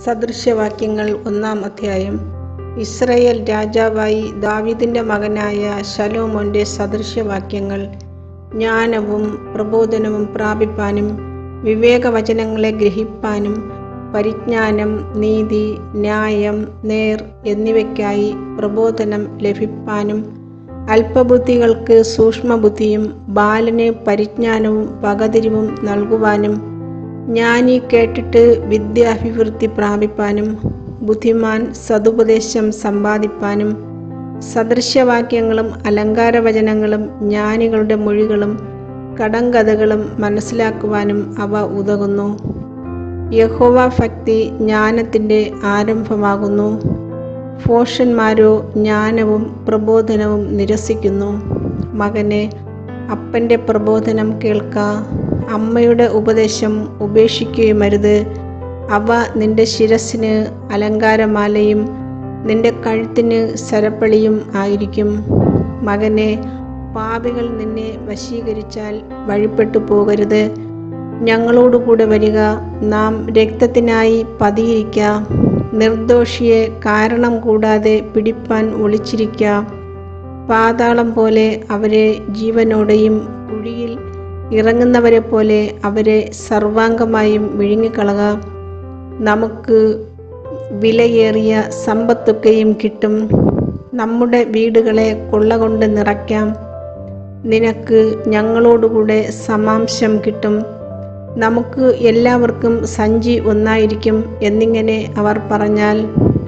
സദൃശവാക്യങ്ങൾ ഒന്നാം അധ്യായം ഇസ്രയേൽ രാജാവായി ദാവീദിന്റെ മകനായ ശലോമോന്റെ സദൃശവാക്യങ്ങൾ ജ്ഞാനവും പ്രബോധനവും പ്രാപിപ്പാനും വിവേകവചനങ്ങളെ ഗ്രഹിപ്പാനും പരിജ്ഞാനം നീതി ന്യായം നേർ എന്നിവയ്ക്കായി പ്രബോധനം ലഭിപ്പാനും അല്പബുദ്ധികൾക്ക് സൂക്ഷ്മബുദ്ധിയും ബാലന് പരിജ്ഞാനവും പകതിരിവും നൽകുവാനും ജ്ഞാനി കേട്ടിട്ട് വിദ്യാഭിവൃദ്ധി പ്രാപിപ്പാനും ബുദ്ധിമാൻ സതുപദേശം സമ്പാദിപ്പാനും സദൃശ്യവാക്യങ്ങളും അലങ്കാരവചനങ്ങളും ജ്ഞാനികളുടെ മൊഴികളും കടങ്കഥകളും മനസ്സിലാക്കുവാനും അവ ഉതകുന്നു യഹോവ ഭക്തി ജ്ഞാനത്തിൻ്റെ ആരംഭമാകുന്നു ഫോഷന്മാരോ ജ്ഞാനവും പ്രബോധനവും നിരസിക്കുന്നു മകനെ അപ്പൻ്റെ പ്രബോധനം കേൾക്ക അമ്മയുടെ ഉപദേശം ഉപേക്ഷിക്കുകയുമരുത് അവ നിന്റെ ശിരസിന് അലങ്കാരമാലയും നിന്റെ കഴുത്തിന് സരപ്പളിയും ആയിരിക്കും മകനെ പാപികൾ നിന്നെ വശീകരിച്ചാൽ വഴിപ്പെട്ടു പോകരുത് ഞങ്ങളോടുകൂടെ വരിക നാം രക്തത്തിനായി പതിയിരിക്ക നിർദോഷിയെ കാരണം കൂടാതെ പിടിപ്പാൻ ഒളിച്ചിരിക്ക പാതാളം പോലെ അവരെ ജീവനോടെയും കുഴിയിൽ ഇറങ്ങുന്നവരെ പോലെ അവരെ സർവാംഗമായും വിഴുങ്ങിക്കളക നമുക്ക് വിലയേറിയ സമ്പത്തൊക്കെയും കിട്ടും നമ്മുടെ വീടുകളെ കൊള്ളകൊണ്ട് നിറയ്ക്കാം നിനക്ക് ഞങ്ങളോടുകൂടെ സമാംശം കിട്ടും നമുക്ക് എല്ലാവർക്കും സഞ്ചി ഒന്നായിരിക്കും എന്നിങ്ങനെ അവർ പറഞ്ഞാൽ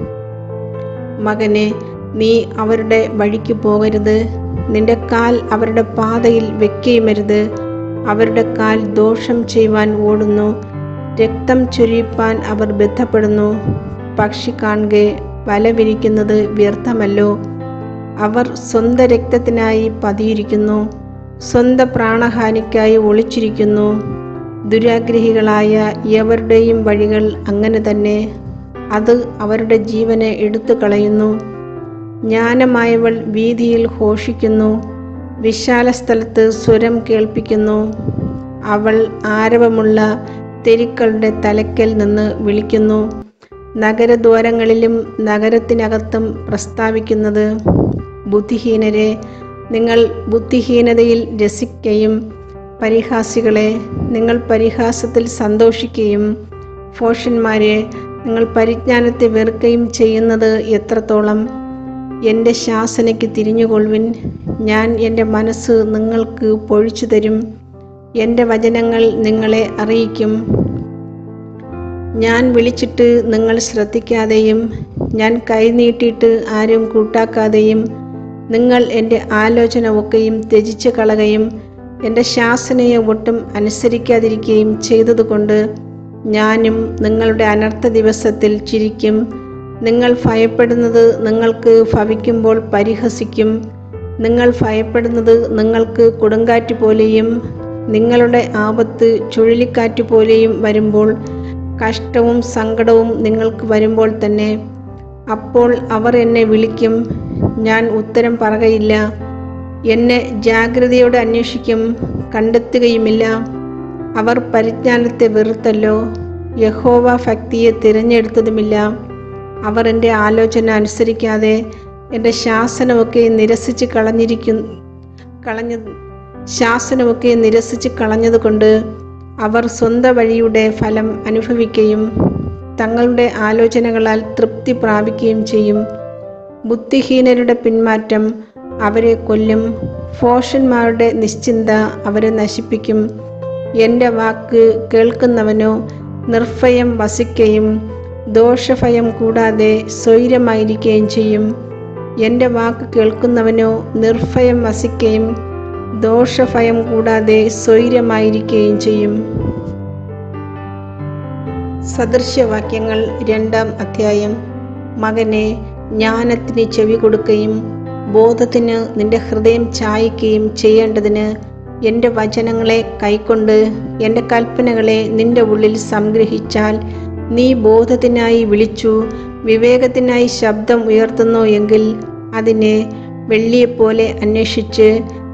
മകനെ നീ അവരുടെ വഴിക്ക് പോകരുത് നിന്റെ കാൽ അവരുടെ പാതയിൽ വെക്കുകയുമരുത് അവരുടെ കാൽ ദോഷം ചെയ്യുവാൻ ഓടുന്നു രക്തം ചൊരിയിപ്പാൻ അവർ ബന്ധപ്പെടുന്നു പക്ഷി കാണുകെ വല വിരിക്കുന്നത് വ്യർത്ഥമല്ലോ അവർ സ്വന്തം രക്തത്തിനായി പതിയിരിക്കുന്നു സ്വന്തം പ്രാണഹാനിക്കായി ഒളിച്ചിരിക്കുന്നു ദുരാഗ്രഹികളായ എവരുടെയും വഴികൾ അങ്ങനെ തന്നെ അത് അവരുടെ ജീവനെ എടുത്തു കളയുന്നു ജ്ഞാനമായവൾ വീതിയിൽ ഘോഷിക്കുന്നു വിശാല സ്ഥലത്ത് സ്വരം കേൾപ്പിക്കുന്നു അവൾ ആരവമുള്ള തെരുക്കളുടെ തലയ്ക്കൽ നിന്ന് വിളിക്കുന്നു നഗരദ്വാരങ്ങളിലും നഗരത്തിനകത്തും പ്രസ്താവിക്കുന്നത് ബുദ്ധിഹീനരെ നിങ്ങൾ ബുദ്ധിഹീനതയിൽ രസിക്കുകയും പരിഹാസികളെ നിങ്ങൾ പരിഹാസത്തിൽ സന്തോഷിക്കുകയും ഫോഷന്മാരെ നിങ്ങൾ പരിജ്ഞാനത്തെ വെറുക്കുകയും ചെയ്യുന്നത് എത്രത്തോളം എൻ്റെ ശാസനയ്ക്ക് തിരിഞ്ഞുകൊള്ളുവിൻ ഞാൻ എൻ്റെ മനസ്സ് നിങ്ങൾക്ക് പൊഴിച്ചു തരും എൻ്റെ വചനങ്ങൾ നിങ്ങളെ അറിയിക്കും ഞാൻ വിളിച്ചിട്ട് നിങ്ങൾ ശ്രദ്ധിക്കാതെയും ഞാൻ കൈനീട്ടിയിട്ട് ആരും കൂട്ടാക്കാതെയും നിങ്ങൾ എൻ്റെ ആലോചന ഒക്കെയും ത്യജിച്ച് കളകയും എൻ്റെ ശാസനയെ ഒട്ടും അനുസരിക്കാതിരിക്കുകയും ചെയ്തതുകൊണ്ട് ഞാനും നിങ്ങളുടെ അനർത്ഥ ദിവസത്തിൽ ചിരിക്കും നിങ്ങൾ ഭയപ്പെടുന്നത് നിങ്ങൾക്ക് ഭവിക്കുമ്പോൾ പരിഹസിക്കും നിങ്ങൾ ഭയപ്പെടുന്നത് നിങ്ങൾക്ക് കൊടുങ്കാറ്റ് പോലെയും നിങ്ങളുടെ ആപത്ത് ചുഴലിക്കാറ്റ് പോലെയും വരുമ്പോൾ കഷ്ടവും സങ്കടവും നിങ്ങൾക്ക് വരുമ്പോൾ തന്നെ അപ്പോൾ അവർ എന്നെ വിളിക്കും ഞാൻ ഉത്തരം പറകയില്ല എന്നെ ജാഗ്രതയോടെ അന്വേഷിക്കും കണ്ടെത്തുകയുമില്ല അവർ പരിജ്ഞാനത്തെ വെറുത്തല്ലോ യഹോവ ഭക്തിയെ തിരഞ്ഞെടുത്തതുമില്ല അവർ എൻ്റെ ആലോചന അനുസരിക്കാതെ എൻ്റെ ശാസനമൊക്കെ നിരസിച്ച് കളഞ്ഞിരിക്കും കളഞ്ഞ ശാസനമൊക്കെ നിരസിച്ച് കളഞ്ഞതുകൊണ്ട് അവർ സ്വന്തം വഴിയുടെ ഫലം അനുഭവിക്കുകയും തങ്ങളുടെ ആലോചനകളാൽ തൃപ്തി പ്രാപിക്കുകയും ചെയ്യും ബുദ്ധിഹീനരുടെ പിന്മാറ്റം അവരെ കൊല്ലും ഫോഷന്മാരുടെ നിശ്ചിന്ത അവരെ നശിപ്പിക്കും എൻ്റെ വാക്ക് കേൾക്കുന്നവനോ നിർഭയം വസിക്കുകയും ദോഷഭയം കൂടാതെ സ്വൈരമായിരിക്കുകയും ചെയ്യും എൻ്റെ വാക്ക് കേൾക്കുന്നവനോ നിർഭയം വസിക്കുകയും ദോഷഭയം കൂടാതെ സ്വൈരമായിരിക്കുകയും ചെയ്യും സദൃശ്യവാക്യങ്ങൾ രണ്ടാം അധ്യായം മകനെ ജ്ഞാനത്തിന് ചെവി കൊടുക്കുകയും ബോധത്തിന് നിന്റെ ഹൃദയം ചായ്ക്കുകയും ചെയ്യേണ്ടതിന് എൻ്റെ വചനങ്ങളെ കൈക്കൊണ്ട് എൻ്റെ കൽപ്പനകളെ നിന്റെ ഉള്ളിൽ സംഗ്രഹിച്ചാൽ നീ ബോധത്തിനായി വിളിച്ചു വിവേകത്തിനായി ശബ്ദം ഉയർത്തുന്നു എങ്കിൽ അതിനെ വെള്ളിയെപ്പോലെ അന്വേഷിച്ച്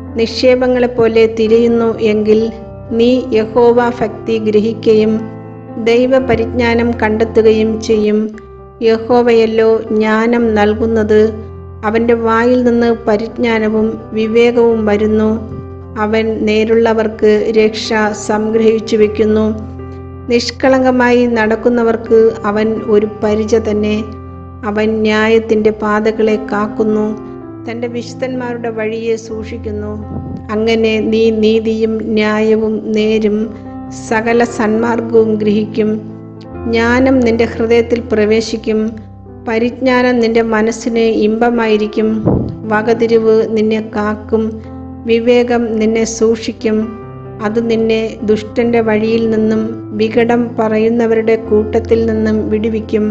നിക്ഷേപങ്ങളെപ്പോലെ തിരയുന്നു എങ്കിൽ നീ യഹോവ ഭക്തി ഗ്രഹിക്കുകയും ദൈവപരിജ്ഞാനം കണ്ടെത്തുകയും ചെയ്യും യഹോവയല്ലോ ജ്ഞാനം നൽകുന്നത് അവൻ്റെ വായിൽ നിന്ന് പരിജ്ഞാനവും വിവേകവും വരുന്നു അവൻ നേരുള്ളവർക്ക് രക്ഷ സംഗ്രഹിച്ചു വയ്ക്കുന്നു നിഷ്കളങ്കമായി നടക്കുന്നവർക്ക് അവൻ ഒരു പരിച തന്നെ അവൻ ന്യായത്തിൻ്റെ പാതകളെ കാക്കുന്നു തൻ്റെ വിശുദ്ധന്മാരുടെ വഴിയെ സൂക്ഷിക്കുന്നു അങ്ങനെ നീ നീതിയും ന്യായവും നേരും സകല സന്മാർഗവും ഗ്രഹിക്കും ജ്ഞാനം നിന്റെ ഹൃദയത്തിൽ പ്രവേശിക്കും പരിജ്ഞാനം നിന്റെ മനസ്സിന് ഇമ്പമായിരിക്കും വകതിരിവ് നിന്നെ കാക്കും വിവേകം നിന്നെ സൂക്ഷിക്കും അത് നിന്നെ ദുഷ്ടന്റെ വഴിയിൽ നിന്നും വികടം പറയുന്നവരുടെ കൂട്ടത്തിൽ നിന്നും വിടുവിക്കും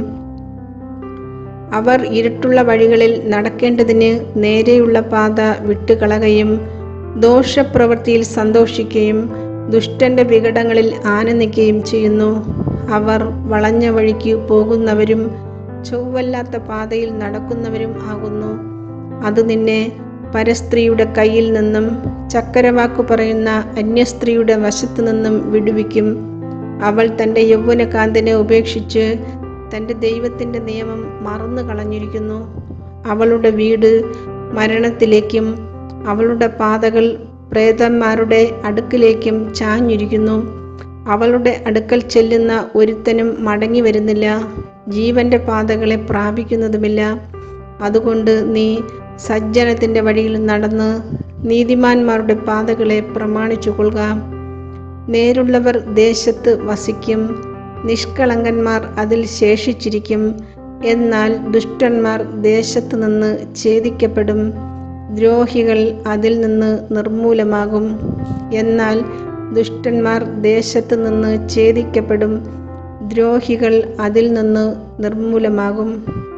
അവർ ഇരുട്ടുള്ള വഴികളിൽ നടക്കേണ്ടതിന് നേരെയുള്ള പാത വിട്ടുകളകയും ദോഷപ്രവൃത്തിയിൽ സന്തോഷിക്കുകയും ദുഷ്ടന്റെ വികടങ്ങളിൽ ആനന്ദിക്കുകയും ചെയ്യുന്നു അവർ വളഞ്ഞ വഴിക്ക് പോകുന്നവരും ചൊവ്വല്ലാത്ത പാതയിൽ നടക്കുന്നവരും ആകുന്നു അത് നിന്നെ പരസ്ത്രീയുടെ കയ്യിൽ നിന്നും ചക്കരവാക്കു പറയുന്ന അന്യസ്ത്രീയുടെ വശത്തു നിന്നും വിടുവിക്കും അവൾ തൻ്റെ യൗവനകാന്തനെ ഉപേക്ഷിച്ച് തൻ്റെ ദൈവത്തിൻ്റെ നിയമം മറന്നു കളഞ്ഞിരിക്കുന്നു അവളുടെ വീട് മരണത്തിലേക്കും അവളുടെ പാതകൾ പ്രേതന്മാരുടെ അടുക്കിലേക്കും ചാഞ്ഞിരിക്കുന്നു അവളുടെ അടുക്കൽ ചെല്ലുന്ന ഒരുത്തനും മടങ്ങി വരുന്നില്ല ജീവന്റെ പാതകളെ പ്രാപിക്കുന്നതുമില്ല അതുകൊണ്ട് നീ സജ്ജനത്തിൻ്റെ വഴിയിൽ നടന്ന് നീതിമാന്മാരുടെ പാതകളെ പ്രമാണിച്ചു കൊള്ളുക നേരുള്ളവർ ദേശത്ത് വസിക്കും നിഷ്കളങ്കന്മാർ അതിൽ ശേഷിച്ചിരിക്കും എന്നാൽ ദുഷ്ടന്മാർ ദേശത്ത് നിന്ന് ഛേദിക്കപ്പെടും ദ്രോഹികൾ അതിൽ നിന്ന് നിർമൂലമാകും എന്നാൽ ദുഷ്ടന്മാർ ദേശത്ത് നിന്ന് ഛേദിക്കപ്പെടും ദ്രോഹികൾ അതിൽ നിന്ന് നിർമൂലമാകും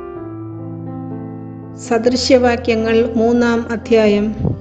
സദൃശ്യവാക്യങ്ങൾ മൂന്നാം അധ്യായം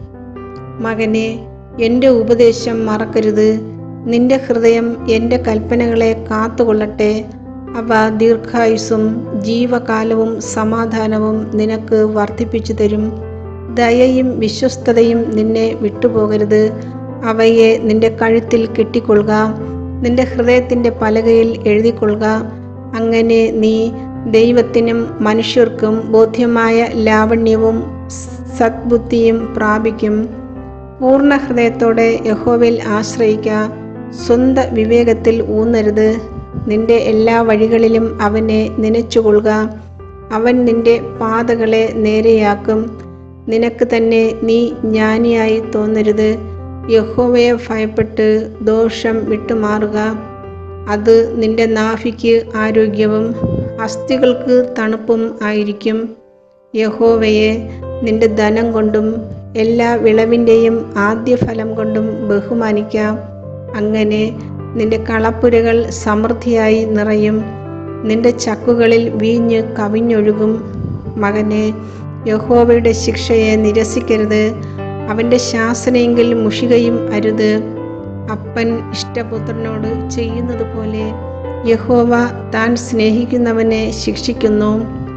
മകനെ എൻ്റെ ഉപദേശം മറക്കരുത് നിന്റെ ഹൃദയം എൻ്റെ കൽപ്പനകളെ കാത്തുകൊള്ളട്ടെ അവ ദീർഘായുസ്സും ജീവകാലവും സമാധാനവും നിനക്ക് വർദ്ധിപ്പിച്ചു തരും ദയയും വിശ്വസ്തതയും നിന്നെ വിട്ടുപോകരുത് അവയെ നിന്റെ കഴുത്തിൽ കെട്ടിക്കൊള്ളുക നിന്റെ ഹൃദയത്തിൻ്റെ പലകയിൽ എഴുതിക്കൊള്ളുക അങ്ങനെ നീ ദൈവത്തിനും മനുഷ്യർക്കും ബോധ്യമായ ലാവണ്യവും സദ്ബുദ്ധിയും പ്രാപിക്കും പൂർണ്ണ ഹൃദയത്തോടെ യഹോവയിൽ ആശ്രയിക്കുക സ്വന്ത വിവേകത്തിൽ ഊന്നരുത് നിന്റെ എല്ലാ വഴികളിലും അവനെ നനച്ചുകൊള്ളുക അവൻ നിന്റെ പാതകളെ നേരെയാക്കും നിനക്ക് തന്നെ നീ ജ്ഞാനിയായി തോന്നരുത് യഹോവയെ ഭയപ്പെട്ട് ദോഷം വിട്ടുമാറുക അത് നിന്റെ നാഭിക്ക് ആരോഗ്യവും അസ്ഥികൾക്ക് തണുപ്പും ആയിരിക്കും യഹോവയെ നിന്റെ ധനം കൊണ്ടും എല്ലാ വിളവിൻ്റെയും ആദ്യ ഫലം കൊണ്ടും ബഹുമാനിക്കാം അങ്ങനെ നിന്റെ കളപ്പുരകൾ സമൃദ്ധിയായി നിറയും നിന്റെ ചക്കുകളിൽ വീഞ്ഞ് കവിഞ്ഞൊഴുകും മകനെ യഹോവയുടെ ശിക്ഷയെ നിരസിക്കരുത് അവൻ്റെ ശാസനയെങ്കിൽ മുഷികയും അരുത് അപ്പൻ ഇഷ്ടപുത്രനോട് ചെയ്യുന്നത് പോലെ യഹോവ താൻ സ്നേഹിക്കുന്നവനെ ശിക്ഷിക്കുന്നു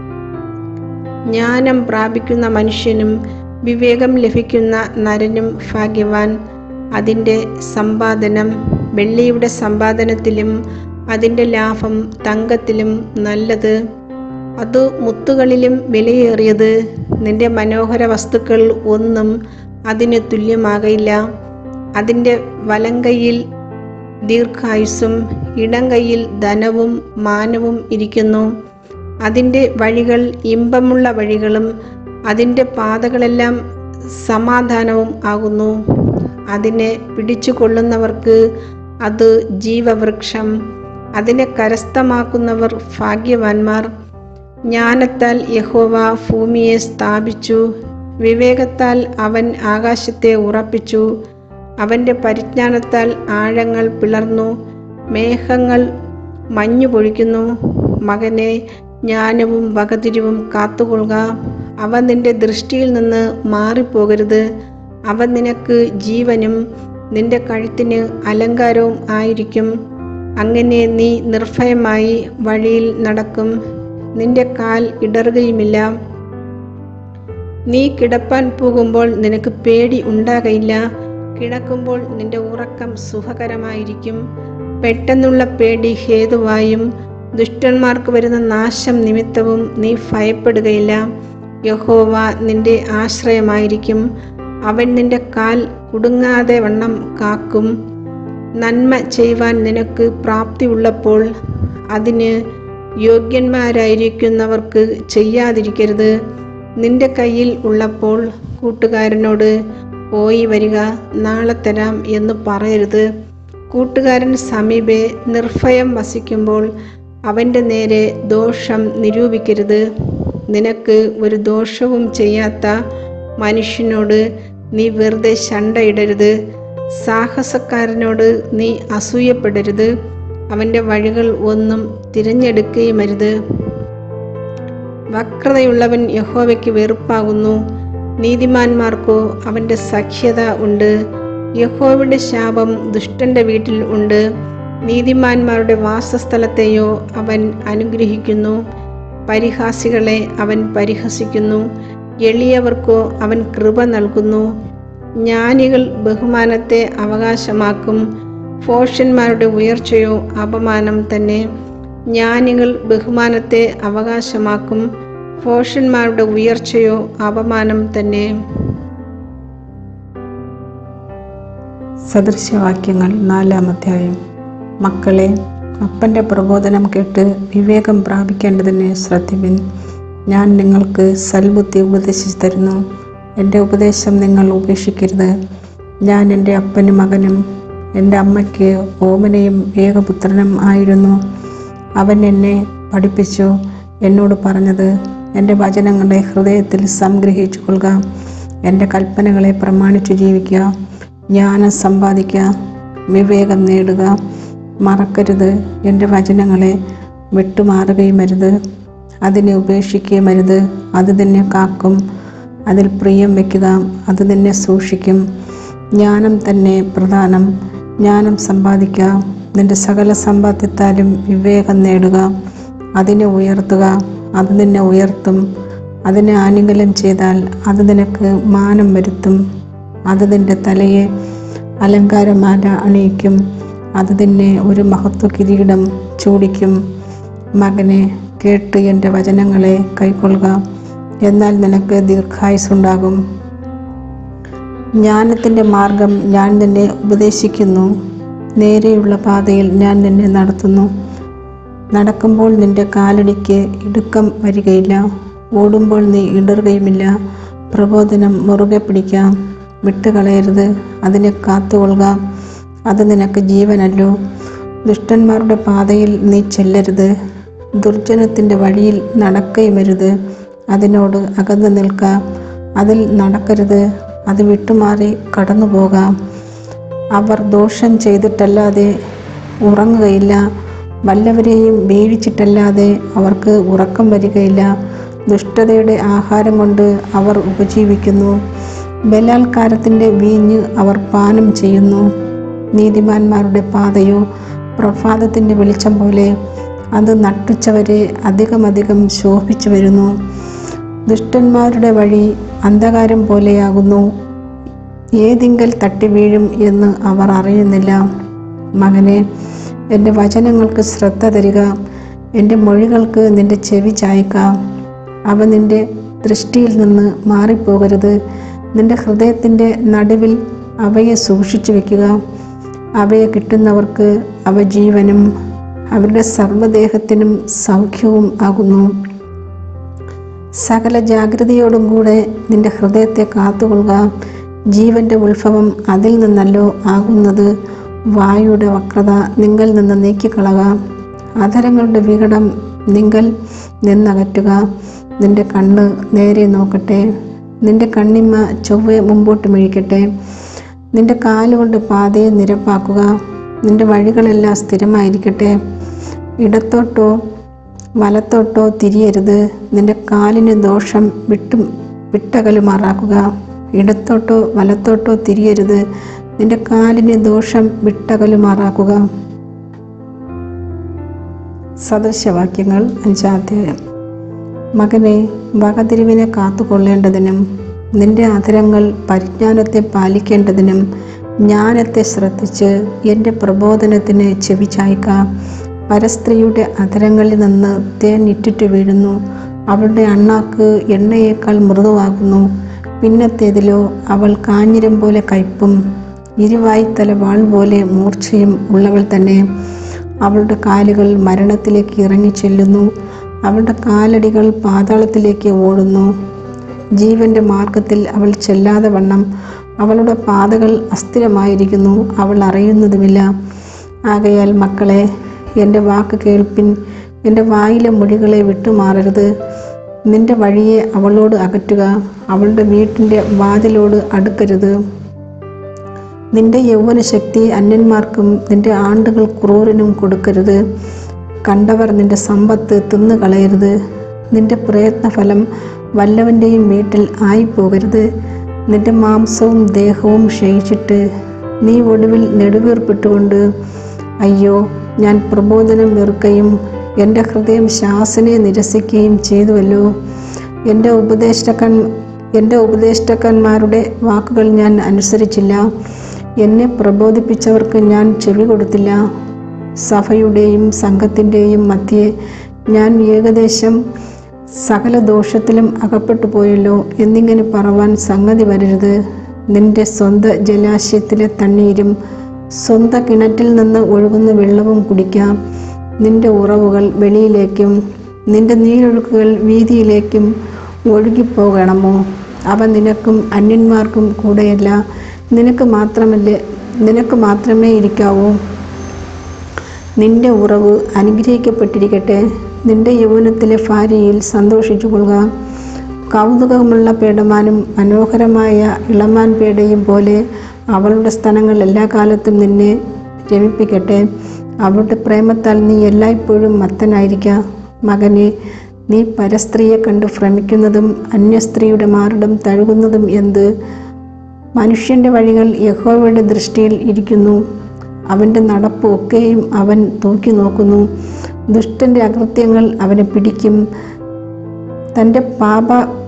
ജ്ഞാനം പ്രാപിക്കുന്ന മനുഷ്യനും വിവേകം ലഭിക്കുന്ന നരനും ഭാഗ്യവാൻ അതിൻ്റെ സമ്പാദനം വെള്ളിയുടെ സമ്പാദനത്തിലും അതിൻ്റെ ലാഭം തങ്കത്തിലും നല്ലത് അത് മുത്തുകളിലും വിലയേറിയത് നിന്റെ മനോഹര വസ്തുക്കൾ ഒന്നും അതിന് തുല്യമാകയില്ല അതിൻ്റെ വലങ്കയിൽ ദീർഘായുസ്സും ഇടങ്കൈയിൽ ധനവും മാനവും ഇരിക്കുന്നു അതിൻ്റെ വഴികൾ ഇമ്പമുള്ള വഴികളും അതിൻ്റെ പാതകളെല്ലാം സമാധാനവും ആകുന്നു അതിനെ പിടിച്ചു കൊള്ളുന്നവർക്ക് അത് ജീവവൃക്ഷം അതിനെ കരസ്ഥമാക്കുന്നവർ ഭാഗ്യവാന്മാർ ജ്ഞാനത്താൽ യഹോവ ഭൂമിയെ സ്ഥാപിച്ചു വിവേകത്താൽ അവൻ ആകാശത്തെ ഉറപ്പിച്ചു അവൻ്റെ പരിജ്ഞാനത്താൽ ആഴങ്ങൾ പിളർന്നു മേഘങ്ങൾ മഞ്ഞു പൊഴിക്കുന്നു മകനെ ജ്ഞാനവും വകതിരിവും കാത്തുകൊള്ളുക അവ നിന്റെ ദൃഷ്ടിയിൽ നിന്ന് മാറിപ്പോകരുത് അവ നിനക്ക് ജീവനും നിന്റെ കഴുത്തിന് അലങ്കാരവും ആയിരിക്കും അങ്ങനെ നീ നിർഭയമായി വഴിയിൽ നടക്കും നിന്റെ കാൽ ഇടറുകയുമില്ല നീ കിടപ്പാൻ പോകുമ്പോൾ നിനക്ക് പേടി ഉണ്ടാകയില്ല കിടക്കുമ്പോൾ നിന്റെ ഉറക്കം സുഖകരമായിരിക്കും പെട്ടെന്നുള്ള പേടി ഹേതുവായും ദുഷ്ടന്മാർക്ക് വരുന്ന നാശം നിമിത്തവും നീ ഭയപ്പെടുകയില്ല യഹോവ നിന്റെ ആശ്രയമായിരിക്കും അവൻ നിന്റെ കാൽ കുടുങ്ങാതെ വണ്ണം കാക്കും നന്മ ചെയ്യുവാൻ നിനക്ക് പ്രാപ്തിയുള്ളപ്പോൾ അതിന് യോഗ്യന്മാരായിരിക്കുന്നവർക്ക് ചെയ്യാതിരിക്കരുത് നിന്റെ കയ്യിൽ ഉള്ളപ്പോൾ കൂട്ടുകാരനോട് പോയി വരിക നാളെ തരാം എന്ന് പറയരുത് കൂട്ടുകാരൻ സമീപെ നിർഭയം വസിക്കുമ്പോൾ അവൻ്റെ നേരെ ദോഷം നിരൂപിക്കരുത് നിനക്ക് ഒരു ദോഷവും ചെയ്യാത്ത മനുഷ്യനോട് നീ വെറുതെ ശണ്ടയിടരുത് സാഹസക്കാരനോട് നീ അസൂയപ്പെടരുത് അവൻ്റെ വഴികൾ ഒന്നും തിരഞ്ഞെടുക്കുകയുമരുത് വക്രതയുള്ളവൻ യഹോവയ്ക്ക് വെറുപ്പാകുന്നു നീതിമാന്മാർക്കോ അവൻ്റെ സഖ്യത ഉണ്ട് യഹോവയുടെ ശാപം ദുഷ്ടന്റെ വീട്ടിൽ ഉണ്ട് നീതിമാന്മാരുടെ വാസസ്ഥലത്തെയോ അവൻ അനുഗ്രഹിക്കുന്നു പരിഹാസികളെ അവൻ പരിഹസിക്കുന്നു എളിയവർക്കോ അവൻ കൃപ നൽകുന്നു ജ്ഞാനികൾ ബഹുമാനത്തെ അവകാശമാക്കും ഫോഷന്മാരുടെ ഉയർച്ചയോ അപമാനം തന്നെ ജ്ഞാനികൾ ബഹുമാനത്തെ അവകാശമാക്കും ഫോഷന്മാരുടെ ഉയർച്ചയോ അപമാനം തന്നെ സദൃശവാക്യങ്ങൾ നാലാമധ്യായം മക്കളെ അപ്പൻ്റെ പ്രബോധനം കേട്ട് വിവേകം പ്രാപിക്കേണ്ടതിന് ശ്രദ്ധിപ്പിൻ ഞാൻ നിങ്ങൾക്ക് സൽബുദ്ധി ഉപദേശിച്ചു തരുന്നു എൻ്റെ ഉപദേശം നിങ്ങൾ ഉപേക്ഷിക്കരുത് ഞാൻ എൻ്റെ അപ്പനും മകനും എൻ്റെ അമ്മയ്ക്ക് ഓമനയും ഏകപുത്രനും ആയിരുന്നു അവൻ എന്നെ പഠിപ്പിച്ചു എന്നോട് പറഞ്ഞത് എൻ്റെ വചനങ്ങളെ ഹൃദയത്തിൽ സംഗ്രഹിച്ചു കൊള്ളുക എൻ്റെ കൽപ്പനകളെ പ്രമാണിച്ചു ജീവിക്കുക ജ്ഞാനം സമ്പാദിക്കുക വിവേകം നേടുക മറക്കരുത് എൻ്റെ വചനങ്ങളെ വിട്ടുമാറുകയുമരുത് അതിനെ ഉപേക്ഷിക്കുകയുമരുത് അത് തന്നെ കാക്കും അതിൽ പ്രിയം വയ്ക്കുക അത് തന്നെ സൂക്ഷിക്കും ജ്ഞാനം തന്നെ പ്രധാനം ജ്ഞാനം സമ്പാദിക്കുക നിന്റെ സകല സമ്പാദ്യത്താലും വിവേകം നേടുക അതിനെ ഉയർത്തുക അത് നിന്നെ ഉയർത്തും അതിനെ ആലിംഗനം ചെയ്താൽ അത് നിനക്ക് മാനം വരുത്തും അത് നിന്റെ തലയെ അലങ്കാരമാല അണിയിക്കും അത് നിന്നെ ഒരു മഹത്വ കിരീടം ചൂടിക്കും മകനെ കേട്ട് എൻ്റെ വചനങ്ങളെ കൈക്കൊള്ളുക എന്നാൽ നിനക്ക് ദീർഘായുസുണ്ടാകും ജ്ഞാനത്തിൻ്റെ മാർഗം ഞാൻ നിന്നെ ഉപദേശിക്കുന്നു നേരെയുള്ള പാതയിൽ ഞാൻ നിന്നെ നടത്തുന്നു നടക്കുമ്പോൾ നിന്റെ കാലടിക്ക് ഇടുക്കം വരികയില്ല ഓടുമ്പോൾ നീ ഇടറുകയുമില്ല പ്രബോധനം മുറുകെ പിടിക്കാം വിട്ടുകളയരുത് അതിനെ കാത്തുകൊള്ളുക അത് നിനക്ക് ജീവനല്ലോ ദുഷ്ടന്മാരുടെ പാതയിൽ നീ ചെല്ലരുത് ദുർജനത്തിൻ്റെ വഴിയിൽ നടക്കുകയുമരുത് അതിനോട് അകന്നു നിൽക്കാം അതിൽ നടക്കരുത് അത് വിട്ടുമാറി കടന്നു പോകാം അവർ ദോഷം ചെയ്തിട്ടല്ലാതെ ഉറങ്ങുകയില്ല വല്ലവരെയും വീഴിച്ചിട്ടല്ലാതെ അവർക്ക് ഉറക്കം വരികയില്ല ദുഷ്ടതയുടെ ആഹാരം കൊണ്ട് അവർ ഉപജീവിക്കുന്നു ബലാത്കാരത്തിൻ്റെ വീഞ്ഞ് അവർ പാനം ചെയ്യുന്നു നീതിമാന്മാരുടെ പാതയോ പ്രഭാതത്തിൻ്റെ വെളിച്ചം പോലെ അത് നട്ടുച്ചവരെ അധികമധികം ശോഭിച്ചു വരുന്നു ദുഷ്ടന്മാരുടെ വഴി അന്ധകാരം പോലെയാകുന്നു ഏതിങ്കൽ തട്ടി വീഴും എന്ന് അവർ അറിയുന്നില്ല മകനെ എൻ്റെ വചനങ്ങൾക്ക് ശ്രദ്ധ തരിക എൻ്റെ മൊഴികൾക്ക് നിന്റെ ചെവി ചായ്ക്കാം അവ നിന്റെ ദൃഷ്ടിയിൽ നിന്ന് മാറിപ്പോകരുത് നിന്റെ ഹൃദയത്തിൻ്റെ നടുവിൽ അവയെ സൂക്ഷിച്ചു വെക്കുക അവയെ കിട്ടുന്നവർക്ക് അവ ജീവനും അവരുടെ സർവ്വദേഹത്തിനും സൗഖ്യവും ആകുന്നു സകല ജാഗ്രതയോടും കൂടെ നിന്റെ ഹൃദയത്തെ കാത്തുകൊള്ളുക ജീവന്റെ ഉത്ഭവം അതിൽ നിന്നല്ലോ ആകുന്നത് വായുടെ വക്രത നിങ്ങൾ നിന്ന് നീക്കിക്കളക അധരങ്ങളുടെ വികടം നിങ്ങൾ നിന്നകറ്റുക നിന്റെ കണ്ണ് നേരെ നോക്കട്ടെ നിന്റെ കണ്ണിമ്മ ചൊവ്വെ മുമ്പോട്ട് മിഴിക്കട്ടെ നിന്റെ കാലുകൊണ്ട് പാതയെ നിരപ്പാക്കുക നിന്റെ വഴികളെല്ലാം സ്ഥിരമായിരിക്കട്ടെ ഇടത്തോട്ടോ വലത്തോട്ടോ തിരിയരുത് നിന്റെ കാലിന് ദോഷം വിട്ടും വിട്ടകലുമാറാക്കുക ഇടത്തോട്ടോ വലത്തോട്ടോ തിരിയരുത് നിന്റെ കാലിന് ദോഷം വിട്ടകലുമാറാക്കുക സദൃശവാക്യങ്ങൾ അഞ്ചാധ്യായം മകനെ വകതിരിവിനെ കാത്തുകൊള്ളേണ്ടതിനും നിന്റെ അധരങ്ങൾ പരിജ്ഞാനത്തെ പാലിക്കേണ്ടതിനും ജ്ഞാനത്തെ ശ്രദ്ധിച്ച് എൻ്റെ പ്രബോധനത്തിന് ചെവി ചായ്ക്കാം പരസ്ത്രീയുടെ അധരങ്ങളിൽ നിന്ന് തേൻ ഇറ്റിട്ട് വീഴുന്നു അവളുടെ അണ്ണാക്ക് എണ്ണയേക്കാൾ മൃദുവാകുന്നു പിന്നത്തേതിലോ അവൾ കാഞ്ഞിരം പോലെ കയ്പും ഇരുവായ്ത്തല വാൾ പോലെ മൂർച്ചയും ഉള്ളവൾ തന്നെ അവളുടെ കാലുകൾ മരണത്തിലേക്ക് ഇറങ്ങിച്ചെല്ലുന്നു അവളുടെ കാലടികൾ പാതാളത്തിലേക്ക് ഓടുന്നു ജീവന്റെ മാർഗത്തിൽ അവൾ ചെല്ലാതെ വണ്ണം അവളുടെ പാതകൾ അസ്ഥിരമായിരിക്കുന്നു അവൾ അറിയുന്നതുമില്ല ആകയാൽ മക്കളെ എൻ്റെ വാക്ക് കേൾപ്പിൻ എൻ്റെ വായിലെ മൊഴികളെ വിട്ടുമാറരുത് നിന്റെ വഴിയെ അവളോട് അകറ്റുക അവളുടെ വീട്ടിൻ്റെ വാതിലോട് അടുക്കരുത് നിന്റെ യൗവനശക്തി അന്യന്മാർക്കും നിന്റെ ആണ്ടുകൾ ക്രൂരനും കൊടുക്കരുത് കണ്ടവർ നിന്റെ സമ്പത്ത് തിന്നു കളയരുത് നിന്റെ പ്രയത്നഫലം വല്ലവൻ്റെയും വീട്ടിൽ ആയിപ്പോകരുത് നിന്റെ മാംസവും ദേഹവും ക്ഷയിച്ചിട്ട് നീ ഒടുവിൽ നെടുവീർപ്പിട്ടുകൊണ്ട് അയ്യോ ഞാൻ പ്രബോധനം വെറുക്കുകയും എൻ്റെ ഹൃദയം ശാസനയെ നിരസിക്കുകയും ചെയ്തുവല്ലോ എൻ്റെ ഉപദേഷ്ടക്കൻ എൻ്റെ ഉപദേഷ്ടക്കന്മാരുടെ വാക്കുകൾ ഞാൻ അനുസരിച്ചില്ല എന്നെ പ്രബോധിപ്പിച്ചവർക്ക് ഞാൻ ചെവി കൊടുത്തില്ല സഭയുടെയും സംഘത്തിൻ്റെയും മധ്യേ ഞാൻ ഏകദേശം സകല ദോഷത്തിലും അകപ്പെട്ടു പോയല്ലോ എന്നിങ്ങനെ പറവാൻ സംഗതി വരരുത് നിന്റെ സ്വന്തം ജലാശയത്തിലെ തണ്ണീരും സ്വന്തം കിണറ്റിൽ നിന്ന് ഒഴുകുന്ന വെള്ളവും കുടിക്കാം നിന്റെ ഉറവുകൾ വെളിയിലേക്കും നിന്റെ നീരൊഴുക്കുകൾ വീതിയിലേക്കും ഒഴുകിപ്പോകണമോ അവ നിനക്കും അന്യന്മാർക്കും കൂടെയല്ല നിനക്ക് മാത്രമല്ലേ നിനക്ക് മാത്രമേ ഇരിക്കാവൂ നിന്റെ ഉറവ് അനുഗ്രഹിക്കപ്പെട്ടിരിക്കട്ടെ നിന്റെ യൗവനത്തിലെ ഭാര്യയിൽ സന്തോഷിച്ചു കൊള്ളുക കൗതുകമുള്ള പേടമാനും മനോഹരമായ ഇളമാൻ പേടയും പോലെ അവളുടെ സ്ഥലങ്ങൾ എല്ലാ കാലത്തും നിന്നെ രമിപ്പിക്കട്ടെ അവളുടെ പ്രേമത്താൽ നീ എല്ലായ്പ്പോഴും മത്തനായിരിക്ക മകനെ നീ പരസ്ത്രീയെ കണ്ട് ഭ്രമിക്കുന്നതും അന്യസ്ത്രീയുടെ മാറിടം തഴുകുന്നതും എന്ത് മനുഷ്യന്റെ വഴികൾ യഹോവയുടെ ദൃഷ്ടിയിൽ ഇരിക്കുന്നു അവൻ്റെ നടപ്പ് ഒക്കെയും അവൻ തൂക്കി നോക്കുന്നു ദുഷ്ടന്റെ അകൃത്യങ്ങൾ അവനെ പിടിക്കും തൻ്റെ പാപ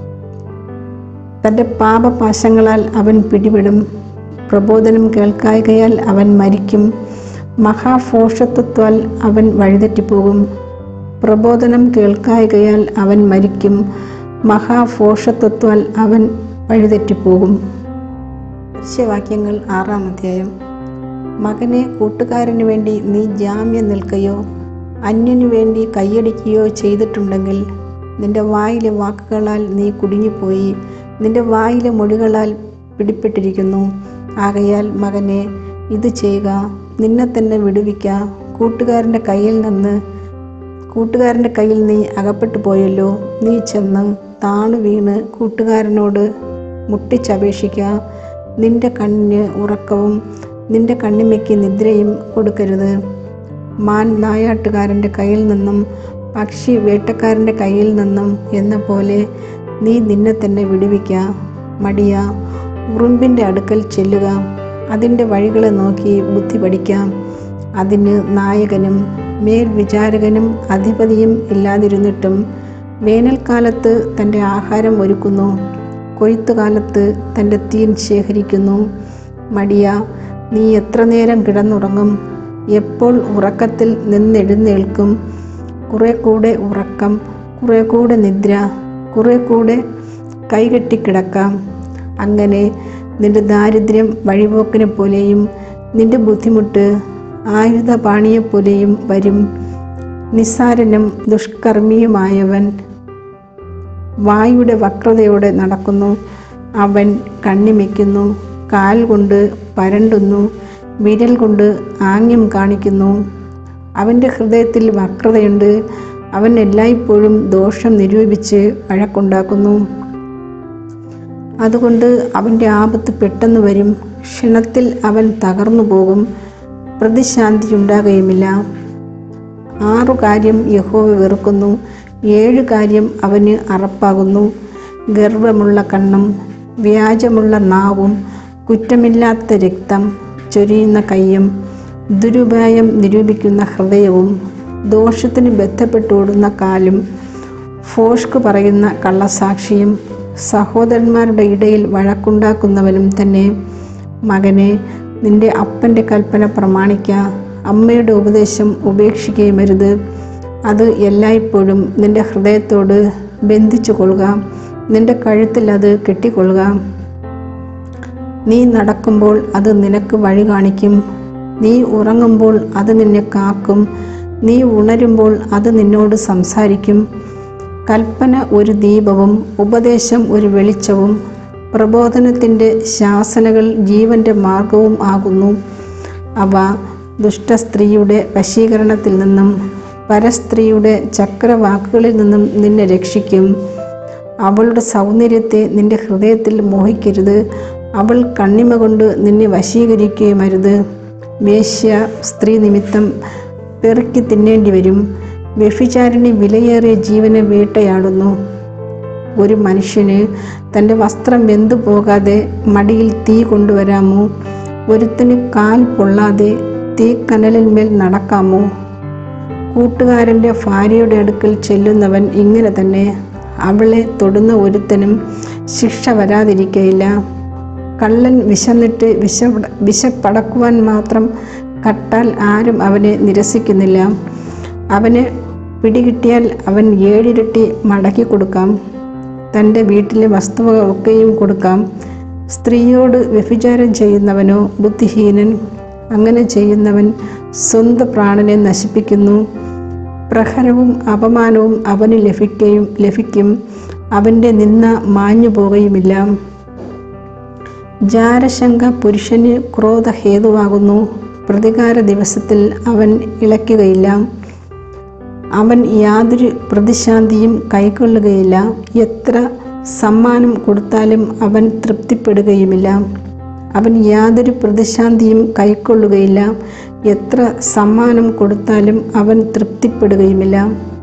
തൻ്റെ പാപപാശങ്ങളാൽ അവൻ പിടിപെടും പ്രബോധനം കേൾക്കായകയാൽ അവൻ മരിക്കും മഹാഭോഷത്വത്താൽ അവൻ വഴിതെറ്റിപ്പോകും പ്രബോധനം കേൾക്കായകയാൽ അവൻ മരിക്കും മഹാഭോഷത്വത്താൽ അവൻ വഴിതെറ്റിപ്പോകും ദൃശ്യവാക്യങ്ങൾ ആറാം അധ്യായം മകനെ കൂട്ടുകാരന് വേണ്ടി നീ ജാമ്യം നിൽക്കുകയോ അന്യനു വേണ്ടി കൈയടിക്കുകയോ ചെയ്തിട്ടുണ്ടെങ്കിൽ നിന്റെ വായിലെ വാക്കുകളാൽ നീ കുടുങ്ങിപ്പോയി നിന്റെ വായിലെ മൊഴികളാൽ പിടിപ്പെട്ടിരിക്കുന്നു ആകയാൽ മകനെ ഇത് ചെയ്യുക നിന്നെ തന്നെ വിടുവിക്ക കൂട്ടുകാരൻ്റെ കയ്യിൽ നിന്ന് കൂട്ടുകാരൻ്റെ കയ്യിൽ നീ അകപ്പെട്ടു പോയല്ലോ നീ ചെന്ന് താണു വീണ് കൂട്ടുകാരനോട് മുട്ടിച്ചപേക്ഷിക്കുക നിന്റെ കണ്ണിന് ഉറക്കവും നിന്റെ കണ്ണിമയ്ക്ക് നിദ്രയും കൊടുക്കരുത് മാൻ നായാട്ടുകാരൻ്റെ കയ്യിൽ നിന്നും പക്ഷി വേട്ടക്കാരൻ്റെ കയ്യിൽ നിന്നും എന്ന പോലെ നീ നിന്നെ തന്നെ വിടുവിക്ക മടിയ ഉറുമ്പിൻ്റെ അടുക്കൽ ചെല്ലുക അതിൻ്റെ വഴികളെ നോക്കി ബുദ്ധി പഠിക്കാം അതിന് നായകനും മേൽവിചാരകനും അധിപതിയും ഇല്ലാതിരുന്നിട്ടും വേനൽക്കാലത്ത് തൻ്റെ ആഹാരം ഒരുക്കുന്നു കൊയ്ത്തുകാലത്ത് തൻ്റെ തീൻ ശേഖരിക്കുന്നു മടിയ നീ എത്ര നേരം കിടന്നുറങ്ങും എപ്പോൾ ഉറക്കത്തിൽ നിന്നെഴുന്നേൽക്കും കുറെ കൂടെ ഉറക്കം കുറെ കൂടെ നിദ്ര കുറെ കൂടെ കൈകെട്ടിക്കിടക്കാം അങ്ങനെ നിന്റെ ദാരിദ്ര്യം വഴിപോക്കിനെ പോലെയും നിന്റെ ബുദ്ധിമുട്ട് ആയുധപാണിയെപ്പോലെയും വരും നിസ്സാരനും ദുഷ്കർമ്മിയുമായവൻ വായുടെ വക്രതയോടെ നടക്കുന്നു അവൻ കണ്ണിമയ്ക്കുന്നു കാൽ കൊണ്ട് പരണ്ടുന്നു വിരൽ കൊണ്ട് ആംഗ്യം കാണിക്കുന്നു അവൻ്റെ ഹൃദയത്തിൽ വക്രതയുണ്ട് അവൻ എല്ലായ്പ്പോഴും ദോഷം നിരൂപിച്ച് വഴക്കുണ്ടാക്കുന്നു അതുകൊണ്ട് അവൻ്റെ ആപത്ത് പെട്ടെന്ന് വരും ക്ഷണത്തിൽ അവൻ തകർന്നു പോകും പ്രതിശാന്തി ഉണ്ടാകുകയുമില്ല ആറു കാര്യം യഹോവ വെറുക്കുന്നു ഏഴ് കാര്യം അവന് അറപ്പാകുന്നു ഗർവമുള്ള കണ്ണും വ്യാജമുള്ള നാവും കുറ്റമില്ലാത്ത രക്തം ചൊരിയുന്ന കൈയും ദുരുപായം നിരൂപിക്കുന്ന ഹൃദയവും ദോഷത്തിന് ബന്ധപ്പെട്ടോടുന്ന കാലും ഫോഷ്ക് പറയുന്ന കള്ളസാക്ഷിയും സഹോദരന്മാരുടെ ഇടയിൽ വഴക്കുണ്ടാക്കുന്നവനും തന്നെ മകനെ നിന്റെ അപ്പൻ്റെ കൽപ്പന പ്രമാണിക്ക അമ്മയുടെ ഉപദേശം ഉപേക്ഷിക്കുകയും അരുത് അത് എല്ലായ്പ്പോഴും നിന്റെ ഹൃദയത്തോട് ബന്ധിച്ചു കൊള്ളുക നിന്റെ കഴുത്തിൽ അത് കെട്ടിക്കൊള്ളുക നീ നടക്കുമ്പോൾ അത് നിനക്ക് വഴി കാണിക്കും നീ ഉറങ്ങുമ്പോൾ അത് നിന്നെ കാക്കും നീ ഉണരുമ്പോൾ അത് നിന്നോട് സംസാരിക്കും കൽപ്പന ഒരു ദീപവും ഉപദേശം ഒരു വെളിച്ചവും പ്രബോധനത്തിൻ്റെ ശാസനകൾ ജീവന്റെ മാർഗവും ആകുന്നു അവ ദുഷ്ടസ്ത്രീയുടെ വശീകരണത്തിൽ നിന്നും പരസ്ത്രീയുടെ ചക്രവാക്കുകളിൽ നിന്നും നിന്നെ രക്ഷിക്കും അവളുടെ സൗന്ദര്യത്തെ നിന്റെ ഹൃദയത്തിൽ മോഹിക്കരുത് അവൾ കണ്ണിമ കൊണ്ട് നിന്നെ വശീകരിക്കുകയും അരുത് വേശ്യ സ്ത്രീ നിമിത്തം പെറുക്കി തിന്നേണ്ടി വരും വ്യഭിചാരിണി വിലയേറിയ ജീവനെ വേട്ടയാടുന്നു ഒരു മനുഷ്യന് തൻ്റെ വസ്ത്രം വെന്തു പോകാതെ മടിയിൽ തീ കൊണ്ടുവരാമോ ഒരുത്തിന് കാൽ പൊള്ളാതെ തീക്കനലിന്മേൽ നടക്കാമോ കൂട്ടുകാരൻ്റെ ഭാര്യയുടെ അടുക്കൽ ചെല്ലുന്നവൻ ഇങ്ങനെ തന്നെ അവളെ തൊടുന്ന ഒരുത്തനും ശിക്ഷ വരാതിരിക്കയില്ല കള്ളൻ വിശന്നിട്ട് വിശ വിശപ്പടക്കുവാൻ മാത്രം കട്ടാൽ ആരും അവനെ നിരസിക്കുന്നില്ല അവന് പിടികിട്ടിയാൽ അവൻ ഏഴിരട്ടി മടക്കി കൊടുക്കാം തൻ്റെ വീട്ടിലെ വസ്തുവകളൊക്കെയും കൊടുക്കാം സ്ത്രീയോട് വ്യഭിചാരം ചെയ്യുന്നവനോ ബുദ്ധിഹീനൻ അങ്ങനെ ചെയ്യുന്നവൻ സ്വന്തം പ്രാണനെ നശിപ്പിക്കുന്നു പ്രഹരവും അപമാനവും അവന് ലഭിക്കുകയും ലഭിക്കും അവൻ്റെ നിന്ന മാഞ്ഞു പോകുകയുമില്ല ജാരശങ്ക പുരുഷന് ക്രോധഹേതുവാകുന്നു പ്രതികാര ദിവസത്തിൽ അവൻ ഇളയ്ക്കുകയില്ല അവൻ യാതൊരു പ്രതിശാന്തിയും കൈക്കൊള്ളുകയില്ല എത്ര സമ്മാനം കൊടുത്താലും അവൻ തൃപ്തിപ്പെടുകയുമില്ല അവൻ യാതൊരു പ്രതിശാന്തിയും കൈക്കൊള്ളുകയില്ല എത്ര സമ്മാനം കൊടുത്താലും അവൻ തൃപ്തിപ്പെടുകയുമില്ല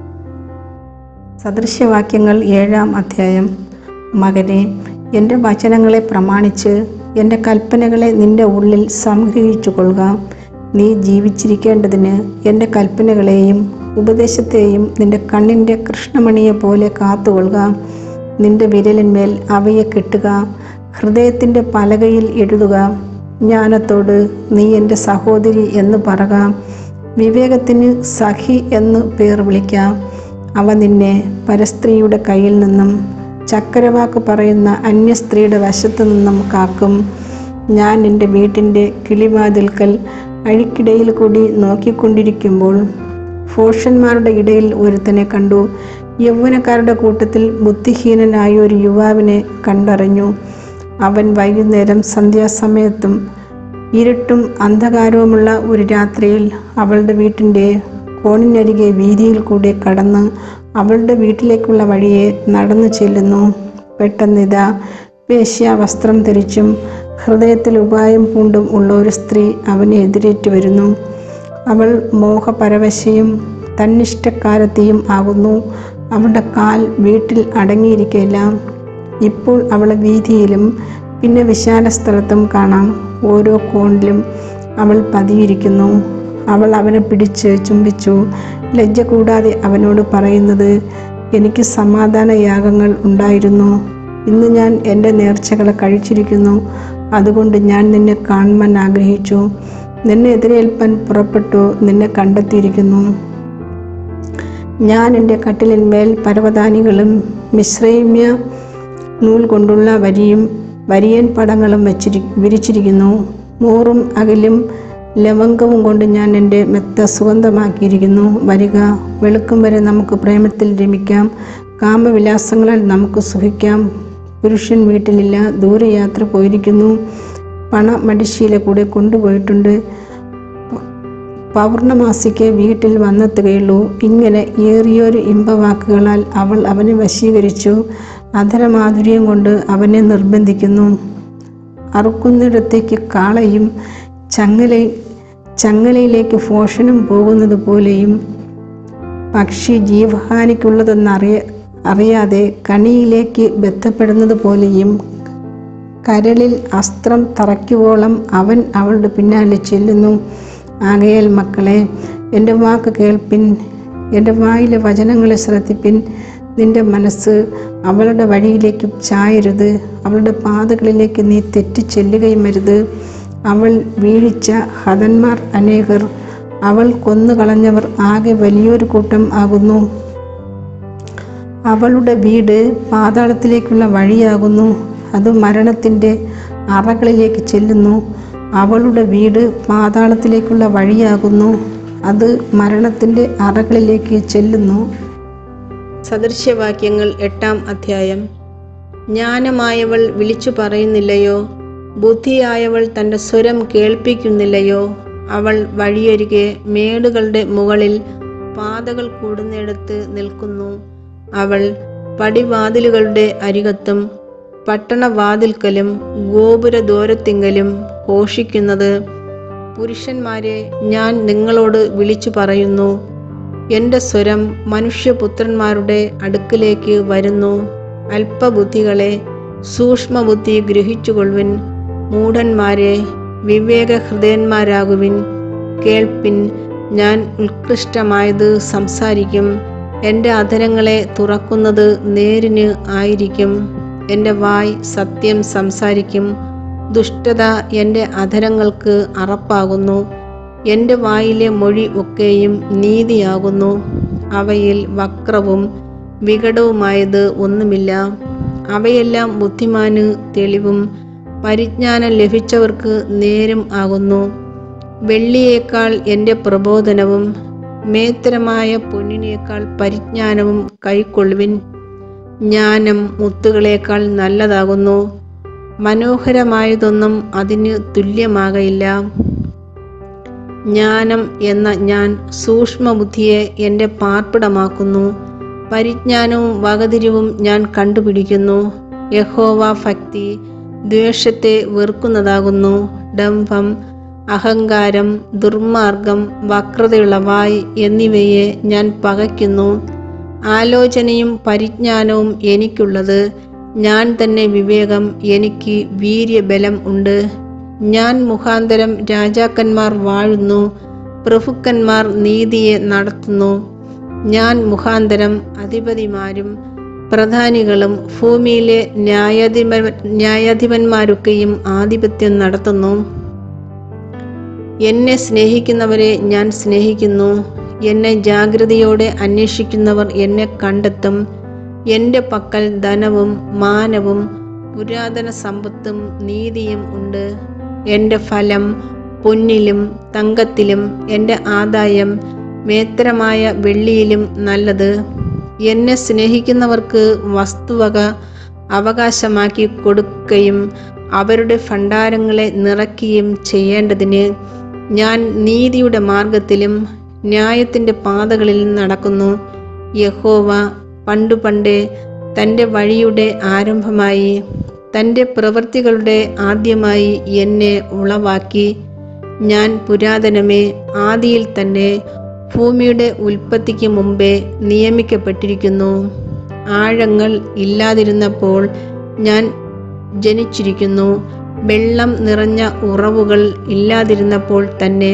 സദൃശ്യവാക്യങ്ങൾ ഏഴാം അധ്യായം മകനെ എൻ്റെ വചനങ്ങളെ പ്രമാണിച്ച് എൻ്റെ കൽപ്പനകളെ നിന്റെ ഉള്ളിൽ സംഗ്രഹിച്ചു കൊള്ളുക നീ ജീവിച്ചിരിക്കേണ്ടതിന് എൻ്റെ കൽപ്പനകളെയും ഉപദേശത്തെയും നിന്റെ കണ്ണിൻ്റെ കൃഷ്ണമണിയെ പോലെ കാത്തുകൊള്ളുക നിന്റെ വിരലിന്മേൽ അവയെ കെട്ടുക ഹൃദയത്തിൻ്റെ പലകയിൽ എഴുതുക ജ്ഞാനത്തോട് നീ എൻ്റെ സഹോദരി എന്ന് പറക വിവേകത്തിന് സഖി എന്ന് പേർ വിളിക്കാം അവ നിന്നെ പരസ്ത്രീയുടെ കയ്യിൽ നിന്നും ചക്കരവാക്ക് പറയുന്ന അന്യസ്ത്രീയുടെ വശത്തു നിന്നും കാക്കും ഞാൻ എൻ്റെ വീട്ടിൻ്റെ കിളിവാതിൽക്കൽ അഴിക്കിടയിൽ കൂടി നോക്കിക്കൊണ്ടിരിക്കുമ്പോൾ ഫോഷന്മാരുടെ ഇടയിൽ ഒരുത്തനെ കണ്ടു യൗവനക്കാരുടെ കൂട്ടത്തിൽ ബുദ്ധിഹീനനായ ഒരു യുവാവിനെ കണ്ടറിഞ്ഞു അവൻ വൈകുന്നേരം സന്ധ്യാസമയത്തും ഇരുട്ടും അന്ധകാരവുമുള്ള ഒരു രാത്രിയിൽ അവളുടെ വീട്ടിൻ്റെ കോണിനരികെ വീതിയിൽ കൂടി കടന്ന് അവളുടെ വീട്ടിലേക്കുള്ള വഴിയെ നടന്നു ചെല്ലുന്നു പെട്ടെന്നിതാ വേശ്യ വസ്ത്രം ധരിച്ചും ഹൃദയത്തിൽ ഉപായം പൂണ്ടും ഉള്ള ഒരു സ്ത്രീ അവനെ എതിരേറ്റു വരുന്നു അവൾ മോഹപരവശയും തന്നിഷ്ടക്കാരത്തെയും ആകുന്നു അവളുടെ കാൽ വീട്ടിൽ അടങ്ങിയിരിക്കില്ല ഇപ്പോൾ അവളെ വീതിയിലും പിന്നെ വിശാല സ്ഥലത്തും കാണാം ഓരോ കോണിലും അവൾ പതിയിരിക്കുന്നു അവൾ അവനെ പിടിച്ച് ചുംബിച്ചു ലജ്ജ കൂടാതെ അവനോട് പറയുന്നത് എനിക്ക് സമാധാന യാഗങ്ങൾ ഉണ്ടായിരുന്നു ഇന്ന് ഞാൻ എൻ്റെ നേർച്ചകളെ കഴിച്ചിരിക്കുന്നു അതുകൊണ്ട് ഞാൻ നിന്നെ കാണുവാൻ ആഗ്രഹിച്ചു നിന്നെ എതിരേൽപ്പാൻ പുറപ്പെട്ടു നിന്നെ കണ്ടെത്തിയിരിക്കുന്നു ഞാൻ എൻ്റെ കട്ടിലിന്മേൽ പരവതാനികളും മിശ്രൈമ്യ നൂൽ കൊണ്ടുള്ള വരിയും വരിയൻ പടങ്ങളും വെച്ചിരി വിരിച്ചിരിക്കുന്നു മൂറും അകലും ലവംഗവും കൊണ്ട് ഞാൻ എൻ്റെ മെത്ത സുഗന്ധമാക്കിയിരിക്കുന്നു വരിക വെളുക്കും വരെ നമുക്ക് പ്രേമത്തിൽ രമിക്കാം കാമവിലാസങ്ങളാൽ നമുക്ക് സുഖിക്കാം പുരുഷൻ വീട്ടിലില്ല ദൂരയാത്ര പോയിരിക്കുന്നു പണ മടിശീല കൂടെ കൊണ്ടുപോയിട്ടുണ്ട് പൗർണമാസിക്ക് വീട്ടിൽ വന്നെത്തുകയുള്ളൂ ഇങ്ങനെ ഏറിയൊരു ഇമ്പവാക്കുകളാൽ അവൾ അവനെ വശീകരിച്ചു അധരമാധുര്യം കൊണ്ട് അവനെ നിർബന്ധിക്കുന്നു അറുക്കുന്നിടത്തേക്ക് കാളയും ചങ്ങല ചങ്ങലയിലേക്ക് ഫോഷനും പോകുന്നത് പോലെയും പക്ഷി ജീവഹാനിക്കുള്ളതെന്നറിയ അറിയാതെ കണിയിലേക്ക് ബന്ധപ്പെടുന്നത് പോലെയും കരളിൽ അസ്ത്രം തറയ്ക്കുവോളം അവൻ അവളുടെ പിന്നാലെ ചെല്ലുന്നു ആകയാൽ മക്കളെ എൻ്റെ വാക്ക് കേൾപ്പിൻ എൻ്റെ വായിലെ വചനങ്ങളെ ശ്രദ്ധിപ്പിൻ നിന്റെ മനസ്സ് അവളുടെ വഴിയിലേക്ക് ചായരുത് അവളുടെ പാതകളിലേക്ക് നീ തെറ്റി ചെല്ലുകയും അരുത് അവൾ വീഴിച്ച ഹതന്മാർ അനേകർ അവൾ കൊന്നുകളഞ്ഞവർ ആകെ വലിയൊരു കൂട്ടം ആകുന്നു അവളുടെ വീട് പാതാളത്തിലേക്കുള്ള വഴിയാകുന്നു അത് മരണത്തിൻ്റെ അറകളിലേക്ക് ചെല്ലുന്നു അവളുടെ വീട് പാതാളത്തിലേക്കുള്ള വഴിയാകുന്നു അത് മരണത്തിൻ്റെ അറകളിലേക്ക് ചെല്ലുന്നു സദൃശ്യവാക്യങ്ങൾ എട്ടാം അധ്യായം ജ്ഞാനമായവൾ വിളിച്ചു പറയുന്നില്ലയോ ബുദ്ധിയായവൾ തൻ്റെ സ്വരം കേൾപ്പിക്കുന്നില്ലയോ അവൾ വഴിയരികെ മേടുകളുടെ മുകളിൽ പാതകൾ കൂടുന്നിടത്ത് നിൽക്കുന്നു അവൾ പടിവാതിലുകളുടെ അരികത്തും പട്ടണവാതിൽക്കലും ഗോപുരദൂരത്തിങ്കലും ഘോഷിക്കുന്നത് പുരുഷന്മാരെ ഞാൻ നിങ്ങളോട് വിളിച്ചു പറയുന്നു എൻ്റെ സ്വരം മനുഷ്യപുത്രന്മാരുടെ അടുക്കിലേക്ക് വരുന്നു അല്പബുദ്ധികളെ സൂക്ഷ്മബുദ്ധി ഗ്രഹിച്ചുകൊള്ളുവിൻ മൂഢന്മാരെ വിവേക ഹൃദയന്മാരാകുവിൻ കേൾപ്പിൻ ഞാൻ ഉത്കൃഷ്ടമായത് സംസാരിക്കും എൻ്റെ അധരങ്ങളെ തുറക്കുന്നത് നേരിന് ആയിരിക്കും എൻ്റെ വായ് സത്യം സംസാരിക്കും ദുഷ്ടത എൻ്റെ അധരങ്ങൾക്ക് അറപ്പാകുന്നു എൻ്റെ വായിലെ മൊഴി ഒക്കെയും നീതിയാകുന്നു അവയിൽ വക്രവും വികടവുമായത് ഒന്നുമില്ല അവയെല്ലാം ബുദ്ധിമാന് തെളിവും പരിജ്ഞാനം ലഭിച്ചവർക്ക് നേരും ആകുന്നു വെള്ളിയേക്കാൾ എൻ്റെ പ്രബോധനവും മേത്തരമായ പൊന്നിനേക്കാൾ പരിജ്ഞാനവും കൈക്കൊള്ളുവിൻ ജ്ഞാനം മുത്തുകളേക്കാൾ നല്ലതാകുന്നു മനോഹരമായതൊന്നും അതിന് തുല്യമാകയില്ല ജ്ഞാനം എന്ന ഞാൻ സൂക്ഷ്മബുദ്ധിയെ എൻ്റെ പാർപ്പിടമാക്കുന്നു പരിജ്ഞാനവും വകതിരിവും ഞാൻ കണ്ടുപിടിക്കുന്നു യഹോവ ഭക്തി ദ്വേഷത്തെ വെറുക്കുന്നതാകുന്നു ഡംഭം അഹങ്കാരം ദുർമാർഗം വക്രതയുള്ള വായ് എന്നിവയെ ഞാൻ പകയ്ക്കുന്നു ആലോചനയും പരിജ്ഞാനവും എനിക്കുള്ളത് ഞാൻ തന്നെ വിവേകം എനിക്ക് വീര്യബലം ഉണ്ട് ഞാൻ മുഖാന്തരം രാജാക്കന്മാർ വാഴുന്നു പ്രഭുക്കന്മാർ നീതിയെ നടത്തുന്നു ഞാൻ മുഖാന്തരം അധിപതിമാരും പ്രധാനികളും ഭൂമിയിലെ ന്യായാധിപ ന്യായാധിപന്മാരൊക്കെയും ആധിപത്യം നടത്തുന്നു എന്നെ സ്നേഹിക്കുന്നവരെ ഞാൻ സ്നേഹിക്കുന്നു എന്നെ ജാഗ്രതയോടെ അന്വേഷിക്കുന്നവർ എന്നെ കണ്ടെത്തും എൻ്റെ പക്കൽ ധനവും മാനവും പുരാതന സമ്പത്തും നീതിയും ഉണ്ട് എൻ്റെ ഫലം പൊന്നിലും തങ്കത്തിലും എൻ്റെ ആദായം മേത്തരമായ വെള്ളിയിലും നല്ലത് എന്നെ സ്നേഹിക്കുന്നവർക്ക് വസ്തുവക അവകാശമാക്കി കൊടുക്കുകയും അവരുടെ ഭണ്ഡാരങ്ങളെ നിറയ്ക്കുകയും ചെയ്യേണ്ടതിന് ഞാൻ നീതിയുടെ മാർഗത്തിലും ന്യായത്തിൻ്റെ പാതകളിൽ നടക്കുന്നു യഹോവ പണ്ടു പണ്ടേ തൻ്റെ വഴിയുടെ ആരംഭമായി തൻ്റെ പ്രവൃത്തികളുടെ ആദ്യമായി എന്നെ ഉളവാക്കി ഞാൻ പുരാതനമേ ആദിയിൽ തന്നെ ഭൂമിയുടെ ഉൽപ്പത്തിക്ക് മുമ്പേ നിയമിക്കപ്പെട്ടിരിക്കുന്നു ആഴങ്ങൾ ഇല്ലാതിരുന്നപ്പോൾ ഞാൻ ജനിച്ചിരിക്കുന്നു വെള്ളം നിറഞ്ഞ ഉറവുകൾ ഇല്ലാതിരുന്നപ്പോൾ തന്നെ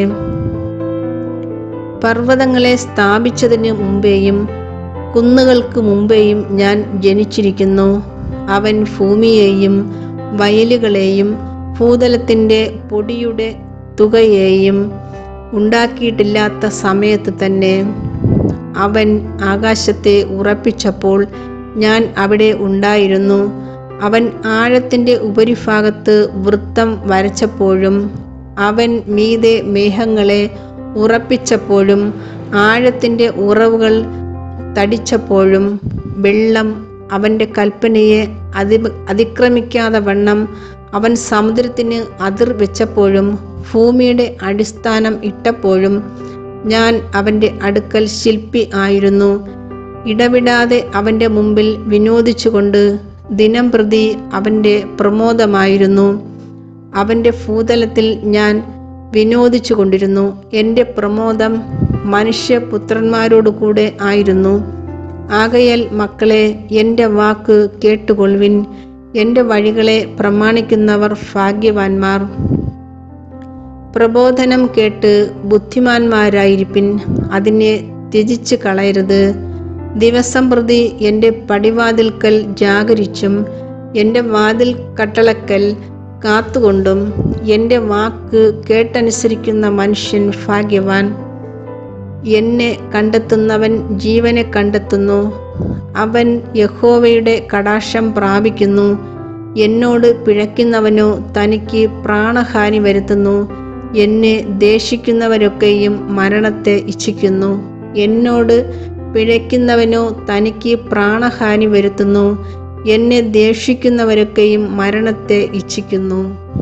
പർവ്വതങ്ങളെ സ്ഥാപിച്ചതിന് മുമ്പേയും കുന്നുകൾക്ക് മുമ്പേയും ഞാൻ ജനിച്ചിരിക്കുന്നു അവൻ ഭൂമിയെയും വയലുകളെയും ഭൂതലത്തിൻ്റെ പൊടിയുടെ തുകയെയും ഉണ്ടാക്കിയിട്ടില്ലാത്ത സമയത്ത് തന്നെ അവൻ ആകാശത്തെ ഉറപ്പിച്ചപ്പോൾ ഞാൻ അവിടെ ഉണ്ടായിരുന്നു അവൻ ആഴത്തിൻ്റെ ഉപരിഭാഗത്ത് വൃത്തം വരച്ചപ്പോഴും അവൻ മീതെ മേഘങ്ങളെ ഉറപ്പിച്ചപ്പോഴും ആഴത്തിൻ്റെ ഉറവുകൾ തടിച്ചപ്പോഴും വെള്ളം അവൻ്റെ കൽപ്പനയെ അതി അതിക്രമിക്കാതെ വണ്ണം അവൻ സമുദ്രത്തിന് അതിർ വെച്ചപ്പോഴും ഭൂമിയുടെ അടിസ്ഥാനം ഇട്ടപ്പോഴും ഞാൻ അവൻ്റെ അടുക്കൽ ശില്പി ആയിരുന്നു ഇടവിടാതെ അവൻ്റെ മുമ്പിൽ വിനോദിച്ചുകൊണ്ട് ദിനം പ്രതി അവൻ്റെ പ്രമോദമായിരുന്നു അവൻ്റെ ഭൂതലത്തിൽ ഞാൻ വിനോദിച്ചു കൊണ്ടിരുന്നു എൻ്റെ പ്രമോദം മനുഷ്യപുത്രന്മാരോടു കൂടെ ആയിരുന്നു ആകയാൽ മക്കളെ എൻ്റെ വാക്ക് കേട്ടുകൊള്ളുവിൻ എൻ്റെ വഴികളെ പ്രമാണിക്കുന്നവർ ഭാഗ്യവാന്മാർ പ്രബോധനം കേട്ട് ബുദ്ധിമാന്മാരായിരിപ്പിൻ അതിനെ ത്യജിച്ച് കളയരുത് ദിവസം പ്രതി എൻ്റെ പടിവാതിൽക്കൽ ജാഗരിച്ചും എൻ്റെ വാതിൽ കട്ടളക്കൽ കാത്തുകൊണ്ടും എൻ്റെ വാക്ക് കേട്ടനുസരിക്കുന്ന മനുഷ്യൻ ഭാഗ്യവാൻ എന്നെ കണ്ടെത്തുന്നവൻ ജീവനെ കണ്ടെത്തുന്നു അവൻ യഹോവയുടെ കടാക്ഷം പ്രാപിക്കുന്നു എന്നോട് പിഴയ്ക്കുന്നവനോ തനിക്ക് പ്രാണഹാനി വരുത്തുന്നു എന്നെ ദേഷിക്കുന്നവരൊക്കെയും മരണത്തെ ഇച്ഛിക്കുന്നു എന്നോട് പിഴയ്ക്കുന്നവനോ തനിക്ക് പ്രാണഹാനി വരുത്തുന്നു എന്നെ ദേഷിക്കുന്നവരൊക്കെയും മരണത്തെ ഇച്ഛിക്കുന്നു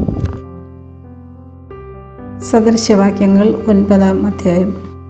സദൃശവാക്യങ്ങൾ ഒൻപതാം അധ്യായം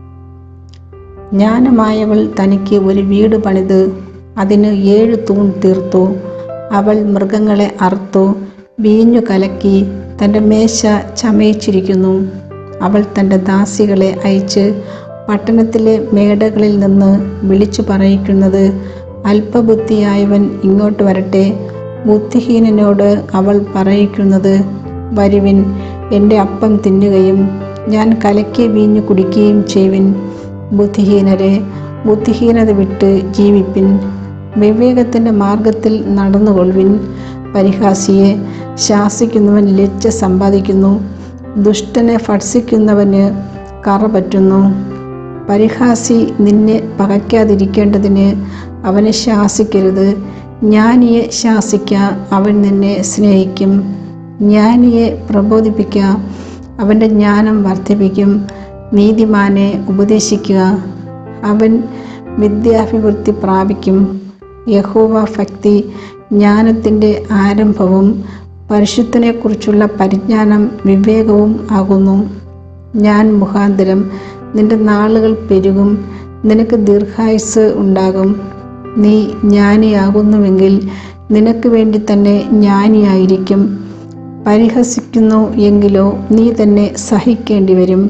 ജ്ഞാനമായവൾ തനിക്ക് ഒരു വീട് പണിത് അതിന് ഏഴ് തൂൺ തീർത്തു അവൾ മൃഗങ്ങളെ അറുത്തു വീഞ്ഞു കലക്കി തൻ്റെ മേശ ചമയിച്ചിരിക്കുന്നു അവൾ തൻ്റെ ദാസികളെ അയച്ച് പട്ടണത്തിലെ മേടകളിൽ നിന്ന് വിളിച്ചു പറയിക്കുന്നത് അല്പബുദ്ധിയായവൻ ഇങ്ങോട്ട് വരട്ടെ ബുദ്ധിഹീനനോട് അവൾ പറയിക്കുന്നത് വരുവിൻ എൻ്റെ അപ്പം തിന്നുകയും ഞാൻ കലക്കി വീഞ്ഞു കുടിക്കുകയും ചെയ്യുവിൻ ബുദ്ധിഹീനരെ ബുദ്ധിഹീനത വിട്ട് ജീവിപ്പിൻ വിവേകത്തിൻ്റെ മാർഗത്തിൽ നടന്നുകൊള്ളുവിൻ പരിഹാസിയെ ശാസിക്കുന്നവൻ ലജ്ജ സമ്പാദിക്കുന്നു ദുഷ്ടനെ ഭർഷിക്കുന്നവന് കറ പറ്റുന്നു പരിഹാസി നിന്നെ പകയ്ക്കാതിരിക്കേണ്ടതിന് അവനെ ശാസിക്കരുത് ജ്ഞാനിയെ ശാസിക്ക അവൻ നിന്നെ സ്നേഹിക്കും ജ്ഞാനിയെ പ്രബോധിപ്പിക്ക അവൻ്റെ ജ്ഞാനം വർദ്ധിപ്പിക്കും നീതിമാനെ ഉപദേശിക്കുക അവൻ വിദ്യാഭിവൃദ്ധി പ്രാപിക്കും യഹോവ ഭക്തി ജ്ഞാനത്തിൻ്റെ ആരംഭവും പരിശുദ്ധനെക്കുറിച്ചുള്ള പരിജ്ഞാനം വിവേകവും ആകുന്നു ഞാൻ മുഖാന്തരം നിന്റെ നാളുകൾ പെരുകും നിനക്ക് ദീർഘായുസ് ഉണ്ടാകും നീ ജ്ഞാനിയാകുന്നുവെങ്കിൽ നിനക്ക് വേണ്ടി തന്നെ ജ്ഞാനിയായിരിക്കും പരിഹസിക്കുന്നു എങ്കിലോ നീ തന്നെ സഹിക്കേണ്ടി വരും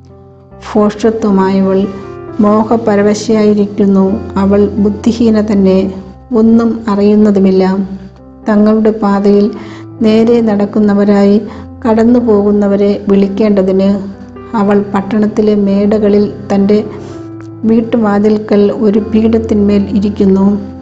ഭോഷത്വമായവൾ മോഹപരവശയായിരിക്കുന്നു അവൾ ബുദ്ധിഹീന തന്നെ ഒന്നും അറിയുന്നതുമില്ല തങ്ങളുടെ പാതയിൽ നേരെ നടക്കുന്നവരായി കടന്നു പോകുന്നവരെ വിളിക്കേണ്ടതിന് അവൾ പട്ടണത്തിലെ മേടകളിൽ തൻ്റെ വീട്ടുവാതിൽക്കൽ ഒരു പീഠത്തിന്മേൽ ഇരിക്കുന്നു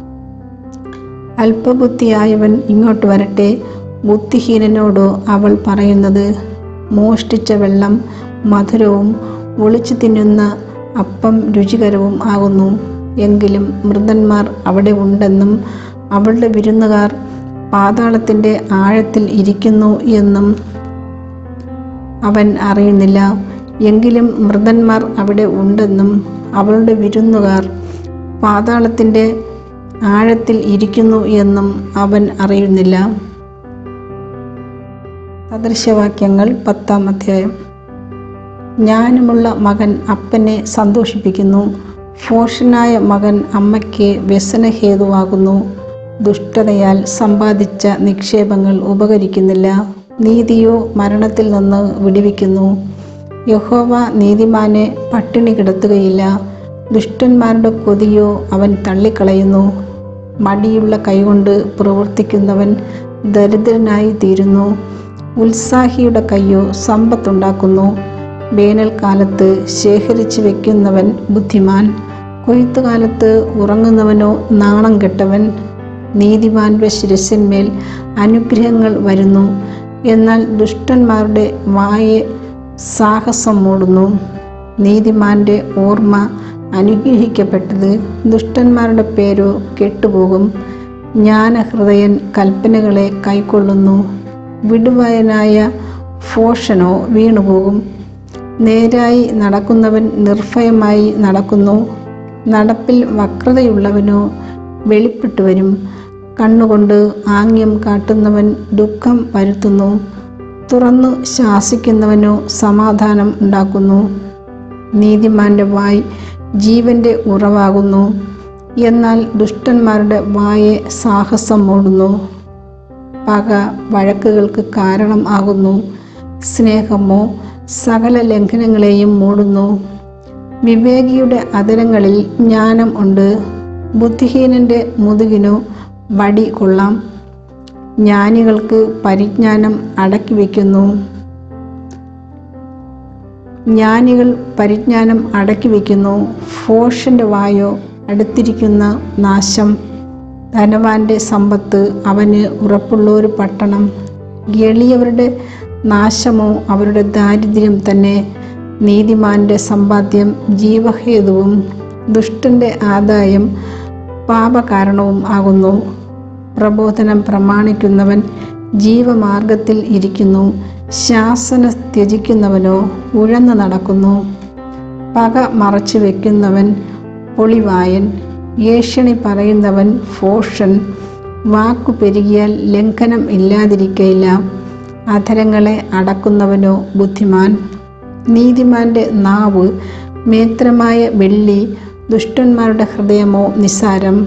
അല്പബുദ്ധിയായവൻ ഇങ്ങോട്ട് വരട്ടെ ബുദ്ധിഹീനനോടോ അവൾ പറയുന്നത് മോഷ്ടിച്ച വെള്ളം മധുരവും ഒളിച്ചു തിന്നുന്ന അപ്പം രുചികരവും ആകുന്നു എങ്കിലും മൃതന്മാർ അവിടെ ഉണ്ടെന്നും അവളുടെ വിരുന്നുകാർ പാതാളത്തിൻ്റെ ആഴത്തിൽ ഇരിക്കുന്നു എന്നും അവൻ അറിയുന്നില്ല എങ്കിലും മൃതന്മാർ അവിടെ ഉണ്ടെന്നും അവളുടെ വിരുന്നുകാർ പാതാളത്തിൻ്റെ ആഴത്തിൽ ഇരിക്കുന്നു എന്നും അവൻ അറിയുന്നില്ല സദൃശവാക്യങ്ങൾ പത്താം അധ്യായം ജ്ഞാനമുള്ള മകൻ അപ്പനെ സന്തോഷിപ്പിക്കുന്നു ഫോഷനായ മകൻ അമ്മയ്ക്ക് വ്യസനഹേതുവാകുന്നു ദുഷ്ടതയാൽ സമ്പാദിച്ച നിക്ഷേപങ്ങൾ ഉപകരിക്കുന്നില്ല നീതിയോ മരണത്തിൽ നിന്ന് വിടിവിക്കുന്നു യഹോവ നീതിമാനെ പട്ടിണി കിടത്തുകയില്ല ദുഷ്ടന്മാരുടെ കൊതിയോ അവൻ തള്ളിക്കളയുന്നു മടിയുള്ള കൈകൊണ്ട് പ്രവർത്തിക്കുന്നവൻ ദരിദ്രനായി തീരുന്നു ഉത്സാഹിയുടെ കയ്യോ സമ്പത്തുണ്ടാക്കുന്നു വേനൽക്കാലത്ത് ശേഖരിച്ചു വെക്കുന്നവൻ ബുദ്ധിമാൻ കൊയ്ത്തുകാലത്ത് ഉറങ്ങുന്നവനോ നാണം കെട്ടവൻ നീതിമാന്റെ ശിരസിന്മേൽ അനുഗ്രഹങ്ങൾ വരുന്നു എന്നാൽ ദുഷ്ടന്മാരുടെ വായെ സാഹസം മൂടുന്നു നീതിമാന്റെ ഓർമ്മ അനുഗ്രഹിക്കപ്പെട്ടത് ദുഷ്ടന്മാരുടെ പേരോ കെട്ടുപോകും ജ്ഞാനഹൃദയൻ കൽപ്പനകളെ കൈക്കൊള്ളുന്നു വിടുവായനായ ഫോഷനോ വീണുപോകും നേരായി നടക്കുന്നവൻ നിർഭയമായി നടക്കുന്നു നടപ്പിൽ വക്രതയുള്ളവനോ വെളിപ്പെട്ടു വരും കണ്ണുകൊണ്ട് ആംഗ്യം കാട്ടുന്നവൻ ദുഃഖം വരുത്തുന്നു തുറന്നു ശാസിക്കുന്നവനോ സമാധാനം ഉണ്ടാക്കുന്നു നീതിമാന്റെ വായ് ജീവന്റെ ഉറവാകുന്നു എന്നാൽ ദുഷ്ടന്മാരുടെ വായെ സാഹസം മൂടുന്നു പക വഴക്കുകൾക്ക് കാരണം ആകുന്നു സ്നേഹമോ സകല ലംഘനങ്ങളെയും മൂടുന്നു വിവേകിയുടെ അതരങ്ങളിൽ ജ്ഞാനം ഉണ്ട് ബുദ്ധിഹീനന്റെ മുതുകിനു വടി കൊള്ളാം ജ്ഞാനികൾക്ക് പരിജ്ഞാനം അടക്കി വയ്ക്കുന്നു ജ്ഞാനികൾ പരിജ്ഞാനം അടക്കി വയ്ക്കുന്നു ഫോഷന്റെ വായോ അടുത്തിരിക്കുന്ന നാശം ധനവാന്റെ സമ്പത്ത് അവന് ഉറപ്പുള്ള ഒരു പട്ടണം എളിയവരുടെ നാശമോ അവരുടെ ദാരിദ്ര്യം തന്നെ നീതിമാന്റെ സമ്പാദ്യം ജീവഹേതുവും ദുഷ്ടന്റെ ആദായം പാപകാരണവും ആകുന്നു പ്രബോധനം പ്രമാണിക്കുന്നവൻ ജീവമാർഗത്തിൽ ഇരിക്കുന്നു ശാസന ത്യജിക്കുന്നവനോ ഉഴന്നു നടക്കുന്നു പക മറച്ചു വെക്കുന്നവൻ ഒളിവായൻ ഏഷണി പറയുന്നവൻ ഫോഷൻ വാക്കു പെരുകിയാൽ ലംഘനം ഇല്ലാതിരിക്കയില്ല അധരങ്ങളെ അടക്കുന്നവനോ ബുദ്ധിമാൻ നീതിമാന്റെ നാവ് മേത്രമായ വെള്ളി ദുഷ്ടന്മാരുടെ ഹൃദയമോ നിസാരം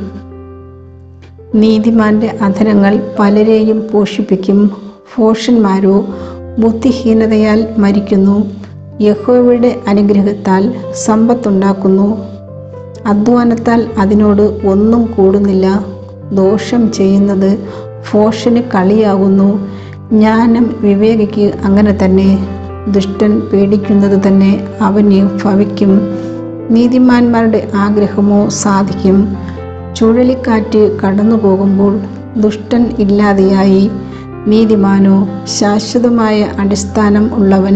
നീതിമാന്റെ അധരങ്ങൾ പലരെയും പോഷിപ്പിക്കും ഫോഷന്മാരോ ബുദ്ധിഹീനതയാൽ മരിക്കുന്നു യഹോവയുടെ അനുഗ്രഹത്താൽ സമ്പത്തുണ്ടാക്കുന്നു അധ്വാനത്താൽ അതിനോട് ഒന്നും കൂടുന്നില്ല ദോഷം ചെയ്യുന്നത് ഫോഷന് കളിയാകുന്നു ജ്ഞാനം വിവേകിക്ക് അങ്ങനെ തന്നെ ദുഷ്ടൻ പേടിക്കുന്നത് തന്നെ അവന് ഭവിക്കും നീതിമാന്മാരുടെ ആഗ്രഹമോ സാധിക്കും ചുഴലിക്കാറ്റ് കടന്നു പോകുമ്പോൾ ദുഷ്ടൻ ഇല്ലാതെയായി നീതിമാനോ ശാശ്വതമായ അടിസ്ഥാനം ഉള്ളവൻ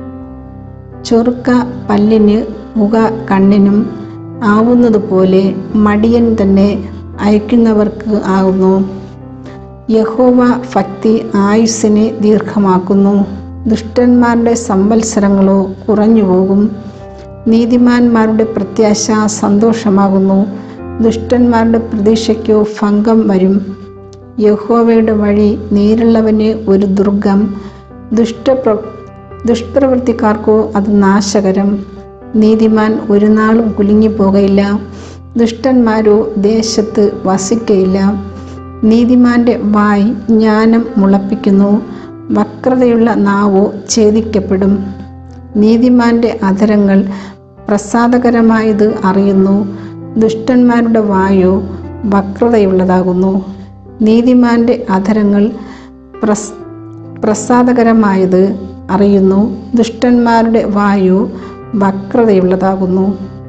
ചൊറുക്ക പല്ലിന് മുഖ കണ്ണിനും ആവുന്നതുപോലെ മടിയൻ തന്നെ അയക്കുന്നവർക്ക് ആകുന്നു യഹോവ ഭക്തി ആയുസ്സിനെ ദീർഘമാക്കുന്നു ദുഷ്ടന്മാരുടെ സംവത്സരങ്ങളോ കുറഞ്ഞു പോകും നീതിമാന്മാരുടെ പ്രത്യാശ സന്തോഷമാകുന്നു ദുഷ്ടന്മാരുടെ പ്രതീക്ഷയ്ക്കോ ഭംഗം വരും യഹോവയുടെ വഴി നേരുള്ളവന് ഒരു ദുർഗം ദുഷ്ടപ്ര ദുഷ്പ്രവൃത്തിക്കാർക്കോ അത് നാശകരം നീതിമാൻ ഒരു നാളും കുലുങ്ങിപ്പോകയില്ല ദുഷ്ടന്മാരോ ദേശത്ത് വസിക്കയില്ല നീതിമാന്റെ വായ് ജ്ഞാനം മുളപ്പിക്കുന്നു വക്രതയുള്ള നാവോ ഛേദിക്കപ്പെടും നീതിമാന്റെ അധരങ്ങൾ പ്രസാദകരമായത് അറിയുന്നു ദുഷ്ടന്മാരുടെ വായോ വക്രതയുള്ളതാകുന്നു നീതിമാന്റെ അധരങ്ങൾ പ്രസ് പ്രസാദകരമായത് അറിയുന്നു ദുഷ്ടന്മാരുടെ വായു വക്രതയുള്ളതാകുന്നു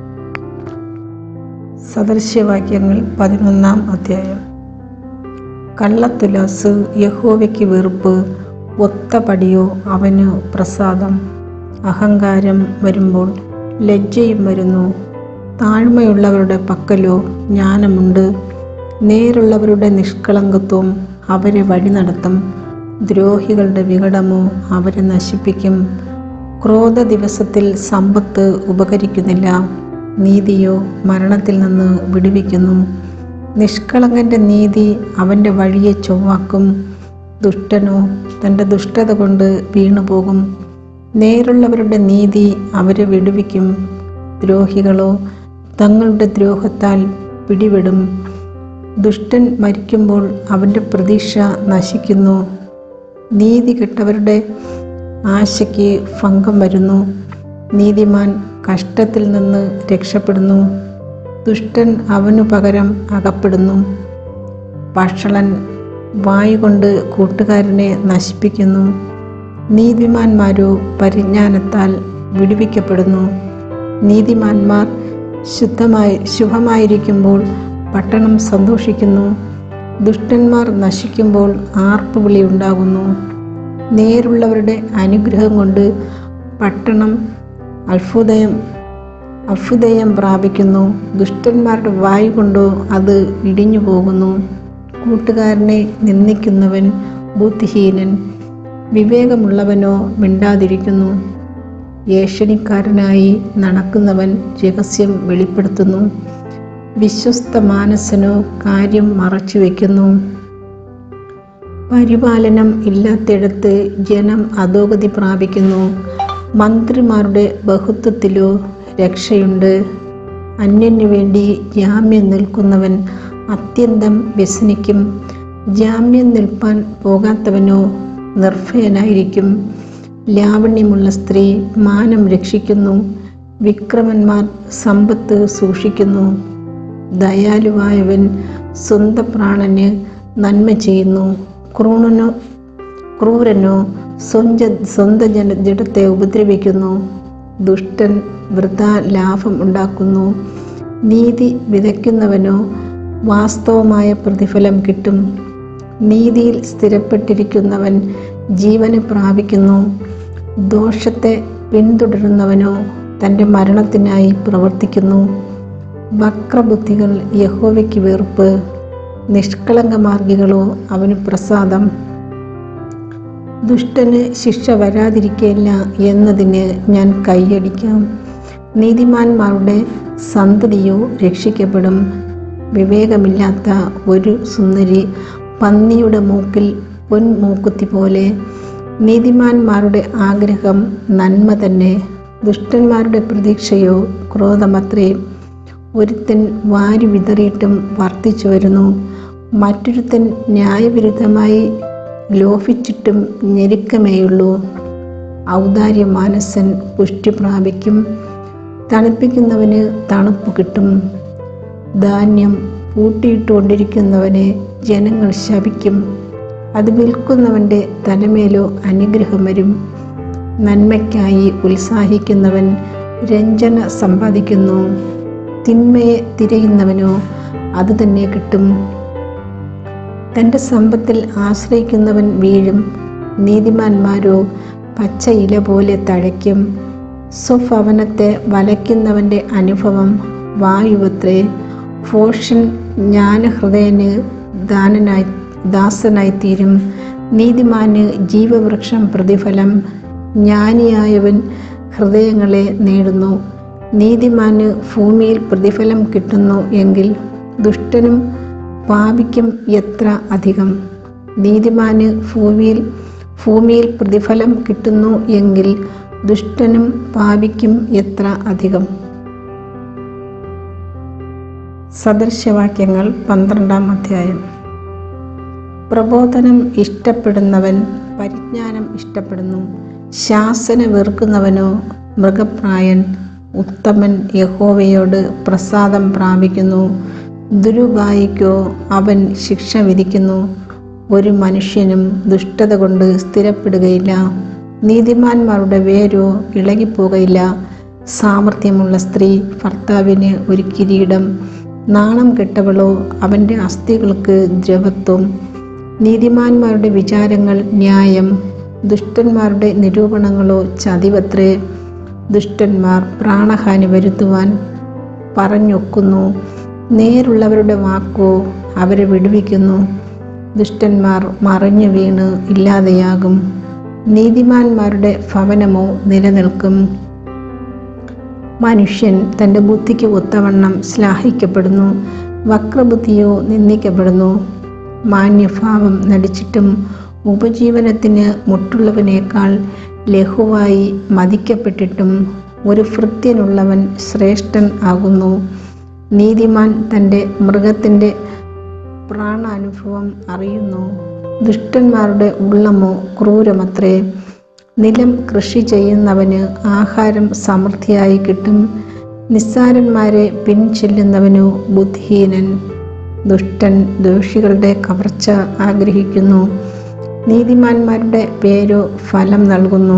സദൃശ്യവാക്യങ്ങൾ പതിനൊന്നാം അധ്യായം കള്ളത്തുലാസ് യഹോവയ്ക്ക് വെറുപ്പ് ഒത്ത പടിയോ അവന് പ്രസാദം അഹങ്കാരം വരുമ്പോൾ ലജ്ജയും വരുന്നു താഴ്മയുള്ളവരുടെ പക്കലോ ജ്ഞാനമുണ്ട് നേരുള്ളവരുടെ നിഷ്കളങ്കത്വം അവരെ വഴി നടത്തും ദ്രോഹികളുടെ വികടമോ അവരെ നശിപ്പിക്കും ക്രോധ ദിവസത്തിൽ സമ്പത്ത് ഉപകരിക്കുന്നില്ല നീതിയോ മരണത്തിൽ നിന്ന് വിടുവിക്കുന്നു നിഷ്കളങ്കന്റെ നീതി അവൻ്റെ വഴിയെ ചൊവ്വാക്കും ദുഷ്ടനോ തൻ്റെ ദുഷ്ടത കൊണ്ട് വീണുപോകും നേരുള്ളവരുടെ നീതി അവരെ വിടുവിക്കും ദ്രോഹികളോ തങ്ങളുടെ ദ്രോഹത്താൽ പിടിവിടും ദുഷ്ടൻ മരിക്കുമ്പോൾ അവൻ്റെ പ്രതീക്ഷ നശിക്കുന്നു നീതി കെട്ടവരുടെ ആശയ്ക്ക് ഭംഗം വരുന്നു നീതിമാൻ കഷ്ടത്തിൽ നിന്ന് രക്ഷപ്പെടുന്നു ദുഷ്ടൻ അവനു പകരം അകപ്പെടുന്നു വഷളൻ വായുകൊണ്ട് കൂട്ടുകാരനെ നശിപ്പിക്കുന്നു നീതിമാന്മാരോ പരിജ്ഞാനത്താൽ വിടുവിക്കപ്പെടുന്നു നീതിമാന്മാർ ശുദ്ധമായി ശുഭമായിരിക്കുമ്പോൾ പട്ടണം സന്തോഷിക്കുന്നു ദുഷ്ടന്മാർ നശിക്കുമ്പോൾ ആർപ്പുവിളി ഉണ്ടാകുന്നു നേരുള്ളവരുടെ അനുഗ്രഹം കൊണ്ട് പട്ടണം അത്ഭുതയം അഭ്യുദയം പ്രാപിക്കുന്നു ദുഷ്ടന്മാരുടെ വായു കൊണ്ടോ അത് ഇടിഞ്ഞു പോകുന്നു കൂട്ടുകാരനെ നിന്ദിക്കുന്നവൻ ബുദ്ധിഹീനൻ വിവേകമുള്ളവനോ മിണ്ടാതിരിക്കുന്നു ഏഷണിക്കാരനായി നടക്കുന്നവൻ രഹസ്യം വെളിപ്പെടുത്തുന്നു വിശ്വസ്ത മാനസനോ കാര്യം മറച്ചു വയ്ക്കുന്നു പരിപാലനം ഇല്ലാത്തിടത്ത് ജനം അധോഗതി പ്രാപിക്കുന്നു മന്ത്രിമാരുടെ ബഹുത്വത്തിലോ രക്ഷയുണ്ട് അന്യനു വേണ്ടി ജാമ്യം നിൽക്കുന്നവൻ അത്യന്തം വ്യസനിക്കും ജാമ്യം നിൽപ്പാൻ പോകാത്തവനോ നിർഭയനായിരിക്കും ലാവണ്യമുള്ള സ്ത്രീ മാനം രക്ഷിക്കുന്നു വിക്രമന്മാർ സമ്പത്ത് സൂക്ഷിക്കുന്നു ദയാലുവായവൻ സ്വന്തം പ്രാണന് നന്മ ചെയ്യുന്നു ക്രൂണനോ ക്രൂരനോ സ്വന്ത സ്വന്തം ജന ജഡത്തെ ഉപദ്രവിക്കുന്നു ദുഷ്ടൻ വൃഥ ലാഭം ഉണ്ടാക്കുന്നു നീതി വിതയ്ക്കുന്നവനോ വാസ്തവമായ പ്രതിഫലം കിട്ടും നീതിയിൽ സ്ഥിരപ്പെട്ടിരിക്കുന്നവൻ ജീവനെ പ്രാപിക്കുന്നു ദോഷത്തെ പിന്തുടരുന്നവനോ തൻ്റെ മരണത്തിനായി പ്രവർത്തിക്കുന്നു വക്രബുദ്ധികൾ യഹോവയ്ക്ക് വെറുപ്പ് നിഷ്കളങ്കമാർഗികളോ അവന് പ്രസാദം ദുഷ്ടന് ശിക്ഷ വരാതിരിക്കില്ല എന്നതിന് ഞാൻ കൈയടിക്കാം നീതിമാന്മാരുടെ സന്തതിയോ രക്ഷിക്കപ്പെടും വിവേകമില്ലാത്ത ഒരു സുന്ദരി പന്നിയുടെ മൂക്കിൽ പൊൻമൂക്കുത്തി പോലെ നീതിമാന്മാരുടെ ആഗ്രഹം നന്മ തന്നെ ദുഷ്ടന്മാരുടെ പ്രതീക്ഷയോ ക്രോധമത്രേ ഒരുത്തൻ വാരി വിതറിയിട്ടും വർദ്ധിച്ചു വരുന്നു മറ്റൊരുത്തൻ ന്യായവിരുദ്ധമായി ലോഭിച്ചിട്ടും ഞെരുക്കമേയുള്ളൂ ഔദാര്യ മാനസൻ പുഷ്ടി പ്രാപിക്കും തണുപ്പിക്കുന്നവന് തണുപ്പ് കിട്ടും ധാന്യം പൂട്ടിയിട്ടുകൊണ്ടിരിക്കുന്നവനെ ജനങ്ങൾ ശപിക്കും അത് വിൽക്കുന്നവൻ്റെ തലമേലോ അനുഗ്രഹം വരും നന്മയ്ക്കായി ഉത്സാഹിക്കുന്നവൻ രഞ്ജന സമ്പാദിക്കുന്നു തിന്മയെ തിരയുന്നവനോ അത് തന്നെ കിട്ടും തൻ്റെ സമ്പത്തിൽ ആശ്രയിക്കുന്നവൻ വീഴും നീതിമാന്മാരോ പച്ച ഇല പോലെ തഴയ്ക്കും സ്വഭവനത്തെ വലയ്ക്കുന്നവൻ്റെ അനുഭവം വായുവത്രേ ഫോഷൻ ജ്ഞാനഹൃദയന് ദാനനായി ദാസനായിത്തീരും നീതിമാന് ജീവവൃക്ഷം പ്രതിഫലം ജ്ഞാനിയായവൻ ഹൃദയങ്ങളെ നേടുന്നു നീതിമാന് ഭൂമിയിൽ പ്രതിഫലം കിട്ടുന്നു എങ്കിൽ ദുഷ്ടനും പാപിക്കും എത്ര അധികം നീതിമാന് ഭൂമിയിൽ ഭൂമിയിൽ പ്രതിഫലം കിട്ടുന്നു എങ്കിൽ ദുഷ്ടനും പാപിക്കും എത്ര അധികം സദൃശവാക്യങ്ങൾ പന്ത്രണ്ടാം അധ്യായം പ്രബോധനം ഇഷ്ടപ്പെടുന്നവൻ പരിജ്ഞാനം ഇഷ്ടപ്പെടുന്നു ശാസന വെറുക്കുന്നവനോ മൃഗപ്രായൻ ഉത്തമൻ യഹോവയോട് പ്രസാദം പ്രാപിക്കുന്നു ദുരുപായിക്കോ അവൻ ശിക്ഷ വിധിക്കുന്നു ഒരു മനുഷ്യനും ദുഷ്ടത കൊണ്ട് സ്ഥിരപ്പെടുകയില്ല നീതിമാന്മാരുടെ വേരോ ഇളകിപ്പോകയില്ല സാമർഥ്യമുള്ള സ്ത്രീ ഭർത്താവിന് ഒരു കിരീടം നാണം കെട്ടവളോ അവൻ്റെ അസ്ഥികൾക്ക് ദ്രവത്വം നീതിമാന്മാരുടെ വിചാരങ്ങൾ ന്യായം ദുഷ്ടന്മാരുടെ നിരൂപണങ്ങളോ ചതിവത്രേ ദുഷ്ടന്മാർ പ്രാണഹാനി വരുത്തുവാൻ പറഞ്ഞൊക്കുന്നു നേരുള്ളവരുടെ വാക്കോ അവരെ വിടുവിക്കുന്നു ദുഷ്ടന്മാർ മറിഞ്ഞു വീണ് ഇല്ലാതെയാകും നീതിമാന്മാരുടെ ഭവനമോ നിലനിൽക്കും മനുഷ്യൻ തൻ്റെ ബുദ്ധിക്ക് ഒത്തവണ്ണം ശ്ലാഘിക്കപ്പെടുന്നു വക്രബുദ്ധിയോ നിന്ദിക്കപ്പെടുന്നു മാന്യഭാവം നടിച്ചിട്ടും ഉപജീവനത്തിന് മുട്ടുള്ളവനേക്കാൾ ലഘുവായി മതിക്കപ്പെട്ടിട്ടും ഒരു ഭൃത്യനുള്ളവൻ ശ്രേഷ്ഠൻ ആകുന്നു നീതിമാൻ തൻ്റെ മൃഗത്തിൻ്റെ പ്രാണാനുഭവം അറിയുന്നു ദുഷ്ടന്മാരുടെ ഉള്ളമോ ക്രൂരമത്രേ നിലം കൃഷി ചെയ്യുന്നവന് ആഹാരം സമൃദ്ധിയായി കിട്ടും നിസ്സാരന്മാരെ പിൻചെല്ലുന്നവനു ബുദ്ധിഹീനൻ ദുഷ്ടൻ ദോഷികളുടെ കവർച്ച ആഗ്രഹിക്കുന്നു നീതിമാന്മാരുടെ പേരോ ഫലം നൽകുന്നു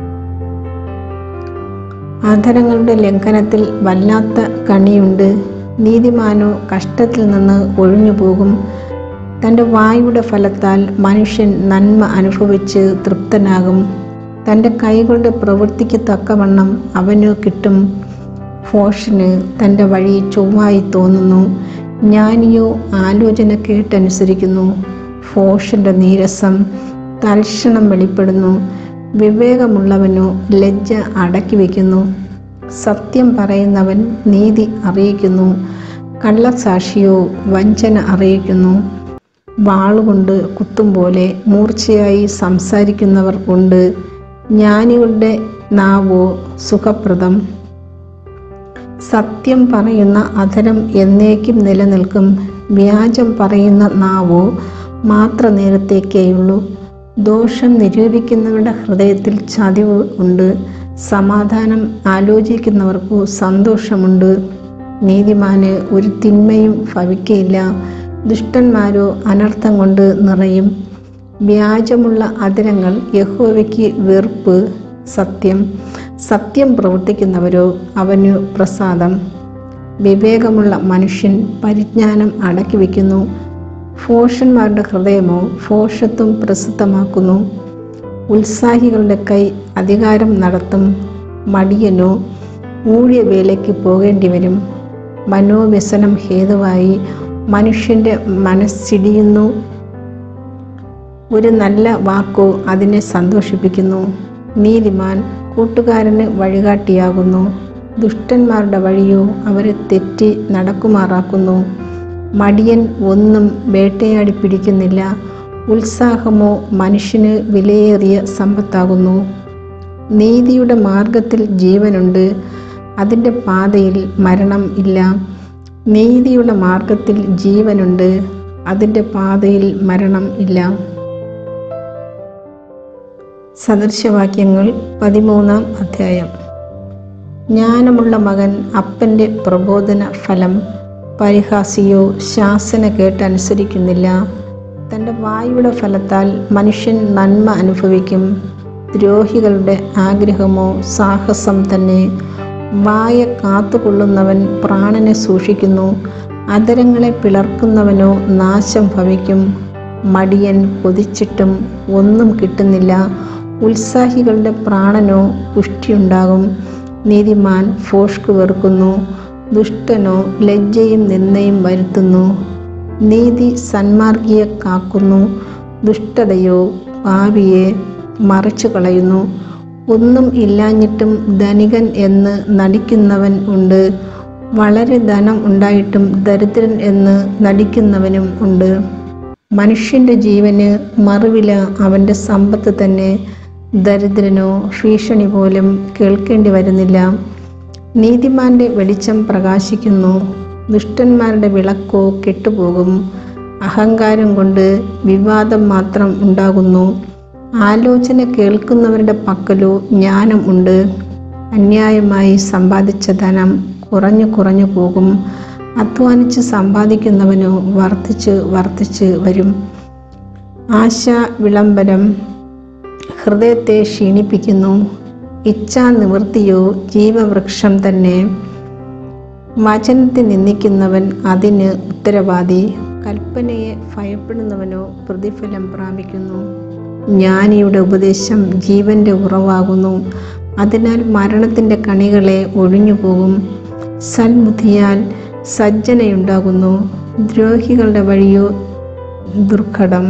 അധരങ്ങളുടെ ലംഘനത്തിൽ വല്ലാത്ത കണിയുണ്ട് നീതിമാനോ കഷ്ടത്തിൽ നിന്ന് ഒഴിഞ്ഞു പോകും തൻ്റെ വായുടെ ഫലത്താൽ മനുഷ്യൻ നന്മ അനുഭവിച്ച് തൃപ്തനാകും തൻ്റെ കൈകളുടെ പ്രവൃത്തിക്ക് തക്കവണ്ണം അവന് കിട്ടും ഫോഷന് തൻ്റെ വഴി ചൊവ്വായി തോന്നുന്നു ജ്ഞാനിയോ ആലോചന കേട്ടനുസരിക്കുന്നു ഫോഷൻ്റെ നീരസം തൽക്ഷണം വെളിപ്പെടുന്നു വിവേകമുള്ളവനോ ലജ്ജ അടക്കി വയ്ക്കുന്നു സത്യം പറയുന്നവൻ നീതി അറിയിക്കുന്നു കള്ളസാക്ഷിയോ വഞ്ചന അറിയിക്കുന്നു വാളുകൊണ്ട് കുത്തും പോലെ മൂർച്ചയായി സംസാരിക്കുന്നവർ ഉണ്ട് ജ്ഞാനികളുടെ നാവോ സുഖപ്രദം സത്യം പറയുന്ന അധരം എന്നേക്കും നിലനിൽക്കും വ്യാജം പറയുന്ന നാവോ മാത്ര നേരത്തേക്കേയുള്ളൂ ദോഷം നിരൂപിക്കുന്നവരുടെ ഹൃദയത്തിൽ ചതിവ് ഉണ്ട് സമാധാനം ആലോചിക്കുന്നവർക്കു സന്തോഷമുണ്ട് നീതിമാന് ഒരു തിന്മയും ഭവിക്കയില്ല ദുഷ്ടന്മാരോ അനർത്ഥം കൊണ്ട് നിറയും വ്യാജമുള്ള അതിരങ്ങൾ യഹോവയ്ക്ക് വെറുപ്പ് സത്യം സത്യം പ്രവർത്തിക്കുന്നവരോ അവനു പ്രസാദം വിവേകമുള്ള മനുഷ്യൻ പരിജ്ഞാനം അടക്കി വയ്ക്കുന്നു ഫോഷന്മാരുടെ ഹൃദയമോ ഫോഷത്വം പ്രസിദ്ധമാക്കുന്നു ഉത്സാഹികളുടെ കൈ അധികാരം നടത്തും മടിയനോ ഊഴിയവേലയ്ക്ക് പോകേണ്ടി വരും മനോവ്യസനം ഹേതുവായി മനുഷ്യൻ്റെ മനസ്സിടിയുന്നു ഒരു നല്ല വാക്കോ അതിനെ സന്തോഷിപ്പിക്കുന്നു നീതിമാൻ കൂട്ടുകാരന് വഴികാട്ടിയാകുന്നു ദുഷ്ടന്മാരുടെ വഴിയോ അവരെ തെറ്റി നടക്കുമാറാക്കുന്നു മടിയൻ ഒന്നും വേട്ടയാടി പിടിക്കുന്നില്ല ഉത്സാഹമോ മനുഷ്യന് വിലയേറിയ സമ്പത്താകുന്നു നീതിയുടെ മാർഗത്തിൽ ജീവനുണ്ട് അതിൻ്റെ പാതയിൽ മരണം ഇല്ല നീതിയുടെ മാർഗത്തിൽ ജീവനുണ്ട് അതിൻ്റെ പാതയിൽ മരണം ഇല്ല സദൃശവാക്യങ്ങൾ പതിമൂന്നാം അധ്യായം ജ്ഞാനമുള്ള മകൻ അപ്പൻ്റെ പ്രബോധന ഫലം പരിഹാസിയോ ശാസന കേട്ടനുസരിക്കുന്നില്ല തൻ്റെ വായുടെ ഫലത്താൽ മനുഷ്യൻ നന്മ അനുഭവിക്കും ദ്രോഹികളുടെ ആഗ്രഹമോ സാഹസം തന്നെ വായ കാത്തുകൊള്ളുന്നവൻ പ്രാണനെ സൂക്ഷിക്കുന്നു അതരങ്ങളെ പിളർക്കുന്നവനോ നാശം ഭവിക്കും മടിയൻ കൊതിച്ചിട്ടും ഒന്നും കിട്ടുന്നില്ല ഉത്സാഹികളുടെ പ്രാണനോ പുഷ്ടിയുണ്ടാകും നീതിമാൻ ഫോഷ്ക് വെറുക്കുന്നു ദുഷ്ടനോ ലജ്ജയും നിന്ദയും വരുത്തുന്നു നീതി സന്മാർഗിയെ കാക്കുന്നു ദുഷ്ടതയോ പാവിയെ മറിച്ചു കളയുന്നു ഒന്നും ഇല്ലാഞ്ഞിട്ടും ധനികൻ എന്ന് നടിക്കുന്നവൻ ഉണ്ട് വളരെ ധനം ഉണ്ടായിട്ടും ദരിദ്രൻ എന്ന് നടിക്കുന്നവനും ഉണ്ട് മനുഷ്യൻ്റെ ജീവന് മറുവില അവൻ്റെ സമ്പത്ത് തന്നെ ദരിദ്രനോ ഭീഷണി പോലും കേൾക്കേണ്ടി വരുന്നില്ല നീതിമാന്റെ വെളിച്ചം പ്രകാശിക്കുന്നു ദുഷ്ടന്മാരുടെ വിളക്കോ കെട്ടുപോകും അഹങ്കാരം കൊണ്ട് വിവാദം മാത്രം ഉണ്ടാകുന്നു ആലോചന കേൾക്കുന്നവരുടെ പക്കലോ ജ്ഞാനം ഉണ്ട് അന്യായമായി സമ്പാദിച്ച ധനം കുറഞ്ഞു കുറഞ്ഞു പോകും അധ്വാനിച്ച് സമ്പാദിക്കുന്നവനോ വർദ്ധിച്ച് വർദ്ധിച്ച് വരും ആശ വിളംബരം ഹൃദയത്തെ ക്ഷീണിപ്പിക്കുന്നു ഇച്ഛാനിവൃത്തിയോ ജീവവൃക്ഷം തന്നെ വചനത്തെ നിന്ദിക്കുന്നവൻ അതിന് ഉത്തരവാദി കൽപ്പനയെ ഭയപ്പെടുന്നവനോ പ്രതിഫലം പ്രാപിക്കുന്നു ജ്ഞാനിയുടെ ഉപദേശം ജീവന്റെ ഉറവാകുന്നു അതിനാൽ മരണത്തിൻ്റെ കണികളെ ഒഴിഞ്ഞുപോകും സൽബുദ്ധിയാൽ സജ്ജനയുണ്ടാകുന്നു ദ്രോഹികളുടെ വഴിയോ ദുർഘടം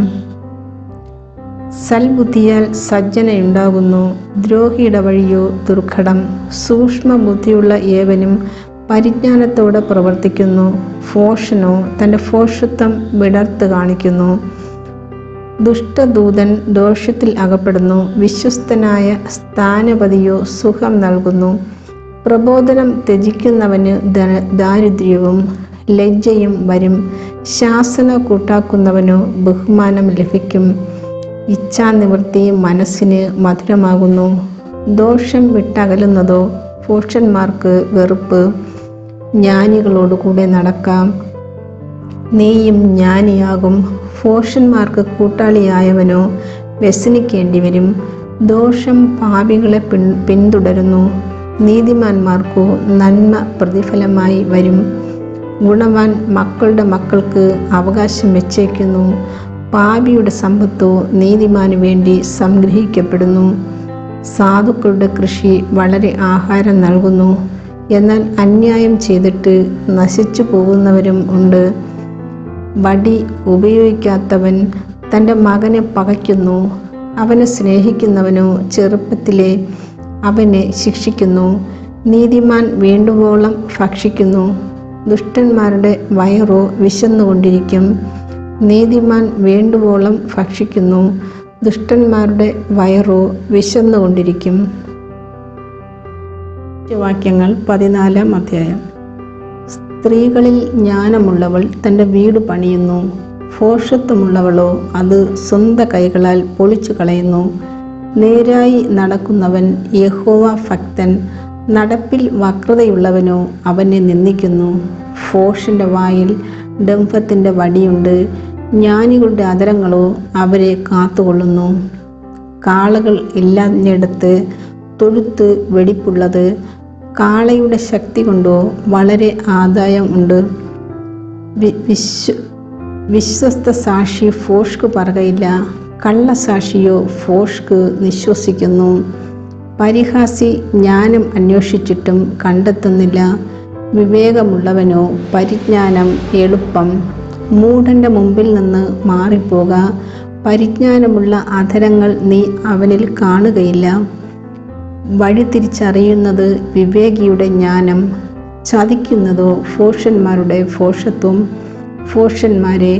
സൽബുദ്ധിയാൽ സജ്ജനയുണ്ടാകുന്നു ദ്രോഹിയുടെ വഴിയോ ദുർഘടം സൂക്ഷ്മ ബുദ്ധിയുള്ള ഏവനും പരിജ്ഞാനത്തോടെ പ്രവർത്തിക്കുന്നു ഫോഷനോ തൻ്റെ ഫോഷത്വം വിടർത്ത് കാണിക്കുന്നു ദുഷ്ടദൂതൻ ദോഷത്തിൽ അകപ്പെടുന്നു വിശ്വസ്തനായ സ്ഥാനപതിയോ സുഖം നൽകുന്നു പ്രബോധനം ത്യജിക്കുന്നവന് ധന- ദാരിദ്ര്യവും ലജ്ജയും വരും ശാസന കൂട്ടാക്കുന്നവനോ ബഹുമാനം ലഭിക്കും ഇച്ഛാനിവൃത്തി മനസ്സിന് മധുരമാകുന്നു ദോഷം വിട്ടകലുന്നതോ ഭൂഷന്മാർക്ക് വെറുപ്പ് ജ്ഞാനികളോടുകൂടെ നടക്കാം നീയും ജ്ഞാനിയാകും ഭോഷന്മാർക്ക് കൂട്ടാളിയായവനോ വ്യസനിക്കേണ്ടി വരും ദോഷം പാപികളെ പിൻ പിന്തുടരുന്നു നീതിമാന്മാർക്കോ നന്മ പ്രതിഫലമായി വരും ഗുണവാൻ മക്കളുടെ മക്കൾക്ക് അവകാശം വെച്ചേക്കുന്നു പാപിയുടെ സമ്പത്തോ നീതിമാനു വേണ്ടി സംഗ്രഹിക്കപ്പെടുന്നു സാധുക്കളുടെ കൃഷി വളരെ ആഹാരം നൽകുന്നു എന്നാൽ അന്യായം ചെയ്തിട്ട് നശിച്ചു പോകുന്നവരും ഉണ്ട് വടി ഉപയോഗിക്കാത്തവൻ തൻ്റെ മകനെ പകയ്ക്കുന്നു അവനെ സ്നേഹിക്കുന്നവനോ ചെറുപ്പത്തിലെ അവനെ ശിക്ഷിക്കുന്നു നീതിമാൻ വേണ്ടുവോളം ഭക്ഷിക്കുന്നു ദുഷ്ടന്മാരുടെ വയറോ വിശന്നുകൊണ്ടിരിക്കും നീതിമാൻ വേണ്ടുവോളം ഭക്ഷിക്കുന്നു ദുഷ്ടന്മാരുടെ വയറോ വിശന്നുകൊണ്ടിരിക്കും വാക്യങ്ങൾ പതിനാലാം അധ്യായം സ്ത്രീകളിൽ ജ്ഞാനമുള്ളവൾ തൻ്റെ വീട് പണിയുന്നു ഭോഷത്വമുള്ളവളോ അത് സ്വന്തം കൈകളാൽ പൊളിച്ചു കളയുന്നു നേരായി നടക്കുന്നവൻ യഹോവ ഭക്തൻ നടപ്പിൽ വക്രതയുള്ളവനോ അവനെ നിന്ദിക്കുന്നു ഫോഷിൻ്റെ വായിൽ ഡംഭത്തിൻ്റെ വടിയുണ്ട് ജ്ഞാനികളുടെ അതരങ്ങളോ അവരെ കാത്തുകൊള്ളുന്നു കാളകൾ ഇല്ലാഞ്ഞിടത്ത് തൊഴുത്ത് വെടിപ്പുള്ളത് കാളയുടെ ശക്തി കൊണ്ടോ വളരെ ആദായം ഉണ്ട് വി- വിശ്വ വിശ്വസ്ത സാക്ഷി ഫോഷ്ക്ക് പറകയില്ല കള്ളസാക്ഷിയോ ഫോഷ്ക്ക് നിശ്വസിക്കുന്നു പരിഹാസി ജ്ഞാനം അന്വേഷിച്ചിട്ടും കണ്ടെത്തുന്നില്ല വിവേകമുള്ളവനോ പരിജ്ഞാനം എളുപ്പം മൂഢന്റെ മുമ്പിൽ നിന്ന് മാറിപ്പോക പരിജ്ഞാനമുള്ള അധരങ്ങൾ നീ അവനിൽ കാണുകയില്ല വഴി തിരിച്ചറിയുന്നത് വിവേകിയുടെ ജ്ഞാനം ചതിക്കുന്നതോ ഫോഷന്മാരുടെ ഫോഷത്വം ഫോഷന്മാരെ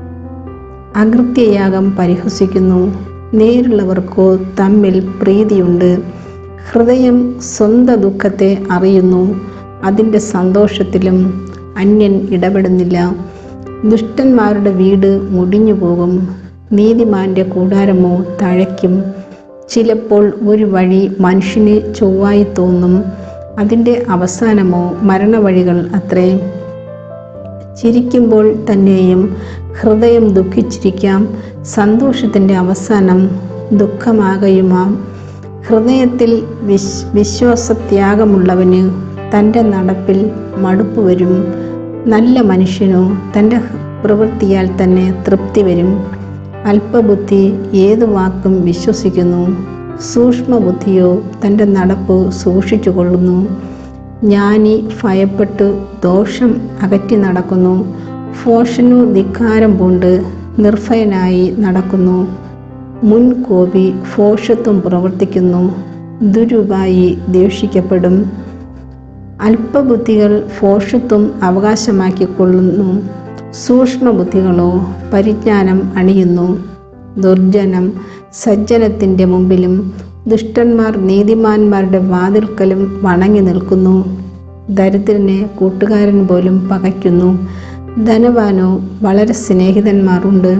അകൃത്യയാഗം പരിഹസിക്കുന്നു നേരുള്ളവർക്കോ തമ്മിൽ പ്രീതിയുണ്ട് ഹൃദയം സ്വന്തം ദുഃഖത്തെ അറിയുന്നു അതിൻ്റെ സന്തോഷത്തിലും അന്യൻ ഇടപെടുന്നില്ല ദുഷ്ടന്മാരുടെ വീട് മുടിഞ്ഞു പോകും നീതിമാന്റെ കൂടാരമോ തഴയ്ക്കും ചിലപ്പോൾ ഒരു വഴി മനുഷ്യന് ചൊവ്വായി തോന്നും അതിൻ്റെ അവസാനമോ മരണവഴികൾ അത്രേ ചിരിക്കുമ്പോൾ തന്നെയും ഹൃദയം ദുഃഖിച്ചിരിക്കാം സന്തോഷത്തിൻ്റെ അവസാനം ദുഃഖമാകയുമാം ഹൃദയത്തിൽ വിശ് വിശ്വാസത്യാഗമുള്ളവന് തൻ്റെ നടപ്പിൽ മടുപ്പ് വരും നല്ല മനുഷ്യനോ തൻ്റെ പ്രവൃത്തിയാൽ തന്നെ തൃപ്തി വരും അല്പബുദ്ധി ഏതു വാക്കും വിശ്വസിക്കുന്നു സൂക്ഷ്മബുദ്ധിയോ തൻ്റെ നടപ്പ് സൂക്ഷിച്ചു കൊള്ളുന്നു ജ്ഞാനി ഭയപ്പെട്ട് ദോഷം അകറ്റി നടക്കുന്നു ഫോഷനു ധിക്കാരം പൂണ്ട് നിർഭയനായി നടക്കുന്നു മുൻകോപി ഫോഷത്വം പ്രവർത്തിക്കുന്നു ദുരുപായി ദേഷിക്കപ്പെടും അല്പബുദ്ധികൾ ഫോഷത്വം അവകാശമാക്കിക്കൊള്ളുന്നു സൂക്ഷ്മബുദ്ധികളോ പരിജ്ഞാനം അണിയുന്നു ദുർജനം സജ്ജനത്തിൻ്റെ മുമ്പിലും ദുഷ്ടന്മാർ നീതിമാന്മാരുടെ വാതിൽക്കലും വണങ്ങി നിൽക്കുന്നു ദരിദ്രനെ കൂട്ടുകാരൻ പോലും പകയ്ക്കുന്നു ധനവാനോ വളരെ സ്നേഹിതന്മാരുണ്ട്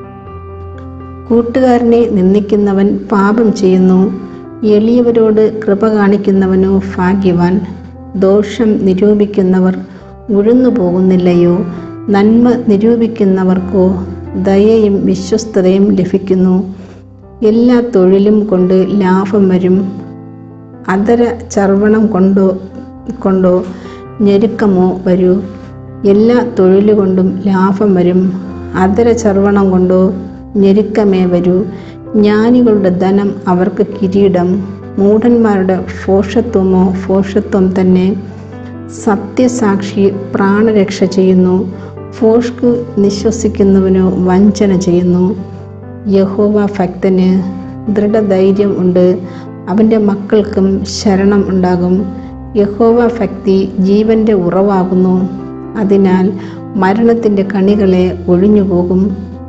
കൂട്ടുകാരനെ നിന്ദിക്കുന്നവൻ പാപം ചെയ്യുന്നു എളിയവരോട് കൃപ കാണിക്കുന്നവനോ ഭാഗ്യവാൻ ദോഷം നിരൂപിക്കുന്നവർ ഉഴന്നു പോകുന്നില്ലയോ നന്മ നിരൂപിക്കുന്നവർക്കോ ദയയും വിശ്വസ്തതയും ലഭിക്കുന്നു എല്ലാ തൊഴിലും കൊണ്ട് ലാഭം വരും അതര ചർവണം കൊണ്ടോ കൊണ്ടോ ഞെരുക്കമോ വരൂ എല്ലാ തൊഴിലുകൊണ്ടും ലാഭം വരും അതര ചർവണം കൊണ്ടോ ഞെരുക്കമേ വരൂ ജ്ഞാനികളുടെ ധനം അവർക്ക് കിരീടം മൂഢന്മാരുടെ ഫോഷത്വമോ ഫോഷത്വം തന്നെ സത്യസാക്ഷി പ്രാണരക്ഷ ചെയ്യുന്നു ഫോഷ്ക്ക് നിശ്വസിക്കുന്നവനോ വഞ്ചന ചെയ്യുന്നു യഹോവ ഭക്തന് ദൃഢധൈര്യം ഉണ്ട് അവൻ്റെ മക്കൾക്കും ശരണം ഉണ്ടാകും യഹോവ ഭക്തി ജീവന്റെ ഉറവാകുന്നു അതിനാൽ മരണത്തിൻ്റെ കണികളെ ഒഴിഞ്ഞുപോകും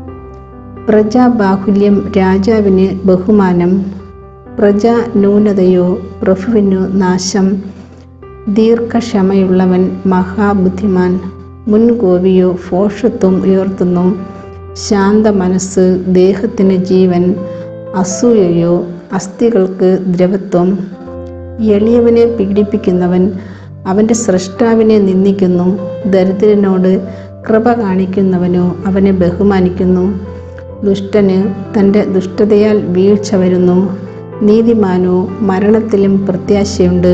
പ്രജാബാഹുല്യം രാജാവിന് ബഹുമാനം പ്രജാ ന്യൂനതയോ പ്രഭുവിനു നാശം ദീർഘക്ഷമയുള്ളവൻ മഹാബുദ്ധിമാൻ മുൻകോപിയോ ഫോഷത്വം ഉയർത്തുന്നു ശാന്ത മനസ്സ് ദേഹത്തിന് ജീവൻ അസൂയയോ അസ്ഥികൾക്ക് ദ്രവത്വം എളിയവനെ പീഡിപ്പിക്കുന്നവൻ അവൻ്റെ സൃഷ്ടാവിനെ നിന്ദിക്കുന്നു ദരിദ്രനോട് കൃപ കാണിക്കുന്നവനോ അവനെ ബഹുമാനിക്കുന്നു ദുഷ്ടന് തൻ്റെ ദുഷ്ടതയാൽ വീഴ്ച വരുന്നു നീതിമാനോ മരണത്തിലും പ്രത്യാശയുണ്ട്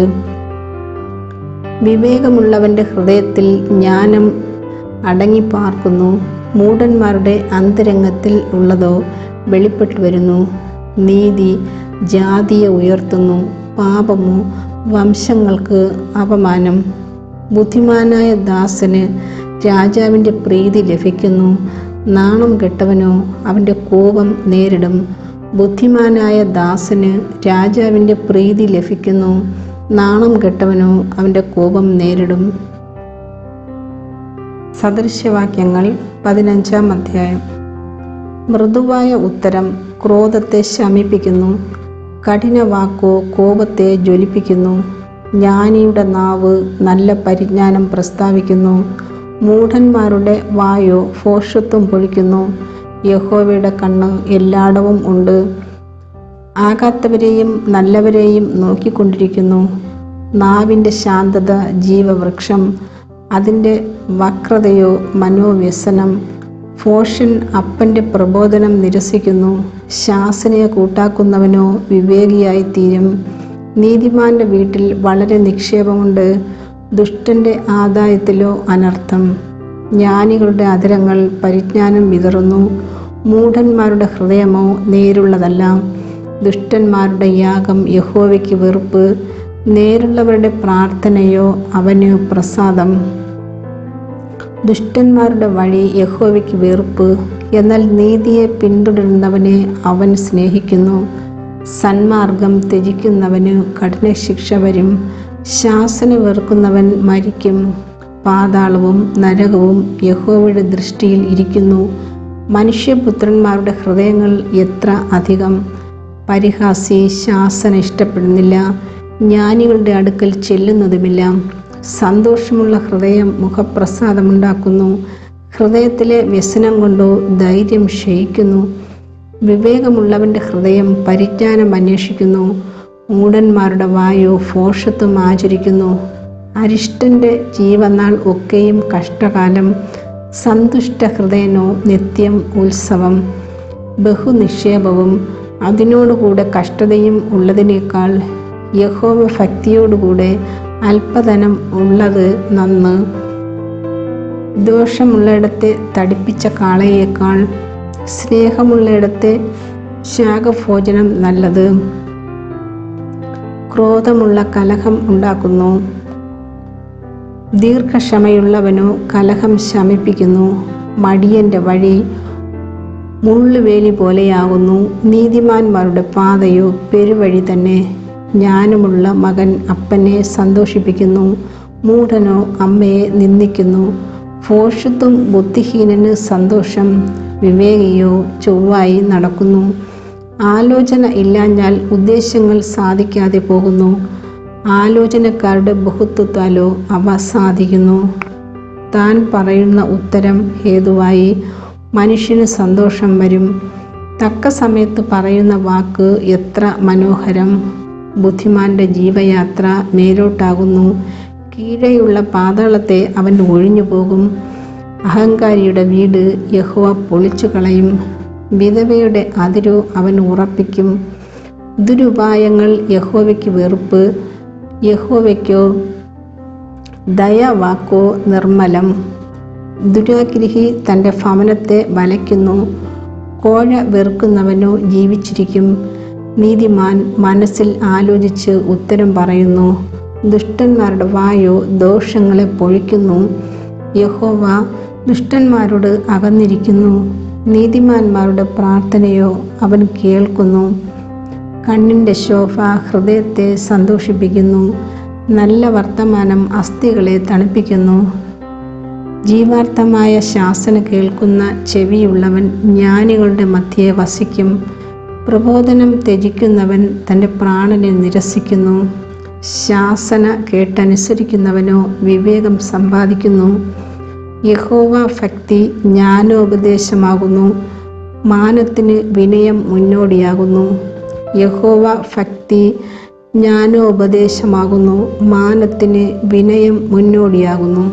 വിവേകമുള്ളവൻ്റെ ഹൃദയത്തിൽ ജ്ഞാനം അടങ്ങിപ്പാർക്കുന്നു മൂഢന്മാരുടെ അന്തരംഗത്തിൽ ഉള്ളതോ വെളിപ്പെട്ടു വരുന്നു നീതി ജാതിയെ ഉയർത്തുന്നു പാപമോ വംശങ്ങൾക്ക് അപമാനം ബുദ്ധിമാനായ ദാസന് രാജാവിൻ്റെ പ്രീതി ലഭിക്കുന്നു നാണം കെട്ടവനോ അവൻ്റെ കോപം നേരിടും ബുദ്ധിമാനായ ദാസന് രാജാവിൻ്റെ പ്രീതി ലഭിക്കുന്നു നാണം കെട്ടവനോ അവൻ്റെ കോപം നേരിടും സദൃശ്യവാക്യങ്ങൾ പതിനഞ്ചാം അധ്യായം മൃദുവായ ഉത്തരം ക്രോധത്തെ ശമിപ്പിക്കുന്നു കഠിന വാക്കോ കോപത്തെ ജ്വലിപ്പിക്കുന്നു ജ്ഞാനിയുടെ നാവ് നല്ല പരിജ്ഞാനം പ്രസ്താവിക്കുന്നു മൂഢന്മാരുടെ വായോ ഫോഷത്വം പൊഴിക്കുന്നു യഹോവയുടെ കണ്ണ് എല്ലായിടവും ഉണ്ട് ആകാത്തവരെയും നല്ലവരെയും നോക്കിക്കൊണ്ടിരിക്കുന്നു നാവിൻ്റെ ശാന്തത ജീവവൃക്ഷം അതിൻ്റെ വക്രതയോ മനോവ്യസനം ഫോഷൻ അപ്പൻ്റെ പ്രബോധനം നിരസിക്കുന്നു ശാസനയെ കൂട്ടാക്കുന്നവനോ വിവേകിയായി തീരും നീതിമാന്റെ വീട്ടിൽ വളരെ നിക്ഷേപമുണ്ട് ദുഷ്ടന്റെ ആദായത്തിലോ അനർത്ഥം ജ്ഞാനികളുടെ അധരങ്ങൾ പരിജ്ഞാനം വിതറുന്നു മൂഢന്മാരുടെ ഹൃദയമോ നേരുള്ളതല്ല ദുഷ്ടന്മാരുടെ യാഗം യഹോവയ്ക്ക് വെറുപ്പ് നേരുള്ളവരുടെ പ്രാർത്ഥനയോ അവന് പ്രസാദം ദുഷ്ടന്മാരുടെ വഴി യഹോവയ്ക്ക് വെറുപ്പ് എന്നാൽ നീതിയെ പിന്തുടരുന്നവനെ അവൻ സ്നേഹിക്കുന്നു സന്മാർഗം ത്യജിക്കുന്നവന് കഠിന ശിക്ഷ വരും ശാസന വെറുക്കുന്നവൻ മരിക്കും പാതാളവും നരകവും യഹോവയുടെ ദൃഷ്ടിയിൽ ഇരിക്കുന്നു മനുഷ്യപുത്രന്മാരുടെ ഹൃദയങ്ങൾ എത്ര അധികം പരിഹാസി ശാസന ഇഷ്ടപ്പെടുന്നില്ല ജ്ഞാനികളുടെ അടുക്കൽ ചെല്ലുന്നതുമില്ല സന്തോഷമുള്ള ഹൃദയം മുഖപ്രസാദമുണ്ടാക്കുന്നു ഹൃദയത്തിലെ വ്യസനം കൊണ്ടോ ധൈര്യം ക്ഷയിക്കുന്നു വിവേകമുള്ളവൻ്റെ ഹൃദയം പരിജ്ഞാനം അന്വേഷിക്കുന്നു മൂടന്മാരുടെ വായു ഫോഷത്വം ആചരിക്കുന്നു അരിഷ്ടൻ്റെ ജീവനാൾ ഒക്കെയും കഷ്ടകാലം സന്തുഷ്ട ഹൃദയനോ നിത്യം ഉത്സവം ബഹുനിക്ഷേപവും അതിനോടുകൂടെ കഷ്ടതയും ഉള്ളതിനേക്കാൾ യഹോവ ഭക്തിയോടുകൂടെ അല്പധനം ഉള്ളത് നന്ന് ദോഷമുള്ളയിടത്തെ തടിപ്പിച്ച കാളയേക്കാൾ സ്നേഹമുള്ളയിടത്തെ ശാഖഭോജനം നല്ലത് ക്രോധമുള്ള കലഹം ഉണ്ടാക്കുന്നു ദീർഘക്ഷമയുള്ളവനോ കലഹം ശമിപ്പിക്കുന്നു മടിയന്റെ വഴി മുള്ളുവേലി പോലെയാകുന്നു നീതിമാന്മാരുടെ പാതയോ പെരുവഴി തന്നെ ജ്ഞാനമുള്ള മകൻ അപ്പനെ സന്തോഷിപ്പിക്കുന്നു മൂഢനോ അമ്മയെ നിന്ദിക്കുന്നു ഭോഷത്വം ബുദ്ധിഹീനന് സന്തോഷം വിവേകിയോ ചൊവ്വായി നടക്കുന്നു ആലോചന ഇല്ലാഞ്ഞാൽ ഉദ്ദേശങ്ങൾ സാധിക്കാതെ പോകുന്നു ആലോചനക്കാരുടെ ബഹുത്വത്താലോ അവ സാധിക്കുന്നു താൻ പറയുന്ന ഉത്തരം ഹേതുവായി മനുഷ്യന് സന്തോഷം വരും തക്ക സമയത്ത് പറയുന്ന വാക്ക് എത്ര മനോഹരം ബുദ്ധിമാന്റെ ജീവയാത്ര മേലോട്ടാകുന്നു കീഴെയുള്ള പാതാളത്തെ അവൻ ഒഴിഞ്ഞു പോകും അഹങ്കാരിയുടെ വീട് യഹോവ പൊളിച്ചു കളയും വിധവയുടെ അതിരു അവൻ ഉറപ്പിക്കും ദുരുപായങ്ങൾ യഹോവയ്ക്ക് വെറുപ്പ് യഹോവയ്ക്കോ ദയാവാക്കോ നിർമ്മലം ദുരാഗ്രഹി തൻ്റെ ഭവനത്തെ വലയ്ക്കുന്നു കോഴ വെറുക്കുന്നവനോ ജീവിച്ചിരിക്കും നീതിമാൻ മനസ്സിൽ ആലോചിച്ച് ഉത്തരം പറയുന്നു ദുഷ്ടന്മാരുടെ വായോ ദോഷങ്ങളെ പൊഴിക്കുന്നു യഹോവ ദുഷ്ടന്മാരോട് അകന്നിരിക്കുന്നു നീതിമാന്മാരുടെ പ്രാർത്ഥനയോ അവൻ കേൾക്കുന്നു കണ്ണിൻ്റെ ശോഭ ഹൃദയത്തെ സന്തോഷിപ്പിക്കുന്നു നല്ല വർത്തമാനം അസ്ഥികളെ തണുപ്പിക്കുന്നു ജീവാർത്ഥമായ ശാസന കേൾക്കുന്ന ചെവിയുള്ളവൻ ജ്ഞാനികളുടെ മധ്യേ വസിക്കും പ്രബോധനം ത്യജിക്കുന്നവൻ തൻ്റെ പ്രാണനെ നിരസിക്കുന്നു ശാസന കേട്ടനുസരിക്കുന്നവനോ വിവേകം സമ്പാദിക്കുന്നു യഹോവ ഭക്തി ജ്ഞാനോപദേശമാകുന്നു മാനത്തിന് വിനയം മുന്നോടിയാകുന്നു യഹോവ ഭക്തി ജ്ഞാനോപദേശമാകുന്നു മാനത്തിന് വിനയം മുന്നോടിയാകുന്നു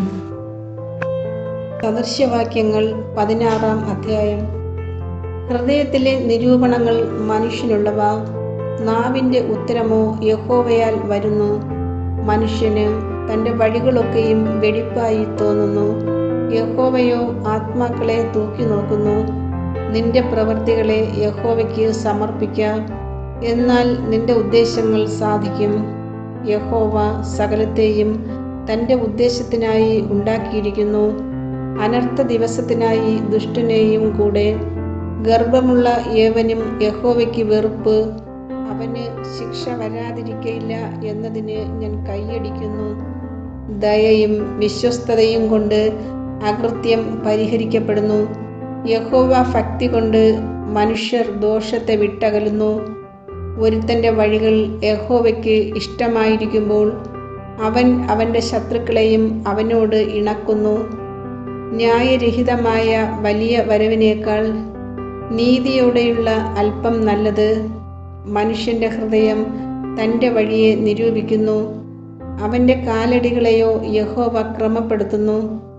സദൃശ്യവാക്യങ്ങൾ പതിനാറാം അധ്യായം ഹൃദയത്തിലെ നിരൂപണങ്ങൾ മനുഷ്യനുള്ളവ നാവിൻ്റെ ഉത്തരമോ യഹോവയാൽ വരുന്നു മനുഷ്യന് തൻ്റെ വഴികളൊക്കെയും വെടിപ്പായി തോന്നുന്നു യഹോവയോ ആത്മാക്കളെ തൂക്കി നോക്കുന്നു നിന്റെ പ്രവൃത്തികളെ യഹോവയ്ക്ക് സമർപ്പിക്കാം എന്നാൽ നിന്റെ ഉദ്ദേശങ്ങൾ സാധിക്കും യഹോവ സകലത്തെയും തൻ്റെ ഉദ്ദേശത്തിനായി ഉണ്ടാക്കിയിരിക്കുന്നു അനർത്ഥ ദിവസത്തിനായി ദുഷ്ടനെയും കൂടെ ഗർഭമുള്ള ഏവനും യഹോവയ്ക്ക് വെറുപ്പ് അവന് ശിക്ഷ വരാതിരിക്കയില്ല എന്നതിന് ഞാൻ കൈയടിക്കുന്നു ദയയും വിശ്വസ്തതയും കൊണ്ട് അകൃത്യം പരിഹരിക്കപ്പെടുന്നു യഹോവ ഭക്തി കൊണ്ട് മനുഷ്യർ ദോഷത്തെ വിട്ടകലുന്നു ഒരുത്തൻ്റെ വഴികൾ യഹോവയ്ക്ക് ഇഷ്ടമായിരിക്കുമ്പോൾ അവൻ അവൻ്റെ ശത്രുക്കളെയും അവനോട് ഇണക്കുന്നു ന്യായരഹിതമായ വലിയ വരവിനേക്കാൾ നീതിയോടെയുള്ള അല്പം നല്ലത് മനുഷ്യൻ്റെ ഹൃദയം തൻ്റെ വഴിയെ നിരൂപിക്കുന്നു അവൻ്റെ കാലടികളെയോ യഹോവ ക്രമപ്പെടുത്തുന്നു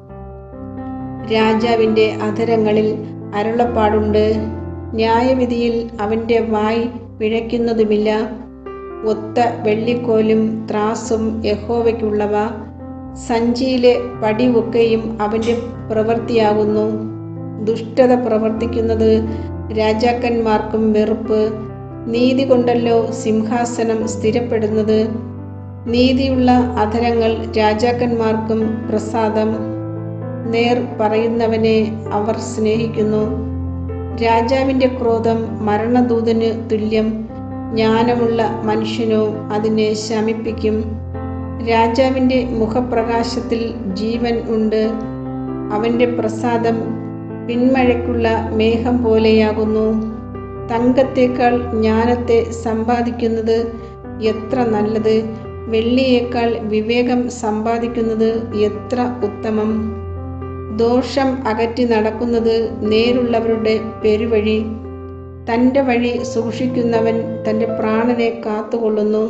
രാജാവിൻ്റെ അധരങ്ങളിൽ അരുളപ്പാടുണ്ട് ന്യായവിധിയിൽ അവൻ്റെ വായ് പിഴയ്ക്കുന്നതുമില്ല ഒത്ത വെള്ളിക്കോലും ത്രാസും യഹോവയ്ക്കുള്ളവ സഞ്ചിയിലെ പടിവൊക്കെയും അവൻ്റെ പ്രവൃത്തിയാകുന്നു ദുഷ്ടത പ്രവർത്തിക്കുന്നത് രാജാക്കന്മാർക്കും വെറുപ്പ് നീതി കൊണ്ടല്ലോ സിംഹാസനം സ്ഥിരപ്പെടുന്നത് നീതിയുള്ള അധരങ്ങൾ രാജാക്കന്മാർക്കും പ്രസാദം നേർ പറയുന്നവനെ അവർ സ്നേഹിക്കുന്നു രാജാവിൻ്റെ ക്രോധം മരണദൂതന് തുല്യം ജ്ഞാനമുള്ള മനുഷ്യനോ അതിനെ ശമിപ്പിക്കും രാജാവിൻ്റെ മുഖപ്രകാശത്തിൽ ജീവൻ ഉണ്ട് അവൻ്റെ പ്രസാദം പിന്മഴയ്ക്കുള്ള മേഘം പോലെയാകുന്നു തങ്കത്തേക്കാൾ ജ്ഞാനത്തെ സമ്പാദിക്കുന്നത് എത്ര നല്ലത് വെള്ളിയേക്കാൾ വിവേകം സമ്പാദിക്കുന്നത് എത്ര ഉത്തമം ദോഷം അകറ്റി നടക്കുന്നത് നേരുള്ളവരുടെ പെരുവഴി തൻ്റെ വഴി സൂക്ഷിക്കുന്നവൻ തൻ്റെ പ്രാണനെ കാത്തുകൊള്ളുന്നു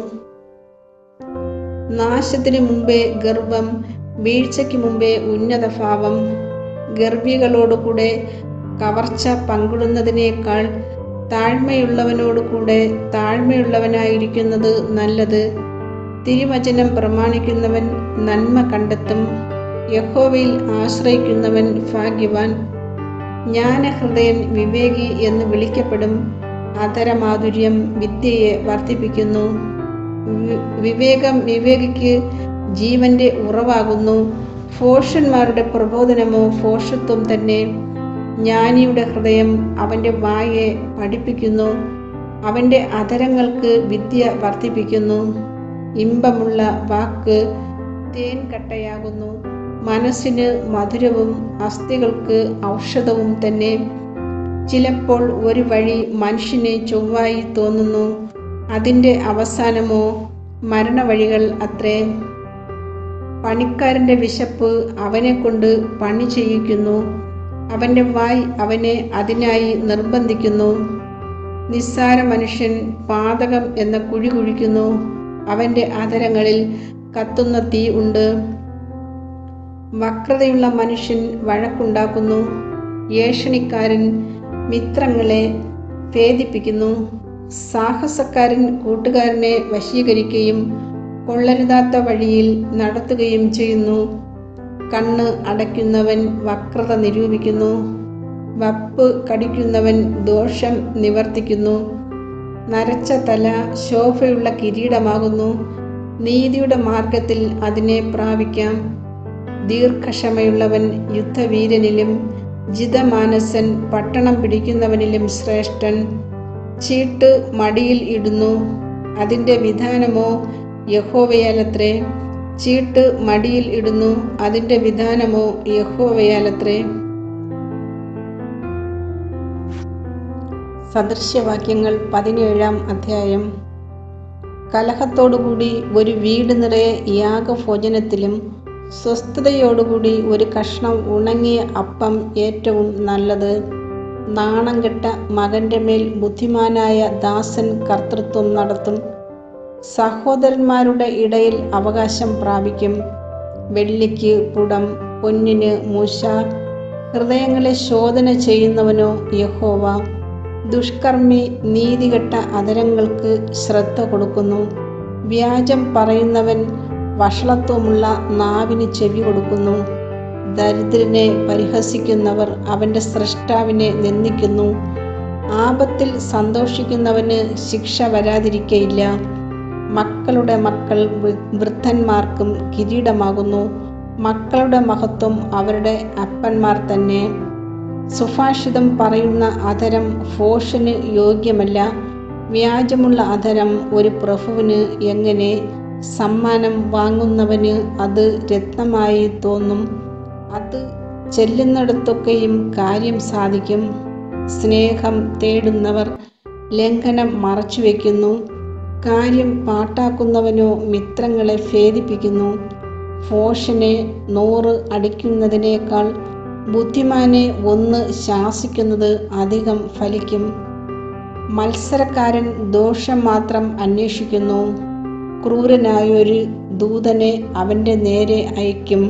നാശത്തിന് മുമ്പേ ഗർവം വീഴ്ചയ്ക്ക് മുമ്പേ ഉന്നതഭാവം ഗർഭികളോടുകൂടെ കവർച്ച പങ്കിടുന്നതിനേക്കാൾ താഴ്മയുള്ളവനോടുകൂടെ താഴ്മയുള്ളവനായിരിക്കുന്നത് നല്ലത് തിരുവചനം പ്രമാണിക്കുന്നവൻ നന്മ കണ്ടെത്തും യഹോവയിൽ ആശ്രയിക്കുന്നവൻ ഭാഗ്യവാൻ ജ്ഞാനഹൃദയൻ വിവേകി എന്ന് വിളിക്കപ്പെടും അധരമാധുര്യം വിദ്യയെ വർദ്ധിപ്പിക്കുന്നു വി- വിവേകം വിവേകിക്ക് ജീവന്റെ ഉറവാകുന്നു ഫോഷന്മാരുടെ പ്രബോധനമോ ഫോഷത്വം തന്നെ ജ്ഞാനിയുടെ ഹൃദയം അവൻ്റെ വായെ പഠിപ്പിക്കുന്നു അവൻ്റെ അധരങ്ങൾക്ക് വിദ്യ വർദ്ധിപ്പിക്കുന്നു ഇമ്പമുള്ള വാക്ക് തേൻ കട്ടയാകുന്നു മനസ്സിന് മധുരവും അസ്ഥികൾക്ക് ഔഷധവും തന്നെ ചിലപ്പോൾ ഒരു വഴി മനുഷ്യന് ചൊവ്വായി തോന്നുന്നു അതിൻ്റെ അവസാനമോ മരണവഴികൾ അത്രേ പണിക്കാരൻ്റെ വിശപ്പ് അവനെ കൊണ്ട് പണി ചെയ്യിക്കുന്നു അവൻ്റെ വായ് അവനെ അതിനായി നിർബന്ധിക്കുന്നു നിസ്സാര മനുഷ്യൻ പാതകം എന്ന കുഴി കുഴിക്കുന്നു അവൻ്റെ ആദരങ്ങളിൽ കത്തുന്ന തീ ഉണ്ട് വക്രതയുള്ള മനുഷ്യൻ വഴക്കുണ്ടാക്കുന്നു ഏഷണിക്കാരൻ മിത്രങ്ങളെ ഭേദിപ്പിക്കുന്നു സാഹസക്കാരൻ കൂട്ടുകാരനെ വശീകരിക്കുകയും കൊള്ളരുതാത്ത വഴിയിൽ നടത്തുകയും ചെയ്യുന്നു കണ്ണ് അടയ്ക്കുന്നവൻ വക്രത നിരൂപിക്കുന്നു വപ്പ് കടിക്കുന്നവൻ ദോഷം നിവർത്തിക്കുന്നു നരച്ച തല ശോഭയുള്ള കിരീടമാകുന്നു നീതിയുടെ മാർഗത്തിൽ അതിനെ പ്രാപിക്കാം ദീർഘക്ഷമയുള്ളവൻ യുദ്ധവീരനിലും ജിതമാനസൻ പട്ടണം പിടിക്കുന്നവനിലും ശ്രേഷ്ഠൻ ചീട്ട് മടിയിൽ ഇടുന്നു അതിൻ്റെ വിധാനമോ യഹോവയാലത്രേ ചീട്ട് മടിയിൽ ഇടുന്നു അതിൻ്റെ വിധാനമോ യഹോവയാലത്രേ സദൃശ്യവാക്യങ്ങൾ പതിനേഴാം അധ്യായം കലഹത്തോടുകൂടി ഒരു വീട് നിറയെ യാഗഭോജനത്തിലും സ്വസ്ഥതയോടുകൂടി ഒരു കഷ്ണം ഉണങ്ങിയ അപ്പം ഏറ്റവും നല്ലത് നാണം കെട്ട മകൻ്റെ മേൽ ബുദ്ധിമാനായ ദാസൻ കർത്തൃത്വം നടത്തും സഹോദരന്മാരുടെ ഇടയിൽ അവകാശം പ്രാപിക്കും വെള്ളിക്ക് പുടം പൊന്നിന് മൂശ ഹൃദയങ്ങളെ ശോധന ചെയ്യുന്നവനോ യഹോവ ദുഷ്കർമ്മി നീതികെട്ട അതരങ്ങൾക്ക് ശ്രദ്ധ കൊടുക്കുന്നു വ്യാജം പറയുന്നവൻ വഷളത്വമുള്ള നാവിന് ചെവി കൊടുക്കുന്നു ദരിദ്രനെ പരിഹസിക്കുന്നവർ അവൻ്റെ സ്രഷ്ടാവിനെ നിന്ദിക്കുന്നു ആപത്തിൽ സന്തോഷിക്കുന്നവന് ശിക്ഷ വരാതിരിക്കയില്ല മക്കളുടെ മക്കൾ വൃ- വൃദ്ധന്മാർക്കും കിരീടമാകുന്നു മക്കളുടെ മഹത്വം അവരുടെ അപ്പന്മാർ തന്നെ സുഭാഷിതം പറയുന്ന അധരം ഫോഷന് യോഗ്യമല്ല വ്യാജമുള്ള അധരം ഒരു പ്രഭുവിന് എങ്ങനെ സമ്മാനം വാങ്ങുന്നവന് അത് രത്നമായി തോന്നും അത് ചെല്ലുന്നിടത്തൊക്കെയും കാര്യം സാധിക്കും സ്നേഹം തേടുന്നവർ ലംഘനം മറച്ചുവെക്കുന്നു കാര്യം പാട്ടാക്കുന്നവനോ മിത്രങ്ങളെ ഭേദിപ്പിക്കുന്നു ഫോഷനെ നൂറ് അടിക്കുന്നതിനേക്കാൾ ബുദ്ധിമാനെ ഒന്ന് ശാസിക്കുന്നത് അധികം ഫലിക്കും മത്സരക്കാരൻ ദോഷം മാത്രം അന്വേഷിക്കുന്നു ക്രൂരനായൊരു ദൂതനെ അവൻ്റെ നേരെ അയക്കും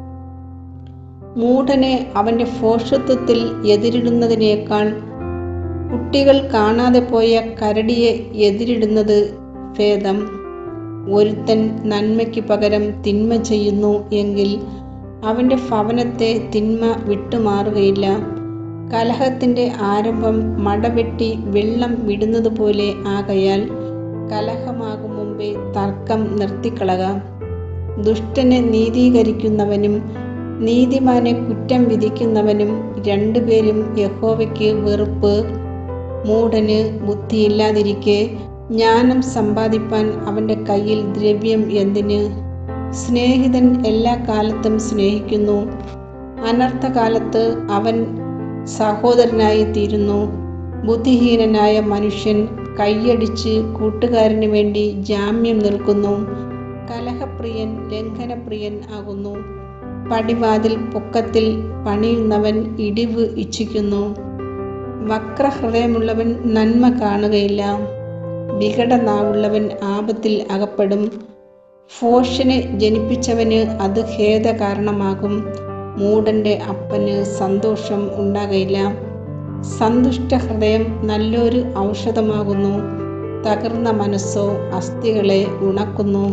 മൂഢനെ അവൻ്റെ ഫോഷത്വത്തിൽ എതിരിടുന്നതിനേക്കാൾ കുട്ടികൾ കാണാതെ പോയ കരടിയെ എതിരിടുന്നത് ഭേദം ഒരുത്തൻ നന്മയ്ക്ക് പകരം തിന്മ ചെയ്യുന്നു എങ്കിൽ അവൻ്റെ ഭവനത്തെ തിന്മ വിട്ടുമാറുകയില്ല കലഹത്തിൻ്റെ ആരംഭം മടവെട്ടി വെള്ളം വിടുന്നത് പോലെ ആകയാൽ കലഹമാകും മുമ്പേ തർക്കം നിർത്തിക്കളകാം ദുഷ്ടനെ നീതീകരിക്കുന്നവനും നീതിമാനെ കുറ്റം വിധിക്കുന്നവനും രണ്ടുപേരും യഹോവയ്ക്ക് വെറുപ്പ് മൂഢന് ബുദ്ധിയില്ലാതിരിക്കെ ജ്ഞാനം സമ്പാദിപ്പാൻ അവൻ്റെ കയ്യിൽ ദ്രവ്യം എന്തിന് സ്നേഹിതൻ എല്ലാ കാലത്തും സ്നേഹിക്കുന്നു അനർത്ഥകാലത്ത് അവൻ സഹോദരനായി തീരുന്നു ബുദ്ധിഹീനനായ മനുഷ്യൻ കൈയടിച്ച് കൂട്ടുകാരന് വേണ്ടി ജാമ്യം നിൽക്കുന്നു കലഹപ്രിയൻ ലംഘനപ്രിയൻ ആകുന്നു പടിവാതിൽ പൊക്കത്തിൽ പണിയുന്നവൻ ഇടിവ് ഇച്ഛിക്കുന്നു വക്രഹൃദയമുള്ളവൻ നന്മ കാണുകയില്ല വികടനാവുള്ളവൻ ആപത്തിൽ അകപ്പെടും ഫോഷനെ ജനിപ്പിച്ചവന് അത് ഖേദ കാരണമാകും മൂടന്റെ അപ്പന് സന്തോഷം ഉണ്ടാകയില്ല സന്തുഷ്ട ഹൃദയം നല്ലൊരു ഔഷധമാകുന്നു തകർന്ന മനസ്സോ അസ്ഥികളെ ഉണക്കുന്നു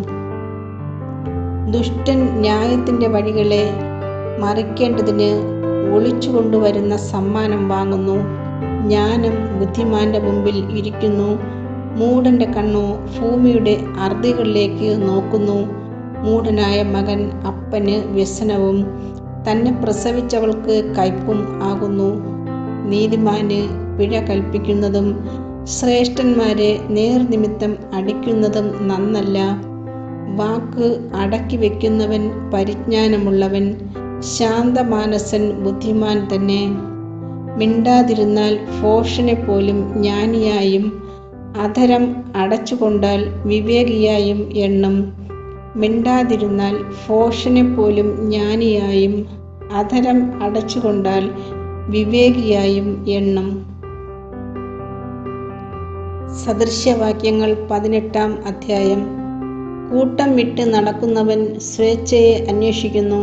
ദുഷ്ടൻ ന്യായത്തിൻ്റെ വഴികളെ മറിക്കേണ്ടതിന് ഒളിച്ചു കൊണ്ടുവരുന്ന സമ്മാനം വാങ്ങുന്നു ജ്ഞാനം ബുദ്ധിമാന്റെ മുമ്പിൽ ഇരിക്കുന്നു മൂടന്റെ കണ്ണോ ഭൂമിയുടെ അർദികളിലേക്ക് നോക്കുന്നു മൂടനായ മകൻ അപ്പന് വ്യസനവും തന്നെ പ്രസവിച്ചവൾക്ക് കയ്പും ആകുന്നു നീതിമാന് പിഴ കൽപ്പിക്കുന്നതും ശ്രേഷ്ഠന്മാരെ നേർനിമിത്തം അടിക്കുന്നതും നന്നല്ല വാക്ക് അടക്കി വെക്കുന്നവൻ പരിജ്ഞാനമുള്ളവൻ ശാന്തമാനസൻ ബുദ്ധിമാൻ തന്നെ മിണ്ടാതിരുന്നാൽ ഫോഷനെ പോലും ജ്ഞാനിയായും അധരം അടച്ചുകൊണ്ടാൽ വിവേകിയായും എണ്ണം മിണ്ടാതിരുന്നാൽ ഫോഷനെ പോലും ജ്ഞാനിയായും അധരം അടച്ചുകൊണ്ടാൽ വിവേകിയായും എണ്ണം സദൃശ്യവാക്യങ്ങൾ പതിനെട്ടാം അധ്യായം കൂട്ടം വിട്ട് നടക്കുന്നവൻ സ്വേച്ഛയെ അന്വേഷിക്കുന്നു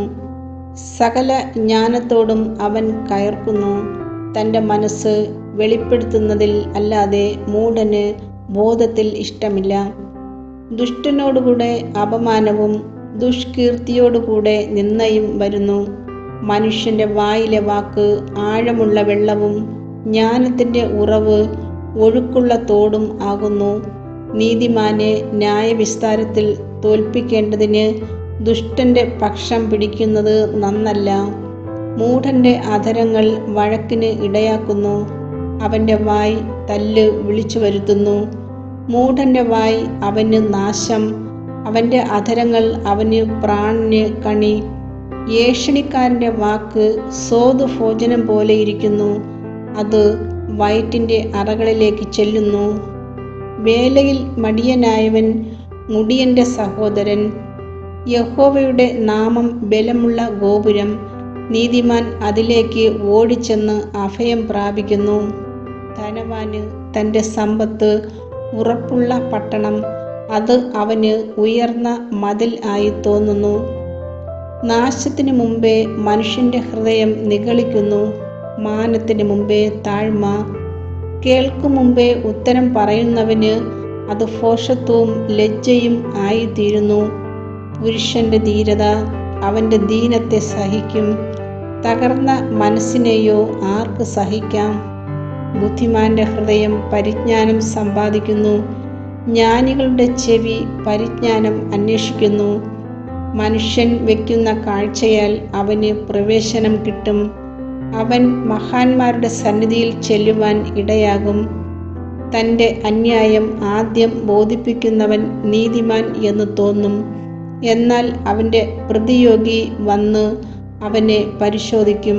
സകല ജ്ഞാനത്തോടും അവൻ കയർക്കുന്നു തൻ്റെ മനസ്സ് വെളിപ്പെടുത്തുന്നതിൽ അല്ലാതെ മൂഢന് ബോധത്തിൽ ഇഷ്ടമില്ല ദുഷ്ടനോടുകൂടെ അപമാനവും ദുഷ്കീർത്തിയോടുകൂടെ നിന്നയും വരുന്നു മനുഷ്യന്റെ വായിലെ വാക്ക് ആഴമുള്ള വെള്ളവും ജ്ഞാനത്തിൻ്റെ ഉറവ് ഒഴുക്കുള്ള തോടും ആകുന്നു നീതിമാനെ ന്യായവിസ്താരത്തിൽ തോൽപ്പിക്കേണ്ടതിന് ദുഷ്ടന്റെ പക്ഷം പിടിക്കുന്നത് നന്നല്ല മൂഢന്റെ അധരങ്ങൾ വഴക്കിന് ഇടയാക്കുന്നു അവന്റെ വായ് തല്ല് വിളിച്ചു വരുത്തുന്നു മൂഢന്റെ വായ് അവന് നാശം അവന്റെ അധരങ്ങൾ അവന് പ്രാണന് കണി ഏഷണിക്കാരന്റെ വാക്ക് സോതു ഭോജനം പോലെ ഇരിക്കുന്നു അത് വയറ്റിന്റെ അറകളിലേക്ക് ചെല്ലുന്നു വേലയിൽ മടിയനായവൻ മുടിയന്റെ സഹോദരൻ യഹോവയുടെ നാമം ബലമുള്ള ഗോപുരം നീതിമാൻ അതിലേക്ക് ഓടിച്ചെന്ന് അഭയം പ്രാപിക്കുന്നു ധനവാന് തൻ്റെ സമ്പത്ത് ഉറപ്പുള്ള പട്ടണം അത് അവന് ഉയർന്ന മതിൽ ആയി തോന്നുന്നു നാശത്തിന് മുമ്പേ മനുഷ്യന്റെ ഹൃദയം നിഗളിക്കുന്നു മാനത്തിന് മുമ്പേ താഴ്മ കേൾക്കും മുമ്പേ ഉത്തരം പറയുന്നവന് അത് ഭോഷത്വവും ലജ്ജയും ആയിത്തീരുന്നു പുരുഷന്റെ ധീരത അവന്റെ ദീനത്തെ സഹിക്കും തകർന്ന മനസ്സിനെയോ ആർക്ക് സഹിക്കാം ബുദ്ധിമാന്റെ ഹൃദയം പരിജ്ഞാനം സമ്പാദിക്കുന്നു ജ്ഞാനികളുടെ ചെവി പരിജ്ഞാനം അന്വേഷിക്കുന്നു മനുഷ്യൻ വയ്ക്കുന്ന കാഴ്ചയാൽ അവന് പ്രവേശനം കിട്ടും അവൻ മഹാന്മാരുടെ സന്നിധിയിൽ ചെല്ലുവാൻ ഇടയാകും തൻ്റെ അന്യായം ആദ്യം ബോധിപ്പിക്കുന്നവൻ നീതിമാൻ എന്ന് തോന്നും എന്നാൽ അവൻ്റെ പ്രതിയോഗി വന്ന് അവനെ പരിശോധിക്കും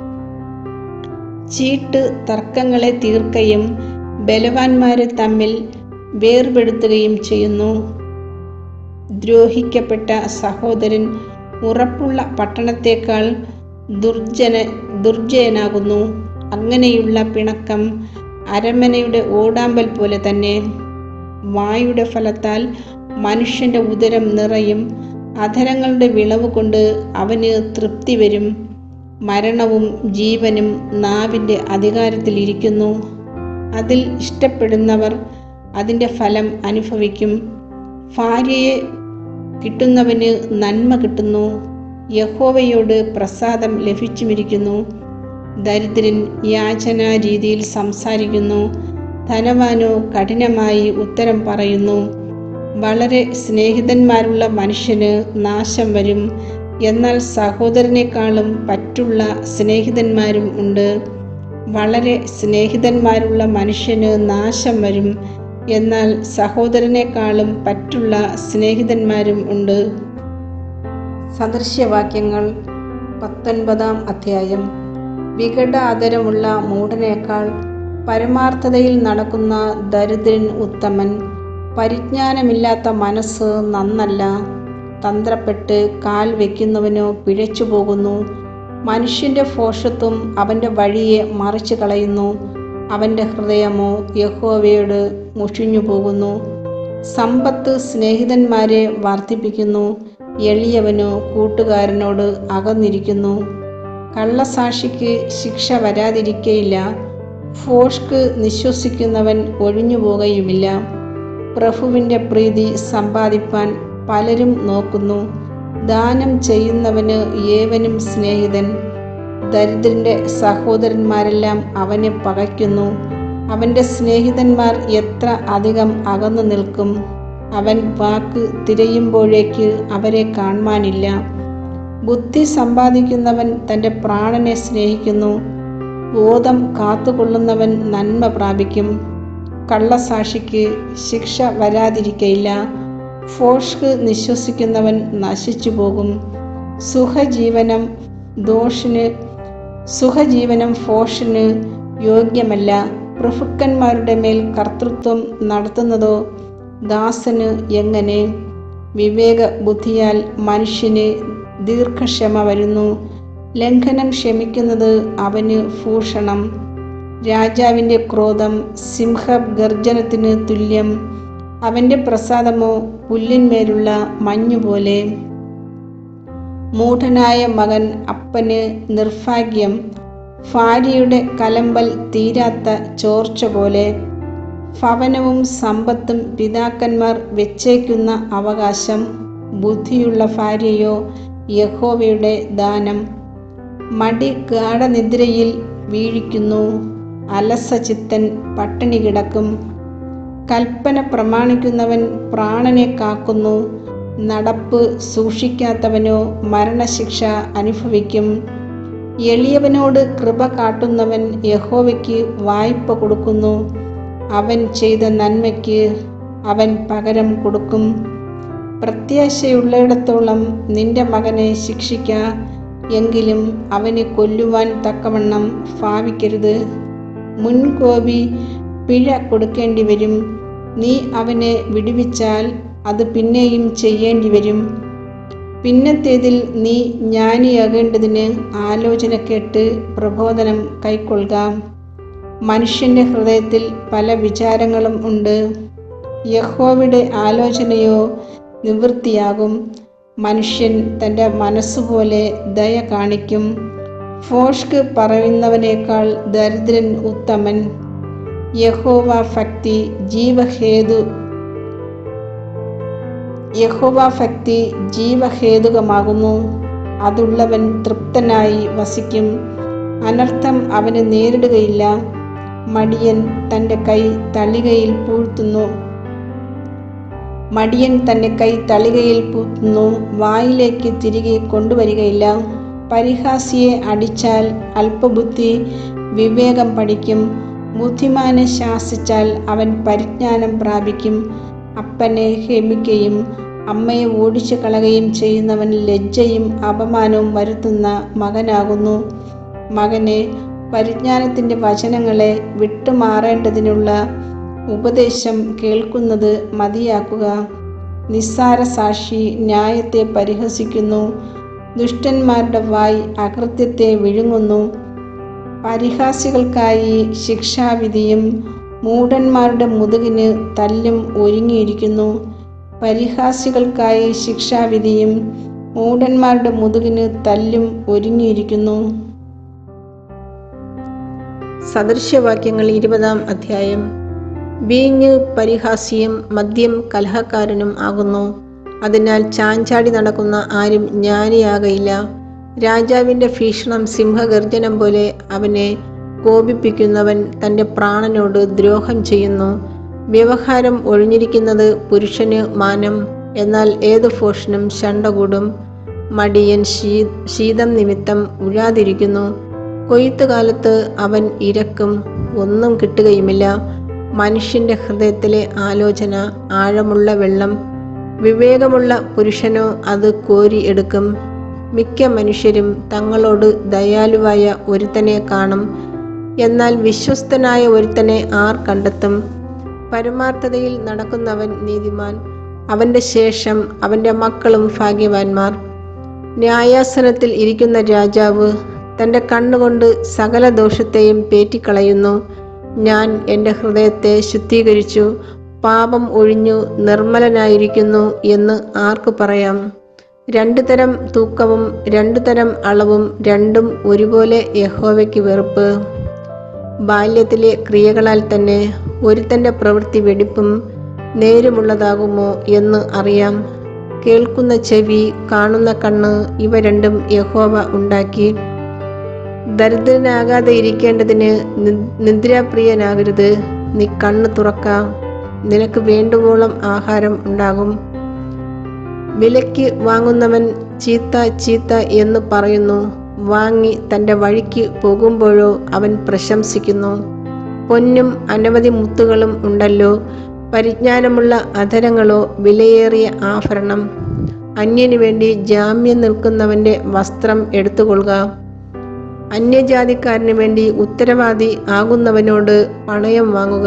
ചീട്ട് തർക്കങ്ങളെ തീർക്കുകയും ബലവാന്മാരെ തമ്മിൽ വേർപെടുത്തുകയും ചെയ്യുന്നു ദ്രോഹിക്കപ്പെട്ട സഹോദരൻ ഉറപ്പുള്ള പട്ടണത്തേക്കാൾ ദുർജന ദുർജയനാകുന്നു അങ്ങനെയുള്ള പിണക്കം അരമനയുടെ ഓടാമ്പൽ പോലെ തന്നെ വായുടെ ഫലത്താൽ മനുഷ്യന്റെ ഉദരം നിറയും അധരങ്ങളുടെ വിളവ് കൊണ്ട് അവന് തൃപ്തി വരും മരണവും ജീവനും നാവിൻ്റെ അധികാരത്തിലിരിക്കുന്നു അതിൽ ഇഷ്ടപ്പെടുന്നവർ അതിൻ്റെ ഫലം അനുഭവിക്കും ഭാര്യയെ കിട്ടുന്നവന് നന്മ കിട്ടുന്നു യഹോവയോട് പ്രസാദം ലഭിച്ചുമിരിക്കുന്നു ദരിദ്രൻ യാചനാ രീതിയിൽ സംസാരിക്കുന്നു ധനവാനോ കഠിനമായി ഉത്തരം പറയുന്നു വളരെ സ്നേഹിതന്മാരുള്ള മനുഷ്യന് നാശം വരും എന്നാൽ സഹോദരനേക്കാളും പറ്റുള്ള സ്നേഹിതന്മാരും ഉണ്ട് വളരെ സ്നേഹിതന്മാരുള്ള മനുഷ്യന് നാശം വരും എന്നാൽ സഹോദരനേക്കാളും പറ്റുള്ള സ്നേഹിതന്മാരും ഉണ്ട് സദൃശ്യവാക്യങ്ങൾ പത്തൊൻപതാം അധ്യായം വികട ആദരമുള്ള മൂഢനേക്കാൾ പരമാർത്ഥതയിൽ നടക്കുന്ന ദരിദ്രൻ ഉത്തമൻ പരിജ്ഞാനമില്ലാത്ത മനസ്സ് നന്നല്ല തന്ത്രപ്പെട്ട് കാൽ വയ്ക്കുന്നവനോ പിഴച്ചു പോകുന്നു മനുഷ്യന്റെ ഫോഷത്വം അവന്റെ വഴിയെ മറിച്ചു കളയുന്നു അവന്റെ ഹൃദയമോ യഹോവയോട് മുഷിഞ്ഞു പോകുന്നു സമ്പത്ത് സ്നേഹിതന്മാരെ വർദ്ധിപ്പിക്കുന്നു എളിയവനോ കൂട്ടുകാരനോട് അകന്നിരിക്കുന്നു കള്ളസാക്ഷിക്ക് ശിക്ഷ വരാതിരിക്കയില്ല ഫോഷ്ക്ക് നിശ്വസിക്കുന്നവൻ ഒഴിഞ്ഞു പോകുകയുമില്ല പ്രഭുവിൻ്റെ പ്രീതി സമ്പാദിപ്പാൻ പലരും നോക്കുന്നു ദാനം ചെയ്യുന്നവന് ഏവനും സ്നേഹിതൻ ദരിദ്രന്റെ സഹോദരന്മാരെല്ലാം അവനെ പകയ്ക്കുന്നു അവൻ്റെ സ്നേഹിതന്മാർ എത്ര അധികം അകന്നു നിൽക്കും അവൻ വാക്ക് തിരയുമ്പോഴേക്ക് അവരെ കാണുവാനില്ല ബുദ്ധി സമ്പാദിക്കുന്നവൻ തൻ്റെ പ്രാണനെ സ്നേഹിക്കുന്നു ബോധം കാത്തുകൊള്ളുന്നവൻ നന്മ പ്രാപിക്കും കള്ളസാക്ഷിക്ക് ശിക്ഷ വരാതിരിക്കയില്ല ഫോഷ്ക്ക് നിശ്വസിക്കുന്നവൻ നശിച്ചു പോകും സുഖജീവനം ദോഷിന് സുഖജീവനം ഫോഷിന് യോഗ്യമല്ല പ്രഭുക്കന്മാരുടെ മേൽ കർത്തൃത്വം നടത്തുന്നതോ ദാസന് എങ്ങനെ വിവേക ബുദ്ധിയാൽ മനുഷ്യന് ദീർഘക്ഷമ വരുന്നു ലംഘനം ക്ഷമിക്കുന്നത് അവന് ഭൂഷണം രാജാവിൻ്റെ ക്രോധം സിംഹഗർജനത്തിന് തുല്യം അവൻ്റെ പ്രസാദമോ പുല്ലിന്മേലുള്ള മഞ്ഞുപോലെ മൂഢനായ മകൻ അപ്പന് നിർഭാഗ്യം ഭാര്യയുടെ കലമ്പൽ തീരാത്ത ചോർച്ച പോലെ ഭവനവും സമ്പത്തും പിതാക്കന്മാർ വെച്ചേക്കുന്ന അവകാശം ബുദ്ധിയുള്ള ഭാര്യയോ യഹോവയുടെ ദാനം മടി ഗാഠനിദ്രയിൽ വീഴിക്കുന്നു അലസചിത്തൻ പട്ടിണി കിടക്കും കൽപ്പന പ്രമാണിക്കുന്നവൻ പ്രാണനെ കാക്കുന്നു നടപ്പ് സൂക്ഷിക്കാത്തവനോ മരണശിക്ഷ അനുഭവിക്കും എളിയവനോട് കൃപ കാട്ടുന്നവൻ യഹോവയ്ക്ക് വായ്പ കൊടുക്കുന്നു അവൻ ചെയ്ത നന്മയ്ക്ക് അവൻ പകരം കൊടുക്കും പ്രത്യാശയുള്ളിടത്തോളം നിന്റെ മകനെ ശിക്ഷിക്ക എങ്കിലും അവനെ കൊല്ലുവാൻ തക്കവണ്ണം ഭാവിക്കരുത് മുൻകോപി പിഴ കൊടുക്കേണ്ടി വരും നീ അവനെ വിടുവിച്ചാൽ അത് പിന്നെയും ചെയ്യേണ്ടി വരും പിന്നത്തേതിൽ നീ ജ്ഞാനിയാകേണ്ടതിന് ആലോചന കേട്ട് പ്രബോധനം കൈക്കൊള്ളുക മനുഷ്യന്റെ ഹൃദയത്തിൽ പല വിചാരങ്ങളും ഉണ്ട് യഹോവയുടെ ആലോചനയോ നിവൃത്തിയാകും മനുഷ്യൻ തൻ്റെ മനസ്സുപോലെ ദയ കാണിക്കും ഫോഷ്ക്ക് പറയുന്നവനേക്കാൾ ദരിദ്രൻ ഉത്തമൻ യഹോവ ഭക്തി ജീവഹേതു യഹോവ ഭക്തി ജീവഹേതുകമാകുന്നു അതുള്ളവൻ തൃപ്തനായി വസിക്കും അനർത്ഥം അവന് നേരിടുകയില്ല മടിയൻ തൻ്റെ കൈ തളികയിൽ പൂഴ്ത്തുന്നു മടിയൻ തൻ്റെ കൈ തളികയിൽ പൂത്തുന്നു വായിലേക്ക് തിരികെ കൊണ്ടുവരികയില്ല പരിഹാസിയെ അടിച്ചാൽ അല്പബുദ്ധി വിവേകം പഠിക്കും ബുദ്ധിമാനെ ശാസിച്ചാൽ അവൻ പരിജ്ഞാനം പ്രാപിക്കും അപ്പനെ ഹെമിക്കുകയും അമ്മയെ ഓടിച്ചു കളയുകയും ചെയ്യുന്നവൻ ലജ്ജയും അപമാനവും വരുത്തുന്ന മകനാകുന്നു മകനെ പരിജ്ഞാനത്തിൻ്റെ വചനങ്ങളെ വിട്ടുമാറേണ്ടതിനുള്ള ഉപദേശം കേൾക്കുന്നത് മതിയാക്കുക നിസ്സാര സാക്ഷി ന്യായത്തെ പരിഹസിക്കുന്നു ദുഷ്ടന്മാരുടെ വായ് അകൃത്യത്തെ വിഴുങ്ങുന്നു പരിഹാസികൾക്കായി ശിക്ഷാവിധിയും മൂഢന്മാരുടെ മുതുകിന് തല്ലും ഒരുങ്ങിയിരിക്കുന്നു പരിഹാസികൾക്കായി ശിക്ഷാവിധിയും മൂഢന്മാരുടെ മുതുകിന് തല്ലും ഒരുങ്ങിയിരിക്കുന്നു സദൃശ്യവാക്യങ്ങൾ ഇരുപതാം അധ്യായം വീഞ്ഞ് പരിഹാസിയും മദ്യം കലഹക്കാരനും ആകുന്നു അതിനാൽ ചാഞ്ചാടി നടക്കുന്ന ആരും ജ്ഞാനിയാകയില്ല രാജാവിൻ്റെ ഭീഷണം സിംഹഗർജനം പോലെ അവനെ കോപിപ്പിക്കുന്നവൻ തൻ്റെ പ്രാണനോട് ദ്രോഹം ചെയ്യുന്നു വ്യവഹാരം ഒഴിഞ്ഞിരിക്കുന്നത് പുരുഷന് മാനം എന്നാൽ ഏത് ഭോഷനും ശണ്ട കൂടും മടിയൻ ശീ ശീതം നിമിത്തം ഉഴാതിരിക്കുന്നു കൊയ്ത്തുകാലത്ത് അവൻ ഇരക്കും ഒന്നും കിട്ടുകയുമില്ല മനുഷ്യന്റെ ഹൃദയത്തിലെ ആലോചന ആഴമുള്ള വെള്ളം വിവേകമുള്ള പുരുഷനോ അത് കോരി എടുക്കും മിക്ക മനുഷ്യരും തങ്ങളോട് ദയാലുവായ ഒരുത്തനെ കാണും എന്നാൽ വിശ്വസ്തനായ ഒരുത്തനെ ആർ കണ്ടെത്തും പരമാർത്ഥതയിൽ നടക്കുന്നവൻ നീതിമാൻ അവന്റെ ശേഷം അവന്റെ മക്കളും ഭാഗ്യവാന്മാർ ന്യായാസനത്തിൽ ഇരിക്കുന്ന രാജാവ് തൻ്റെ കണ്ണുകൊണ്ട് സകല ദോഷത്തെയും പേറ്റിക്കളയുന്നു ഞാൻ എൻ്റെ ഹൃദയത്തെ ശുദ്ധീകരിച്ചു പാപം ഒഴിഞ്ഞു നിർമ്മലനായിരിക്കുന്നു എന്ന് ആർക്ക് പറയാം രണ്ടു തരം തൂക്കവും രണ്ടു തരം അളവും രണ്ടും ഒരുപോലെ യഹോവയ്ക്ക് വെറുപ്പ് ബാല്യത്തിലെ ക്രിയകളാൽ തന്നെ ഒരുത്തൻ്റെ പ്രവൃത്തി വെടിപ്പും നേരുമുള്ളതാകുമോ എന്ന് അറിയാം കേൾക്കുന്ന ചെവി കാണുന്ന കണ്ണ് ഇവ രണ്ടും യഹോവ ഉണ്ടാക്കി ദരിദ്രനാകാതെ ഇരിക്കേണ്ടതിന് നി- നിദ്രാപ്രിയനാകരുത് നീ കണ്ണ് തുറക്കാം നിനക്ക് വേണ്ടുവോളം ആഹാരം ഉണ്ടാകും വിലയ്ക്ക് വാങ്ങുന്നവൻ ചീത്ത ചീത്ത എന്ന് പറയുന്നു വാങ്ങി തൻ്റെ വഴിക്ക് പോകുമ്പോഴോ അവൻ പ്രശംസിക്കുന്നു പൊന്നും അനവധി മുത്തുകളും ഉണ്ടല്ലോ പരിജ്ഞാനമുള്ള അധരങ്ങളോ വിലയേറിയ ആഭരണം അന്യന് വേണ്ടി ജാമ്യം നിൽക്കുന്നവന്റെ വസ്ത്രം എടുത്തുകൊള്ളുക അന്യജാതിക്കാരന് വേണ്ടി ഉത്തരവാദി ആകുന്നവനോട് പണയം വാങ്ങുക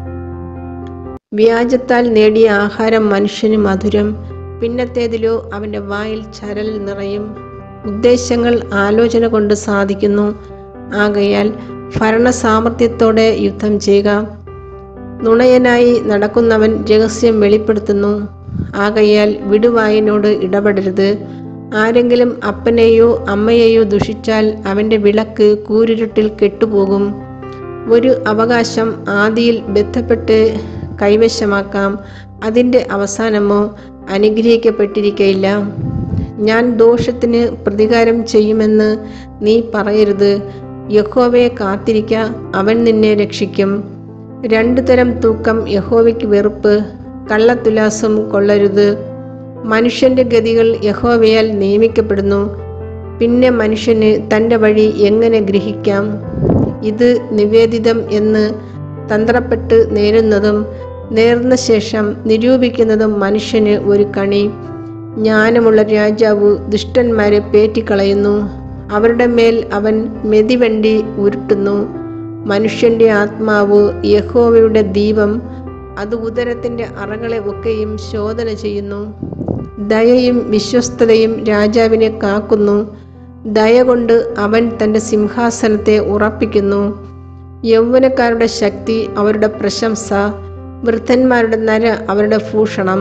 വ്യാജത്താൽ നേടിയ ആഹാരം മനുഷ്യന് മധുരം പിന്നത്തേതിലോ അവന്റെ വായിൽ ചരൽ നിറയും ഉദ്ദേശങ്ങൾ ആലോചന കൊണ്ട് സാധിക്കുന്നു ആകയാൽ ഭരണസാമർഥ്യത്തോടെ യുദ്ധം ചെയ്യുക നുണയനായി നടക്കുന്നവൻ രഹസ്യം വെളിപ്പെടുത്തുന്നു ആകയാൽ വിടുവായനോട് ഇടപെടരുത് ആരെങ്കിലും അപ്പനെയോ അമ്മയെയോ ദുഷിച്ചാൽ അവന്റെ വിളക്ക് കൂരിരുട്ടിൽ കെട്ടുപോകും ഒരു അവകാശം ആദിയിൽ ബന്ധപ്പെട്ട് കൈവശമാക്കാം അതിൻ്റെ അവസാനമോ അനുഗ്രഹിക്കപ്പെട്ടിരിക്കയില്ല ഞാൻ ദോഷത്തിന് പ്രതികാരം ചെയ്യുമെന്ന് നീ പറയരുത് യഹോവയെ കാത്തിരിക്ക അവൻ നിന്നെ രക്ഷിക്കും രണ്ടു തരം തൂക്കം യഹോവയ്ക്ക് വെറുപ്പ് കള്ളത്തുലാസം കൊള്ളരുത് മനുഷ്യന്റെ ഗതികൾ യഹോവയാൽ നിയമിക്കപ്പെടുന്നു പിന്നെ മനുഷ്യന് തൻ്റെ വഴി എങ്ങനെ ഗ്രഹിക്കാം ഇത് നിവേദിതം എന്ന് തന്ത്രപ്പെട്ട് നേരുന്നതും നേർന്ന ശേഷം നിരൂപിക്കുന്നതും മനുഷ്യന് ഒരു കണി ജ്ഞാനമുള്ള രാജാവ് ദുഷ്ടന്മാരെ പേറ്റിക്കളയുന്നു അവരുടെ മേൽ അവൻ മെതിവണ്ടി ഉരുട്ടുന്നു മനുഷ്യന്റെ ആത്മാവ് യഹോവയുടെ ദീപം അത് ഉദരത്തിന്റെ അറകളെ ഒക്കെയും ശോധന ചെയ്യുന്നു ദയയും വിശ്വസ്തതയും രാജാവിനെ കാക്കുന്നു ദയ കൊണ്ട് അവൻ തൻ്റെ സിംഹാസനത്തെ ഉറപ്പിക്കുന്നു യൗവനക്കാരുടെ ശക്തി അവരുടെ പ്രശംസ വൃദ്ധന്മാരുടെ നര അവരുടെ ഭൂഷണം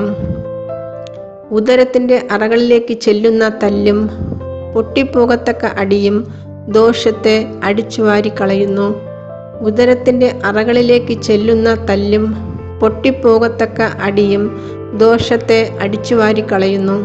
ഉദരത്തിന്റെ അറകളിലേക്ക് ചെല്ലുന്ന തല്ലും പൊട്ടിപ്പോകത്തക്ക അടിയും ദോഷത്തെ അടിച്ചുവാരി കളയുന്നു ഉദരത്തിന്റെ അറകളിലേക്ക് ചെല്ലുന്ന തല്ലും പൊട്ടിപ്പോകത്തക്ക അടിയും ദോഷത്തെ അടിച്ചുവാരി കളയുന്നു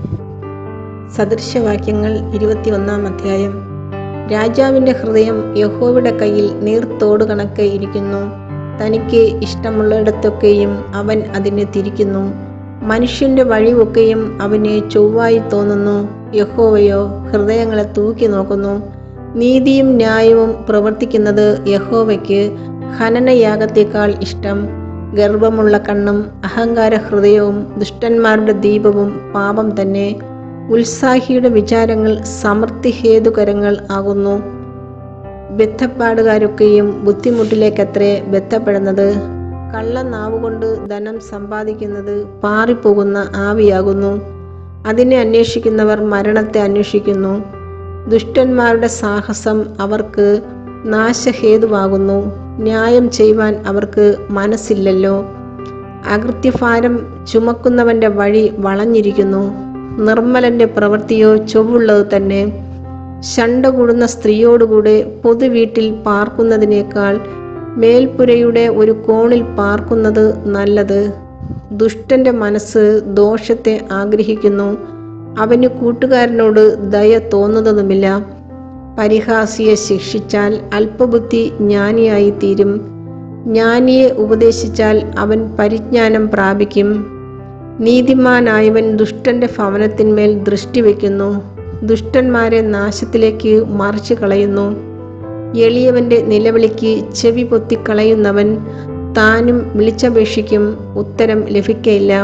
സദൃശവാക്യങ്ങൾ ഇരുപത്തിയൊന്നാം അധ്യായം രാജാവിന്റെ ഹൃദയം യഹോവയുടെ കയ്യിൽ നീർത്തോട് കണക്കെ ഇരിക്കുന്നു തനിക്ക് ഇഷ്ടമുള്ളിടത്തൊക്കെയും അവൻ അതിനെ തിരിക്കുന്നു മനുഷ്യന്റെ വഴിയൊക്കെയും അവന് ചൊവ്വായി തോന്നുന്നു യഹോവയോ ഹൃദയങ്ങളെ തൂക്കി നോക്കുന്നു നീതിയും ന്യായവും പ്രവർത്തിക്കുന്നത് യഹോവയ്ക്ക് ഹനനയാഗത്തേക്കാൾ ഇഷ്ടം ഗർവമുള്ള കണ്ണും അഹങ്കാര ഹൃദയവും ദുഷ്ടന്മാരുടെ ദീപവും പാപം തന്നെ ഉത്സാഹിയുടെ വിചാരങ്ങൾ സമൃദ്ധിഹേതുകരങ്ങൾ ആകുന്നു ബന്ധപ്പാടുകാരൊക്കെയും ബുദ്ധിമുട്ടിലേക്കത്രേ ബന്ധപ്പെടുന്നത് കള്ള നാവുകൊണ്ട് ധനം സമ്പാദിക്കുന്നത് പാറിപ്പോകുന്ന ആവിയാകുന്നു അതിനെ അന്വേഷിക്കുന്നവർ മരണത്തെ അന്വേഷിക്കുന്നു ദുഷ്ടന്മാരുടെ സാഹസം അവർക്ക് നാശഹേതുവാകുന്നു ന്യായം ചെയ്യുവാൻ അവർക്ക് മനസ്സില്ലല്ലോ അകൃത്യഭാരം ചുമക്കുന്നവന്റെ വഴി വളഞ്ഞിരിക്കുന്നു നിർമ്മലന്റെ പ്രവൃത്തിയോ ചൊവ്വുള്ളത് തന്നെ ശണ്ട കൂടുന്ന സ്ത്രീയോടുകൂടെ പൊതുവീട്ടിൽ പാർക്കുന്നതിനേക്കാൾ മേൽപ്പുരയുടെ ഒരു കോണിൽ പാർക്കുന്നത് നല്ലത് ദുഷ്ടന്റെ മനസ്സ് ദോഷത്തെ ആഗ്രഹിക്കുന്നു അവന് കൂട്ടുകാരനോട് ദയ തോന്നുന്നതുമില്ല പരിഹാസിയെ ശിക്ഷിച്ചാൽ അല്പബുദ്ധി ജ്ഞാനിയായി തീരും ജ്ഞാനിയെ ഉപദേശിച്ചാൽ അവൻ പരിജ്ഞാനം പ്രാപിക്കും നീതിമാനായവൻ ദുഷ്ടന്റെ ഭവനത്തിന്മേൽ ദൃഷ്ടി വയ്ക്കുന്നു ദുഷ്ടന്മാരെ നാശത്തിലേക്ക് മറിച്ചു കളയുന്നു എളിയവന്റെ നിലവിളിക്ക് ചെവി പൊത്തിക്കളയുന്നവൻ താനും വിളിച്ചപേക്ഷിക്കും ഉത്തരം ലഭിക്കയില്ല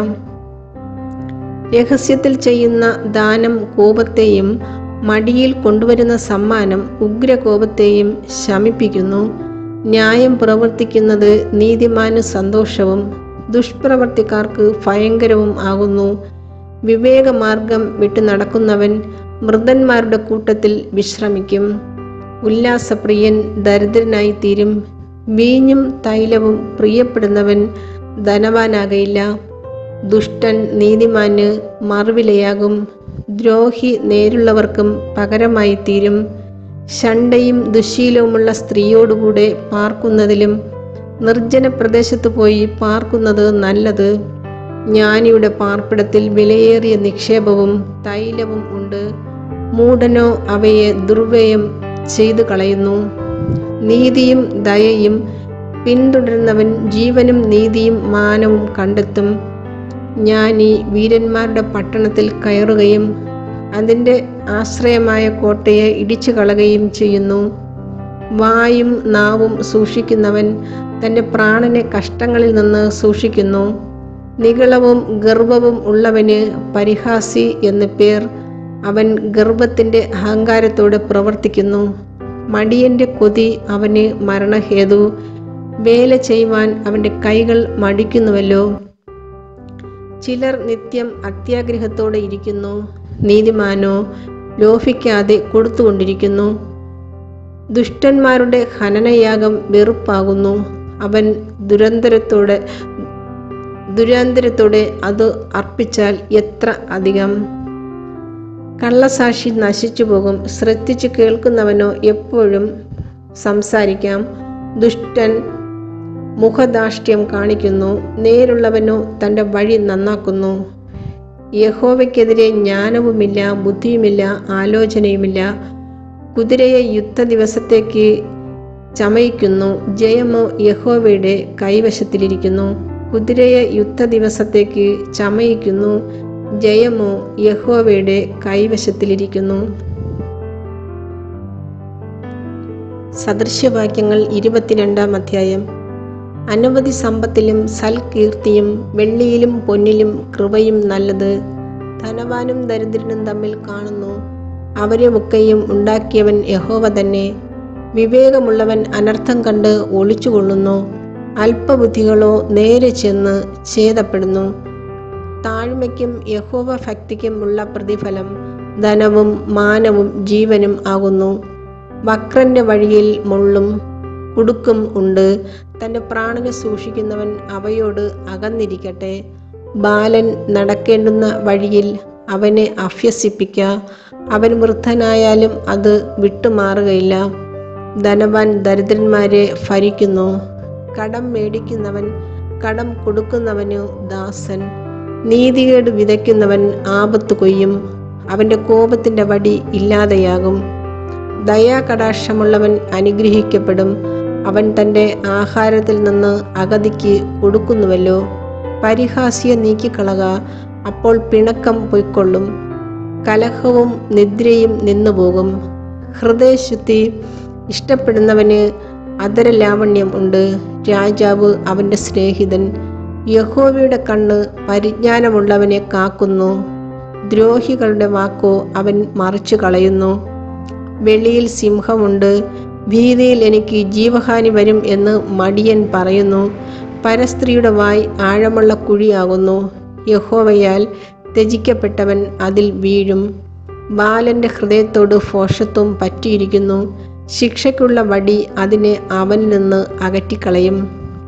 രഹസ്യത്തിൽ ചെയ്യുന്ന ദാനം കോപത്തെയും മടിയിൽ കൊണ്ടുവരുന്ന സമ്മാനം ഉഗ്രകോപത്തെയും ശമിപ്പിക്കുന്നു ന്യായം പ്രവർത്തിക്കുന്നത് നീതിമാന് സന്തോഷവും ദുഷ്പ്രവർത്തിക്കാർക്ക് ഭയങ്കരവും ആകുന്നു വിവേകമാർഗം വിട്ടു നടക്കുന്നവൻ മൃതന്മാരുടെ കൂട്ടത്തിൽ വിശ്രമിക്കും ഉല്ലാസപ്രിയൻ ദരിദ്രനായി തീരും വീഞ്ഞും തൈലവും പ്രിയപ്പെടുന്നവൻ ധനവാനാകയില്ല ദുഷ്ടൻ നീതിമാന് മറുവിലയാകും ദ്രോഹി നേരുള്ളവർക്കും പകരമായി തീരും ശണ്ടയും ദുശീലവുമുള്ള സ്ത്രീയോടുകൂടെ പാർക്കുന്നതിലും നിർജ്ജന പ്രദേശത്ത് പോയി പാർക്കുന്നത് നല്ലത് ജ്ഞാനിയുടെ പാർപ്പിടത്തിൽ വിലയേറിയ നിക്ഷേപവും തൈലവും ഉണ്ട് മൂഢനോ അവയെ ദുർവ്യയം ചെയ്തു കളയുന്നു നീതിയും ദയയും പിന്തുടരുന്നവൻ ജീവനും നീതിയും മാനവും കണ്ടെത്തും ജ്ഞാനി വീരന്മാരുടെ പട്ടണത്തിൽ കയറുകയും അതിൻ്റെ ആശ്രയമായ കോട്ടയെ ഇടിച്ചു കളയുകയും ചെയ്യുന്നു വായും നാവും സൂക്ഷിക്കുന്നവൻ തൻ്റെ പ്രാണനെ കഷ്ടങ്ങളിൽ നിന്ന് സൂക്ഷിക്കുന്നു നികളവും ഗർവവും ഉള്ളവന് പരിഹാസി എന്ന് പേർ അവൻ ഗർഭത്തിൻ്റെ അഹങ്കാരത്തോടെ പ്രവർത്തിക്കുന്നു മടിയന്റെ കൊതി അവന് മരണഹേതു വേല ചെയ്യുവാൻ അവൻ്റെ കൈകൾ മടിക്കുന്നുവല്ലോ ചിലർ നിത്യം അത്യാഗ്രഹത്തോടെ ഇരിക്കുന്നു നീതിമാനോ ലോഭിക്കാതെ കൊടുത്തുകൊണ്ടിരിക്കുന്നു ദുഷ്ടന്മാരുടെ ഹനനയാഗം വെറുപ്പാകുന്നു അവൻ ദുരന്തരത്തോടെ ദുരാന്തരത്തോടെ അത് അർപ്പിച്ചാൽ എത്ര അധികം കള്ളസാക്ഷി നശിച്ചു പോകും ശ്രദ്ധിച്ചു കേൾക്കുന്നവനോ എപ്പോഴും സംസാരിക്കാം ദുഷ്ടൻ മുഖദാഷ്ട്യം കാണിക്കുന്നു നേരുള്ളവനോ തൻ്റെ വഴി നന്നാക്കുന്നു യഹോവയ്ക്കെതിരെ ജ്ഞാനവുമില്ല ബുദ്ധിയുമില്ല ആലോചനയുമില്ല കുതിരയെ യുദ്ധ ദിവസത്തേക്ക് ചമയിക്കുന്നു ജയമോ യഹോവയുടെ കൈവശത്തിലിരിക്കുന്നു കുതിരയെ യുദ്ധ ദിവസത്തേക്ക് ചമയിക്കുന്നു ജയമോ യഹോവയുടെ കൈവശത്തിലിരിക്കുന്നു സദൃശ്യവാക്യങ്ങൾ ഇരുപത്തിരണ്ടാം അധ്യായം അനവധി സമ്പത്തിലും സൽകീർത്തിയും വെള്ളിയിലും പൊന്നിലും കൃപയും നല്ലത് ധനവാനും ദരിദ്രനും തമ്മിൽ കാണുന്നു അവരെ ഒക്കെയും ഉണ്ടാക്കിയവൻ യഹോവ തന്നെ വിവേകമുള്ളവൻ അനർത്ഥം കണ്ട് ഒളിച്ചുകൊള്ളുന്നു അല്പബുദ്ധികളോ നേരെ ചെന്ന് ഛേദപ്പെടുന്നു താഴ്മയ്ക്കും യഹോവ ഭക്തിക്കും ഉള്ള പ്രതിഫലം ധനവും മാനവും ജീവനും ആകുന്നു വക്രന്റെ വഴിയിൽ മുള്ളും കുടുക്കും ഉണ്ട് തൻ്റെ പ്രാണനെ സൂക്ഷിക്കുന്നവൻ അവയോട് അകന്നിരിക്കട്ടെ ബാലൻ നടക്കേണ്ടുന്ന വഴിയിൽ അവനെ അഭ്യസിപ്പിക്ക അവൻ വൃദ്ധനായാലും അത് വിട്ടുമാറുകയില്ല ധനവാൻ ദരിദ്രന്മാരെ ഭരിക്കുന്നു കടം മേടിക്കുന്നവൻ കടം കൊടുക്കുന്നവനു ദാസൻ നീതികേട് വിതയ്ക്കുന്നവൻ ആപത്ത് കൊയ്യും അവൻ്റെ കോപത്തിൻ്റെ വടി ഇല്ലാതെയാകും ദയാകടാക്ഷമുള്ളവൻ അനുഗ്രഹിക്കപ്പെടും അവൻ തൻ്റെ ആഹാരത്തിൽ നിന്ന് അഗതിക്ക് കൊടുക്കുന്നുവല്ലോ പരിഹാസിയെ നീക്കിക്കളക അപ്പോൾ പിണക്കം പൊയ്ക്കൊള്ളും കലഹവും നിദ്രയും നിന്നുപോകും ഹൃദയശുദ്ധി ഇഷ്ടപ്പെടുന്നവന് അതരലാവണ്യം ഉണ്ട് രാജാവ് അവൻ്റെ സ്നേഹിതൻ യഹോവയുടെ കണ്ണ് പരിജ്ഞാനമുള്ളവനെ കാക്കുന്നു ദ്രോഹികളുടെ വാക്കോ അവൻ മറിച്ചു കളയുന്നു വെളിയിൽ സിംഹമുണ്ട് ഭീതിയിൽ എനിക്ക് ജീവഹാനി വരും എന്ന് മടിയൻ പറയുന്നു പരസ്ത്രീയുടെ വായ് ആഴമുള്ള കുഴിയാകുന്നു യഹോവയാൽ ത്യജിക്കപ്പെട്ടവൻ അതിൽ വീഴും ബാലന്റെ ഹൃദയത്തോട് ഫോഷത്വം പറ്റിയിരിക്കുന്നു ശിക്ഷയ്ക്കുള്ള വടി അതിനെ അവനിൽ നിന്ന് അകറ്റിക്കളയും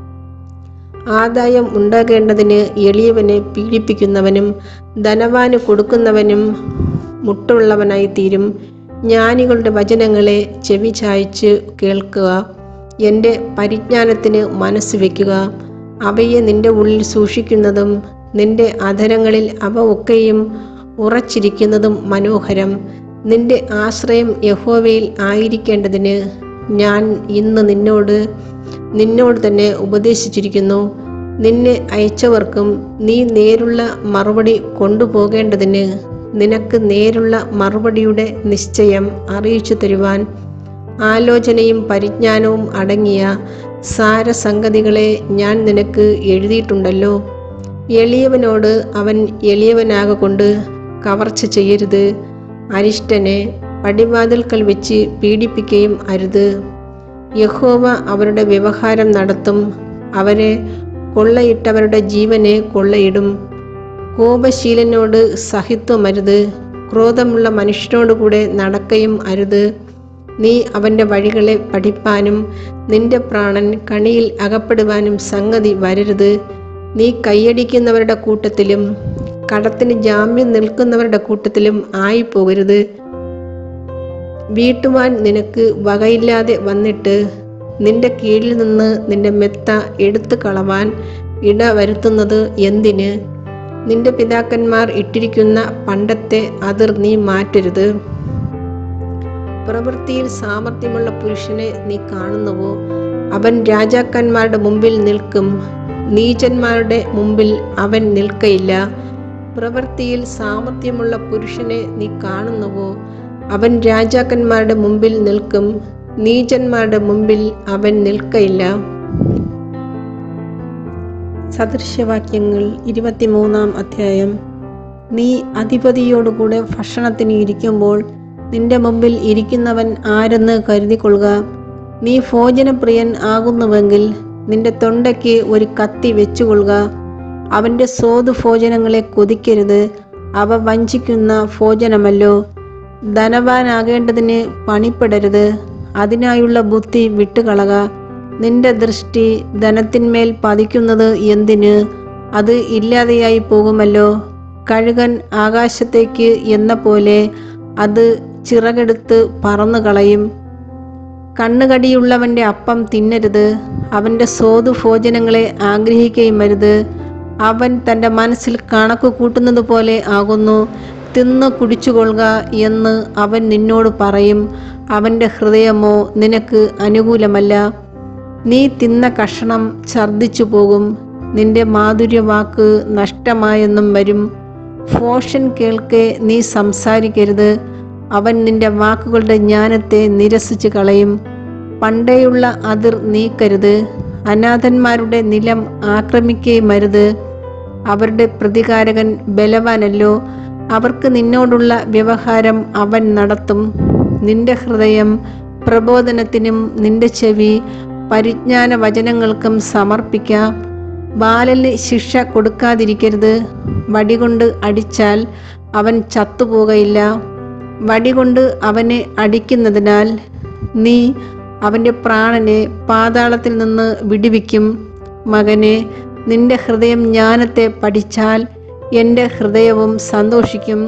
ആദായം ഉണ്ടാകേണ്ടതിന് എളിയവനെ പീഡിപ്പിക്കുന്നവനും ധനവാന് കൊടുക്കുന്നവനും മുട്ടുള്ളവനായി തീരും ജ്ഞാനികളുടെ വചനങ്ങളെ ചെവി ചായ്ച്ച് കേൾക്കുക എൻ്റെ പരിജ്ഞാനത്തിന് മനസ്സ് വയ്ക്കുക അവയെ നിന്റെ ഉള്ളിൽ സൂക്ഷിക്കുന്നതും നിന്റെ അധരങ്ങളിൽ അവ ഒക്കെയും ഉറച്ചിരിക്കുന്നതും മനോഹരം നിന്റെ ആശ്രയം യഹോവയിൽ ആയിരിക്കേണ്ടതിന് ഞാൻ ഇന്ന് നിന്നോട് നിന്നോട് തന്നെ ഉപദേശിച്ചിരിക്കുന്നു നിന്നെ അയച്ചവർക്കും നീ നേരുള്ള മറുപടി കൊണ്ടുപോകേണ്ടതിന് നിനക്ക് നേരുള്ള മറുപടിയുടെ നിശ്ചയം അറിയിച്ചു തരുവാൻ ആലോചനയും പരിജ്ഞാനവും അടങ്ങിയ സാരസംഗതികളെ ഞാൻ നിനക്ക് എഴുതിയിട്ടുണ്ടല്ലോ എളിയവനോട് അവൻ എളിയവനാകൊണ്ട് കവർച്ച ചെയ്യരുത് അരിഷ്ടനെ പടിവാതിൽക്കൽ വെച്ച് പീഡിപ്പിക്കുകയും അരുത് യഹോവ അവരുടെ വ്യവഹാരം നടത്തും അവരെ കൊള്ളയിട്ടവരുടെ ജീവനെ കൊള്ളയിടും കോപശീലനോട് സഹിത്വമരുത് ക്രോധമുള്ള മനുഷ്യനോടുകൂടെ നടക്കയും അരുത് നീ അവൻ്റെ വഴികളെ പഠിപ്പാനും നിന്റെ പ്രാണൻ കണിയിൽ അകപ്പെടുവാനും സംഗതി വരരുത് നീ കൈയടിക്കുന്നവരുടെ കൂട്ടത്തിലും കടത്തിന് ജാമ്യം നിൽക്കുന്നവരുടെ കൂട്ടത്തിലും ആയിപ്പോകരുത് വീട്ടുവാൻ നിനക്ക് വകയില്ലാതെ വന്നിട്ട് നിന്റെ കീഴിൽ നിന്ന് നിന്റെ മെത്ത എടുത്തു കളവാൻ ഇട വരുത്തുന്നത് എന്തിന് നിന്റെ പിതാക്കന്മാർ ഇട്ടിരിക്കുന്ന പണ്ടത്തെ അതിർ നീ മാറ്റരുത് പ്രവൃത്തിയിൽ സാമർഥ്യമുള്ള പുരുഷനെ നീ കാണുന്നുവോ അവൻ രാജാക്കന്മാരുടെ മുമ്പിൽ നിൽക്കും നീചന്മാരുടെ മുമ്പിൽ അവൻ നിൽക്കയില്ല പ്രവൃത്തിയിൽ സാമർഥ്യമുള്ള പുരുഷനെ നീ കാണുന്നുവോ അവൻ രാജാക്കന്മാരുടെ മുമ്പിൽ നിൽക്കും നീചന്മാരുടെ മുമ്പിൽ അവൻ നിൽക്കയില്ല സദൃശ്യവാക്യങ്ങൾ ഇരുപത്തിമൂന്നാം അധ്യായം നീ അധിപതിയോടുകൂടെ ഭക്ഷണത്തിന് ഇരിക്കുമ്പോൾ നിന്റെ മുമ്പിൽ ഇരിക്കുന്നവൻ ആരെന്ന് കരുതിക്കൊള്ളുക നീ ഭോജനപ്രിയൻ ആകുന്നുവെങ്കിൽ നിന്റെ തൊണ്ടയ്ക്ക് ഒരു കത്തി വെച്ചുകൊള്ളുക അവന്റെ സ്വാദു ഭോജനങ്ങളെ കൊതിക്കരുത് അവ വഞ്ചിക്കുന്ന ഭോജനമല്ലോ ധനവാനാകേണ്ടതിന് പണിപ്പെടരുത് അതിനായുള്ള ബുദ്ധി വിട്ടുകളക നിന്റെ ദൃഷ്ടി ധനത്തിന്മേൽ പതിക്കുന്നത് എന്തിന് അത് ഇല്ലാതെയായി പോകുമല്ലോ കഴുകൻ ആകാശത്തേക്ക് എന്ന പോലെ അത് ചിറകെടുത്ത് പറന്നു കളയും കണ്ണുകടിയുള്ളവന്റെ അപ്പം തിന്നരുത് അവന്റെ സ്വാദു ഭോജനങ്ങളെ ആഗ്രഹിക്കുകയും അരുത് അവൻ തൻ്റെ മനസ്സിൽ കണക്ക് കൂട്ടുന്നത് പോലെ ആകുന്നു തിന്നു കുടിച്ചുകൊള്ളുക എന്ന് അവൻ നിന്നോട് പറയും അവൻ്റെ ഹൃദയമോ നിനക്ക് അനുകൂലമല്ല നീ തിന്ന കഷണം ഛർദിച്ചു പോകും നിന്റെ മാധുര്യവാക്ക് നഷ്ടമായെന്നും വരും ഫോഷൻ കേൾക്കെ നീ സംസാരിക്കരുത് അവൻ നിന്റെ വാക്കുകളുടെ ജ്ഞാനത്തെ നിരസിച്ചു കളയും പണ്ടേയുള്ള അതിർ നീക്കരുത് അനാഥന്മാരുടെ നിലം ആക്രമിക്കുകയും അരുത് അവരുടെ പ്രതികാരകൻ ബലവാനല്ലോ അവർക്ക് നിന്നോടുള്ള വ്യവഹാരം അവൻ നടത്തും നിന്റെ ഹൃദയം പ്രബോധനത്തിനും നിന്റെ ചെവി പരിജ്ഞാന വചനങ്ങൾക്കും സമർപ്പിക്കാം ബാലന് ശിക്ഷ കൊടുക്കാതിരിക്കരുത് വടികൊണ്ട് അടിച്ചാൽ അവൻ ചത്തുപോകയില്ല വടികൊണ്ട് അവനെ അടിക്കുന്നതിനാൽ നീ അവൻ്റെ പ്രാണനെ പാതാളത്തിൽ നിന്ന് വിടുവിക്കും മകനെ നിന്റെ ഹൃദയം ജ്ഞാനത്തെ പഠിച്ചാൽ എൻ്റെ ഹൃദയവും സന്തോഷിക്കും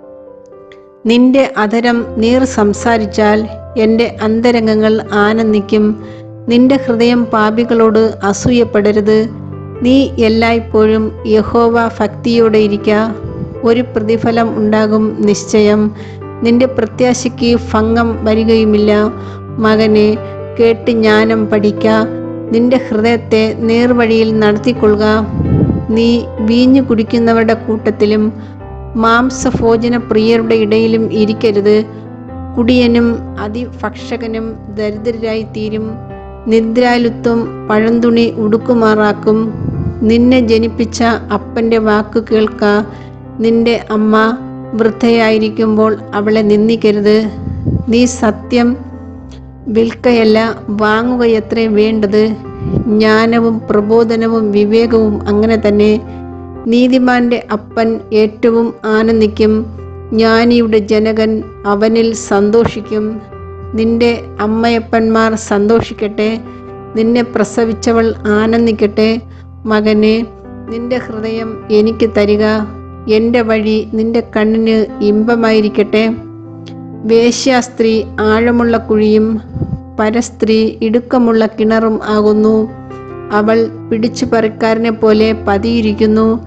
നിന്റെ അധരം നീർ സംസാരിച്ചാൽ എൻ്റെ അന്തരംഗങ്ങൾ ആനന്ദിക്കും നിന്റെ ഹൃദയം പാപികളോട് അസൂയപ്പെടരുത് നീ എല്ലായ്പ്പോഴും യഹോവ ഭക്തിയോടെ ഇരിക്ക ഒരു പ്രതിഫലം ഉണ്ടാകും നിശ്ചയം നിന്റെ പ്രത്യാശയ്ക്ക് ഭംഗം വരികയുമില്ല മകനെ കേട്ട് ജ്ഞാനം പഠിക്ക നിന്റെ ഹൃദയത്തെ നേർവഴിയിൽ നടത്തിക്കൊള്ളുക നീ വീഞ്ഞു കുടിക്കുന്നവരുടെ കൂട്ടത്തിലും മാംസഭോജന പ്രിയരുടെ ഇടയിലും ഇരിക്കരുത് കുടിയനും അതിഭക്ഷകനും ദരിദ്രരായി തീരും നിദ്രാലുത്വം പഴന്തുണി ഉടുക്കുമാറാക്കും നിന്നെ ജനിപ്പിച്ച അപ്പൻ്റെ വാക്കു കേൾക്ക നിന്റെ അമ്മ വൃദ്ധയായിരിക്കുമ്പോൾ അവളെ നിന്ദിക്കരുത് നീ സത്യം വിൽക്കയല്ല വാങ്ങുകയത്രേ വേണ്ടത് ജ്ഞാനവും പ്രബോധനവും വിവേകവും അങ്ങനെ തന്നെ നീതിമാന്റെ അപ്പൻ ഏറ്റവും ആനന്ദിക്കും ജ്ഞാനിയുടെ ജനകൻ അവനിൽ സന്തോഷിക്കും നിന്റെ അമ്മയപ്പന്മാർ സന്തോഷിക്കട്ടെ നിന്നെ പ്രസവിച്ചവൾ ആനന്ദിക്കട്ടെ മകനെ നിന്റെ ഹൃദയം എനിക്ക് തരിക എൻ്റെ വഴി നിന്റെ കണ്ണിന് ഇമ്പമായിരിക്കട്ടെ വേശ്യാസ്ത്രീ ആഴമുള്ള കുഴിയും പരസ്ത്രീ ഇടുക്കമുള്ള കിണറും ആകുന്നു അവൾ പിടിച്ചു പറിക്കാരനെ പോലെ പതിയിരിക്കുന്നു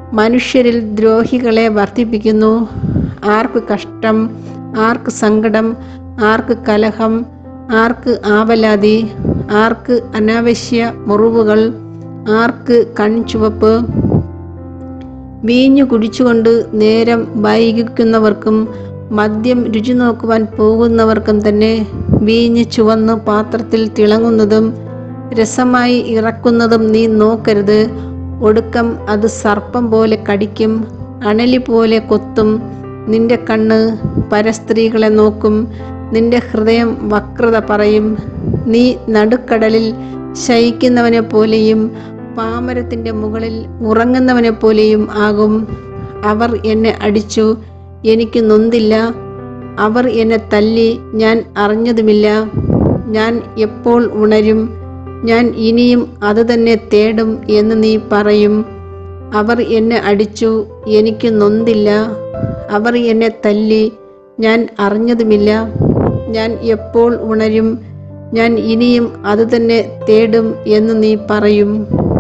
മനുഷ്യരിൽ ദ്രോഹികളെ വർദ്ധിപ്പിക്കുന്നു ആർക്ക് കഷ്ടം ആർക്ക് സങ്കടം ആർക്ക് കലഹം ആർക്ക് ആവലാതി ആർക്ക് അനാവശ്യ മുറിവുകൾ ആർക്ക് കൺചുവപ്പ് വീഞ്ഞു കുടിച്ചുകൊണ്ട് നേരം വൈകിക്കുന്നവർക്കും മദ്യം രുചി നോക്കുവാൻ പോകുന്നവർക്കും തന്നെ വീഞ്ഞ് ചുവന്ന് പാത്രത്തിൽ തിളങ്ങുന്നതും രസമായി ഇറക്കുന്നതും നീ നോക്കരുത് ഒടുക്കം അത് സർപ്പം പോലെ കടിക്കും അണലി പോലെ കൊത്തും നിന്റെ കണ്ണ് പരസ്ത്രീകളെ നോക്കും നിന്റെ ഹൃദയം വക്രത പറയും നീ നടുക്കടലിൽ ശയിക്കുന്നവനെ പോലെയും പാമരത്തിൻ്റെ മുകളിൽ ഉറങ്ങുന്നവനെ പോലെയും ആകും അവർ എന്നെ അടിച്ചു എനിക്ക് നൊന്തില്ല അവർ എന്നെ തല്ലി ഞാൻ അറിഞ്ഞതുമില്ല ഞാൻ എപ്പോൾ ഉണരും ഞാൻ ഇനിയും അത് തന്നെ തേടും എന്ന് നീ പറയും അവർ എന്നെ അടിച്ചു എനിക്ക് നൊന്തില്ല അവർ എന്നെ തല്ലി ഞാൻ അറിഞ്ഞതുമില്ല ഞാൻ എപ്പോൾ ഉണരും ഞാൻ ഇനിയും അത് തന്നെ തേടും എന്ന് നീ പറയും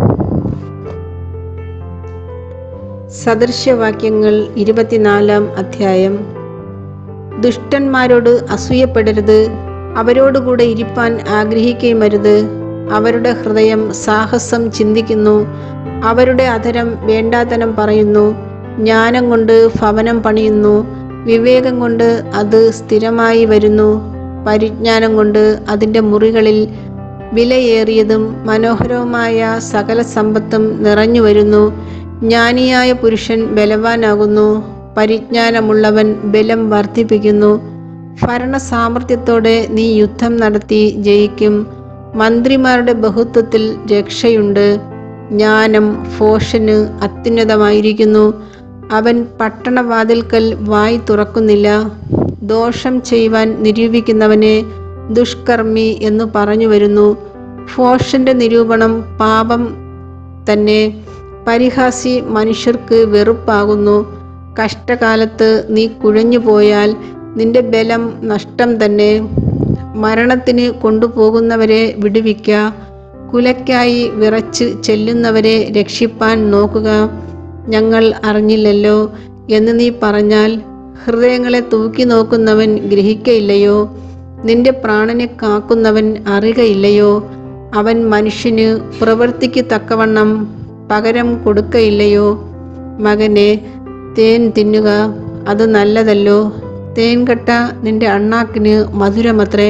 സദൃശ്യവാക്യങ്ങൾ ഇരുപത്തിനാലാം അധ്യായം ദുഷ്ടന്മാരോട് അസൂയപ്പെടരുത് അവരോടുകൂടെ ഇരിപ്പാൻ ആഗ്രഹിക്കുകയുമരുത് അവരുടെ ഹൃദയം സാഹസം ചിന്തിക്കുന്നു അവരുടെ അധരം വേണ്ടാതനം പറയുന്നു ജ്ഞാനം കൊണ്ട് ഭവനം പണിയുന്നു വിവേകം കൊണ്ട് അത് സ്ഥിരമായി വരുന്നു പരിജ്ഞാനം കൊണ്ട് അതിൻ്റെ മുറികളിൽ വിലയേറിയതും മനോഹരവുമായ സകല സമ്പത്തും നിറഞ്ഞു വരുന്നു ജ്ഞാനിയായ പുരുഷൻ ബലവാനാകുന്നു പരിജ്ഞാനമുള്ളവൻ ബലം വർദ്ധിപ്പിക്കുന്നു ഭരണസാമർഥ്യത്തോടെ നീ യുദ്ധം നടത്തി ജയിക്കും മന്ത്രിമാരുടെ ബഹുത്വത്തിൽ രക്ഷയുണ്ട് ജ്ഞാനം ഫോഷന് അത്യുന്നതമായിരിക്കുന്നു അവൻ പട്ടണവാതിൽക്കൽ വായി തുറക്കുന്നില്ല ദോഷം ചെയ്യുവാൻ നിരൂപിക്കുന്നവനെ ദുഷ്കർമ്മി എന്ന് പറഞ്ഞു വരുന്നു ഫോഷന്റെ നിരൂപണം പാപം തന്നെ പരിഹാസി മനുഷ്യർക്ക് വെറുപ്പാകുന്നു കഷ്ടകാലത്ത് നീ കുഴഞ്ഞു പോയാൽ നിന്റെ ബലം നഷ്ടം തന്നെ മരണത്തിന് കൊണ്ടുപോകുന്നവരെ വിടുവിക്ക കുലയ്ക്കായി വിറച്ച് ചെല്ലുന്നവരെ രക്ഷിപ്പാൻ നോക്കുക ഞങ്ങൾ അറിഞ്ഞില്ലല്ലോ എന്ന് നീ പറഞ്ഞാൽ ഹൃദയങ്ങളെ തൂക്കി നോക്കുന്നവൻ ഗ്രഹിക്കയില്ലയോ നിന്റെ പ്രാണനെ കാക്കുന്നവൻ അറിയുകയില്ലയോ അവൻ മനുഷ്യന് പ്രവൃത്തിക്ക് തക്കവണ്ണം പകരം കൊടുക്കയില്ലയോ മകനെ തേൻ തിന്നുക അത് നല്ലതല്ലോ തേൻകട്ട നിന്റെ അണ്ണാക്കിന് മധുരമത്രേ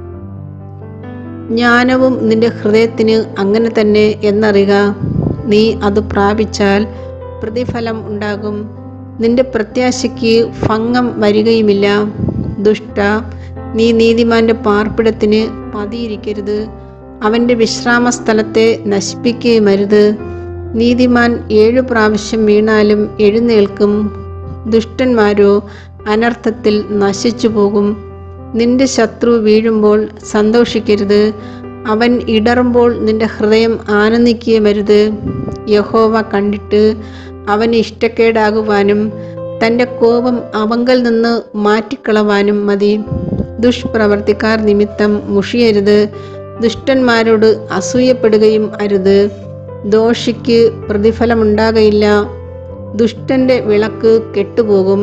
ജ്ഞാനവും നിന്റെ ഹൃദയത്തിന് അങ്ങനെ തന്നെ എന്നറിയുക നീ അത് പ്രാപിച്ചാൽ പ്രതിഫലം ഉണ്ടാകും നിന്റെ പ്രത്യാശയ്ക്ക് ഭംഗം വരികയുമില്ല ദുഷ്ട നീ നീതിമാന്റെ പാർപ്പിടത്തിന് പതിയിരിക്കരുത് അവന്റെ വിശ്രാമ സ്ഥലത്തെ നശിപ്പിക്കുകയുമരുത് നീതിമാൻ ഏഴു പ്രാവശ്യം വീണാലും എഴുന്നേൽക്കും ദുഷ്ടന്മാരോ അനർത്ഥത്തിൽ നശിച്ചു പോകും നിന്റെ ശത്രു വീഴുമ്പോൾ സന്തോഷിക്കരുത് അവൻ ഇടറുമ്പോൾ നിന്റെ ഹൃദയം ആനന്ദിക്കുകയുമരുത് യഹോവ കണ്ടിട്ട് അവന് ഇഷ്ടക്കേടാകുവാനും തൻ്റെ കോപം അവങ്കൽ നിന്ന് മാറ്റിക്കളവാനും മതി ദുഷ്പ്രവർത്തിക്കാർ നിമിത്തം മുഷിയരുത് ദുഷ്ടന്മാരോട് അസൂയപ്പെടുകയും അരുത് ദോഷിക്ക് പ്രതിഫലമുണ്ടാകയില്ല ദുഷ്ടന്റെ വിളക്ക് കെട്ടുപോകും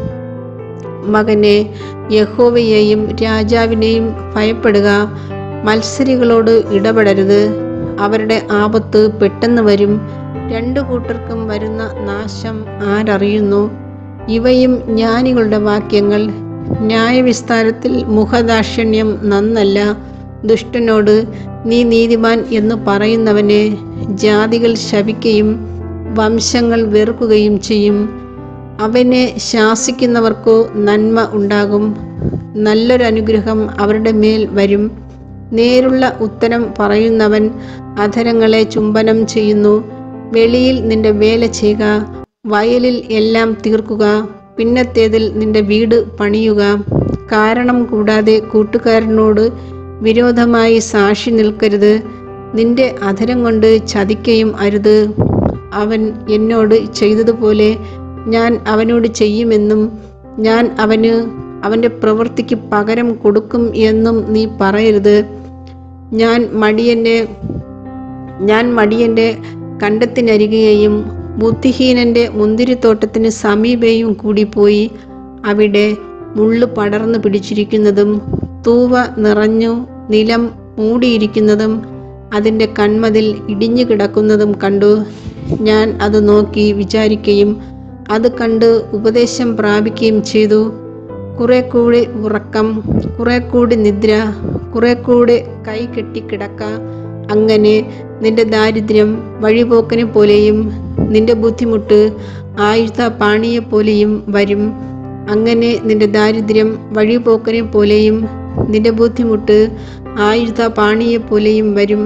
മകനെ യഹോവയെയും രാജാവിനെയും ഭയപ്പെടുക മത്സരികളോട് ഇടപെടരുത് അവരുടെ ആപത്ത് പെട്ടെന്ന് വരും രണ്ടു കൂട്ടർക്കും വരുന്ന നാശം ആരറിയുന്നു ഇവയും ജ്ഞാനികളുടെ വാക്യങ്ങൾ ന്യായവിസ്താരത്തിൽ മുഖദാക്ഷിണ്യം നന്നല്ല ദുഷ്ടനോട് നീ നീതിമാൻ എന്ന് പറയുന്നവനെ ജാതികൾ ശപിക്കുകയും വംശങ്ങൾ വെറുക്കുകയും ചെയ്യും അവനെ ശാസിക്കുന്നവർക്കോ നന്മ ഉണ്ടാകും നല്ലൊരനുഗ്രഹം അവരുടെ മേൽ വരും നേരുള്ള ഉത്തരം പറയുന്നവൻ അധരങ്ങളെ ചുംബനം ചെയ്യുന്നു വെളിയിൽ നിന്റെ വേല ചെയ്യുക വയലിൽ എല്ലാം തീർക്കുക പിന്നത്തേതിൽ നിന്റെ വീട് പണിയുക കാരണം കൂടാതെ കൂട്ടുകാരനോട് വിരോധമായി സാക്ഷി നിൽക്കരുത് നിന്റെ അധരം കൊണ്ട് ചതിക്കയും അരുത് അവൻ എന്നോട് ചെയ്തതുപോലെ ഞാൻ അവനോട് ചെയ്യുമെന്നും ഞാൻ അവന് അവൻ്റെ പ്രവൃത്തിക്ക് പകരം കൊടുക്കും എന്നും നീ പറയരുത് ഞാൻ മടിയൻ്റെ ഞാൻ മടിയൻ്റെ കണ്ടത്തിനരികുകയും ബുദ്ധിഹീനന്റെ മുന്തിരിത്തോട്ടത്തിന് സമീപയും കൂടി പോയി അവിടെ മുള്ളു പടർന്നു പിടിച്ചിരിക്കുന്നതും തൂവ നിറഞ്ഞു നിലം മൂടിയിരിക്കുന്നതും അതിൻ്റെ കൺമതിൽ ഇടിഞ്ഞു കിടക്കുന്നതും കണ്ടു ഞാൻ അത് നോക്കി വിചാരിക്കുകയും അത് കണ്ട് ഉപദേശം പ്രാപിക്കുകയും ചെയ്തു കുറെ കൂടി ഉറക്കം കുറെ കൂടി നിദ്ര കുറെ കൂടി കൈ കെട്ടിക്കിടക്ക അങ്ങനെ നിന്റെ ദാരിദ്ര്യം വഴിപോക്കനെ പോലെയും നിന്റെ ബുദ്ധിമുട്ട് ആയുധ പാണിയെ പോലെയും വരും അങ്ങനെ നിന്റെ ദാരിദ്ര്യം വഴിപോക്കനെ പോലെയും നിന്റെ ബുദ്ധിമുട്ട് ആയുധ പാണിയെ പോലെയും വരും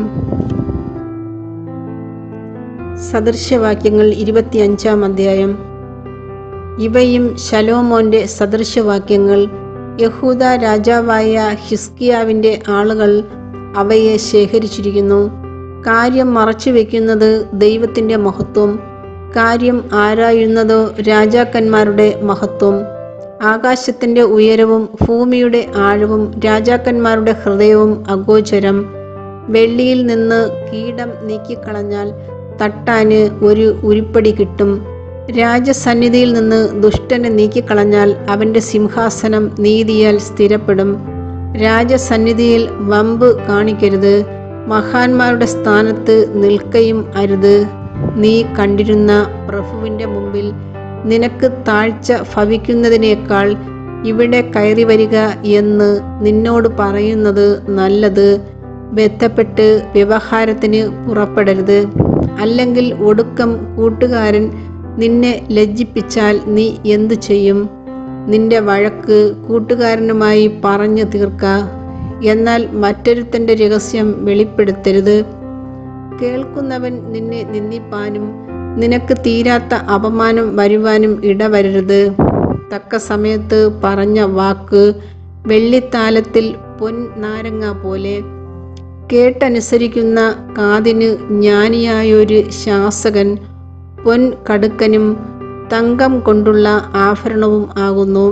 സദൃശവാക്യങ്ങൾ ഇരുപത്തിയഞ്ചാം അധ്യായം ഇവയും ശലോമോന്റെ സദൃശവാക്യങ്ങൾ യഹൂദ രാജാവായ ഹിസ്കിയാവിന്റെ ആളുകൾ അവയെ ശേഖരിച്ചിരിക്കുന്നു കാര്യം മറച്ചു വെക്കുന്നത് ദൈവത്തിന്റെ മഹത്വം കാര്യം ആരായുന്നതോ രാജാക്കന്മാരുടെ മഹത്വം ആകാശത്തിന്റെ ഉയരവും ഭൂമിയുടെ ആഴവും രാജാക്കന്മാരുടെ ഹൃദയവും അഗോചരം വെള്ളിയിൽ നിന്ന് കീടം നീക്കിക്കളഞ്ഞാൽ തട്ടാന് ഒരു ഉരുപ്പടി കിട്ടും രാജസന്നിധിയിൽ നിന്ന് ദുഷ്ടനെ നീക്കിക്കളഞ്ഞാൽ അവന്റെ സിംഹാസനം നീതിയാൽ സ്ഥിരപ്പെടും രാജസന്നിധിയിൽ വമ്പ് കാണിക്കരുത് മഹാന്മാരുടെ സ്ഥാനത്ത് നിൽക്കയും അരുത് നീ കണ്ടിരുന്ന പ്രഭുവിന്റെ മുമ്പിൽ നിനക്ക് താഴ്ച ഭവിക്കുന്നതിനേക്കാൾ ഇവിടെ കയറി വരിക എന്ന് നിന്നോട് പറയുന്നത് നല്ലത് ബന്ധപ്പെട്ട് വ്യവഹാരത്തിന് പുറപ്പെടരുത് അല്ലെങ്കിൽ ഒടുക്കം കൂട്ടുകാരൻ നിന്നെ ലജ്ജിപ്പിച്ചാൽ നീ എന്തു ചെയ്യും നിന്റെ വഴക്ക് കൂട്ടുകാരനുമായി പറഞ്ഞു തീർക്ക എന്നാൽ മറ്റൊരുത്തന്റെ രഹസ്യം വെളിപ്പെടുത്തരുത് കേൾക്കുന്നവൻ നിന്നെ നിന്ദിപ്പാനും നിനക്ക് തീരാത്ത അപമാനം വരുവാനും ഇടവരരുത് തക്ക സമയത്ത് പറഞ്ഞ വാക്ക് വെള്ളിത്താലത്തിൽ പൊൻ നാരങ്ങ പോലെ കേട്ടനുസരിക്കുന്ന കാതിന് ജ്ഞാനിയായൊരു ശാസകൻ പൊൻ കടുക്കനും തങ്കം കൊണ്ടുള്ള ആഭരണവും ആകുന്നു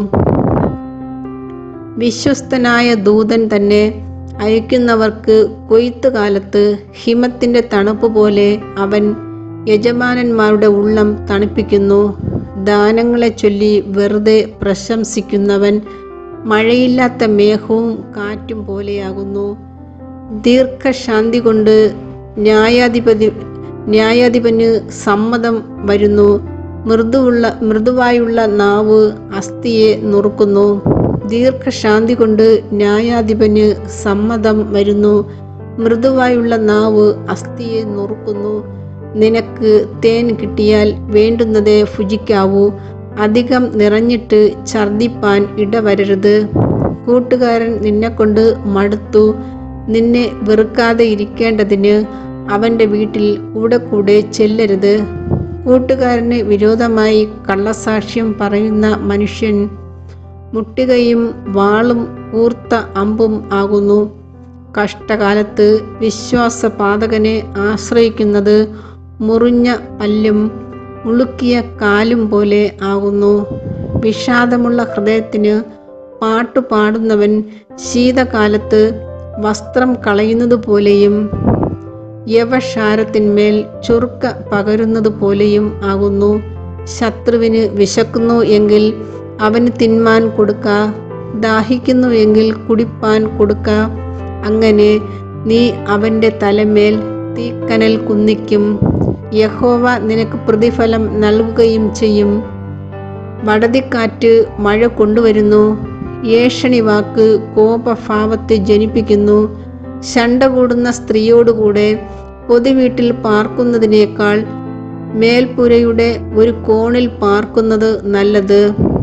വിശ്വസ്തനായ ദൂതൻ തന്നെ അയക്കുന്നവർക്ക് കൊയ്ത്ത് കാലത്ത് ഹിമത്തിന്റെ തണുപ്പ് പോലെ അവൻ യജമാനന്മാരുടെ ഉള്ളം തണുപ്പിക്കുന്നു ദാനങ്ങളെ ചൊല്ലി വെറുതെ പ്രശംസിക്കുന്നവൻ മഴയില്ലാത്ത മേഘവും കാറ്റും പോലെയാകുന്നു ദീർഘശാന്തി കൊണ്ട് ന്യായാധിപതി ന്യായാധിപന് സമ്മതം വരുന്നു മൃദുവുള്ള മൃദുവായുള്ള നാവ് അസ്ഥിയെ നുറുക്കുന്നു ദീർഘശാന്തി കൊണ്ട് ന്യായാധിപന് സമ്മതം വരുന്നു മൃദുവായുള്ള നാവ് അസ്ഥിയെ നുറുക്കുന്നു നിനക്ക് തേൻ കിട്ടിയാൽ വേണ്ടുന്നതേ ഭുജിക്കാവൂ അധികം നിറഞ്ഞിട്ട് ഛർദിപ്പാൻ ഇടവരരുത് കൂട്ടുകാരൻ നിന്നെക്കൊണ്ട് മടുത്തു നിന്നെ വെറുക്കാതെ ഇരിക്കേണ്ടതിന് അവന്റെ വീട്ടിൽ കൂടെ കൂടെ ചെല്ലരുത് കൂട്ടുകാരന് വിരോധമായി കള്ളസാക്ഷ്യം പറയുന്ന മനുഷ്യൻ മുട്ടികയും വാളും കൂർത്ത അമ്പും ആകുന്നു കഷ്ടകാലത്ത് വിശ്വാസപാതകനെ ആശ്രയിക്കുന്നത് മുറിഞ്ഞ പല്ലും ഉളുക്കിയ കാലും പോലെ ആകുന്നു വിഷാദമുള്ള ഹൃദയത്തിന് പാട്ടു പാടുന്നവൻ ശീതകാലത്ത് വസ്ത്രം കളയുന്നത് പോലെയും യവക്ഷാരത്തിന്മേൽ ചുറുക്ക പകരുന്നത് പോലെയും ആകുന്നു ശത്രുവിന് വിശക്കുന്നു എങ്കിൽ അവന് തിന്മാൻ കൊടുക്ക ദാഹിക്കുന്നു എങ്കിൽ കുടിപ്പാൻ കൊടുക്ക അങ്ങനെ നീ അവന്റെ തലമേൽ തീക്കനൽ കുന്നിക്കും യഹോവ നിനക്ക് പ്രതിഫലം നൽകുകയും ചെയ്യും വടതിക്കാറ്റ് മഴ കൊണ്ടുവരുന്നു ഏഷണി വാക്ക് കോപഭാവത്തെ ജനിപ്പിക്കുന്നു ശണ്ട കൂടുന്ന സ്ത്രീയോടുകൂടെ പൊതുവീട്ടിൽ പാർക്കുന്നതിനേക്കാൾ മേൽപ്പുരയുടെ ഒരു കോണിൽ പാർക്കുന്നത് നല്ലത്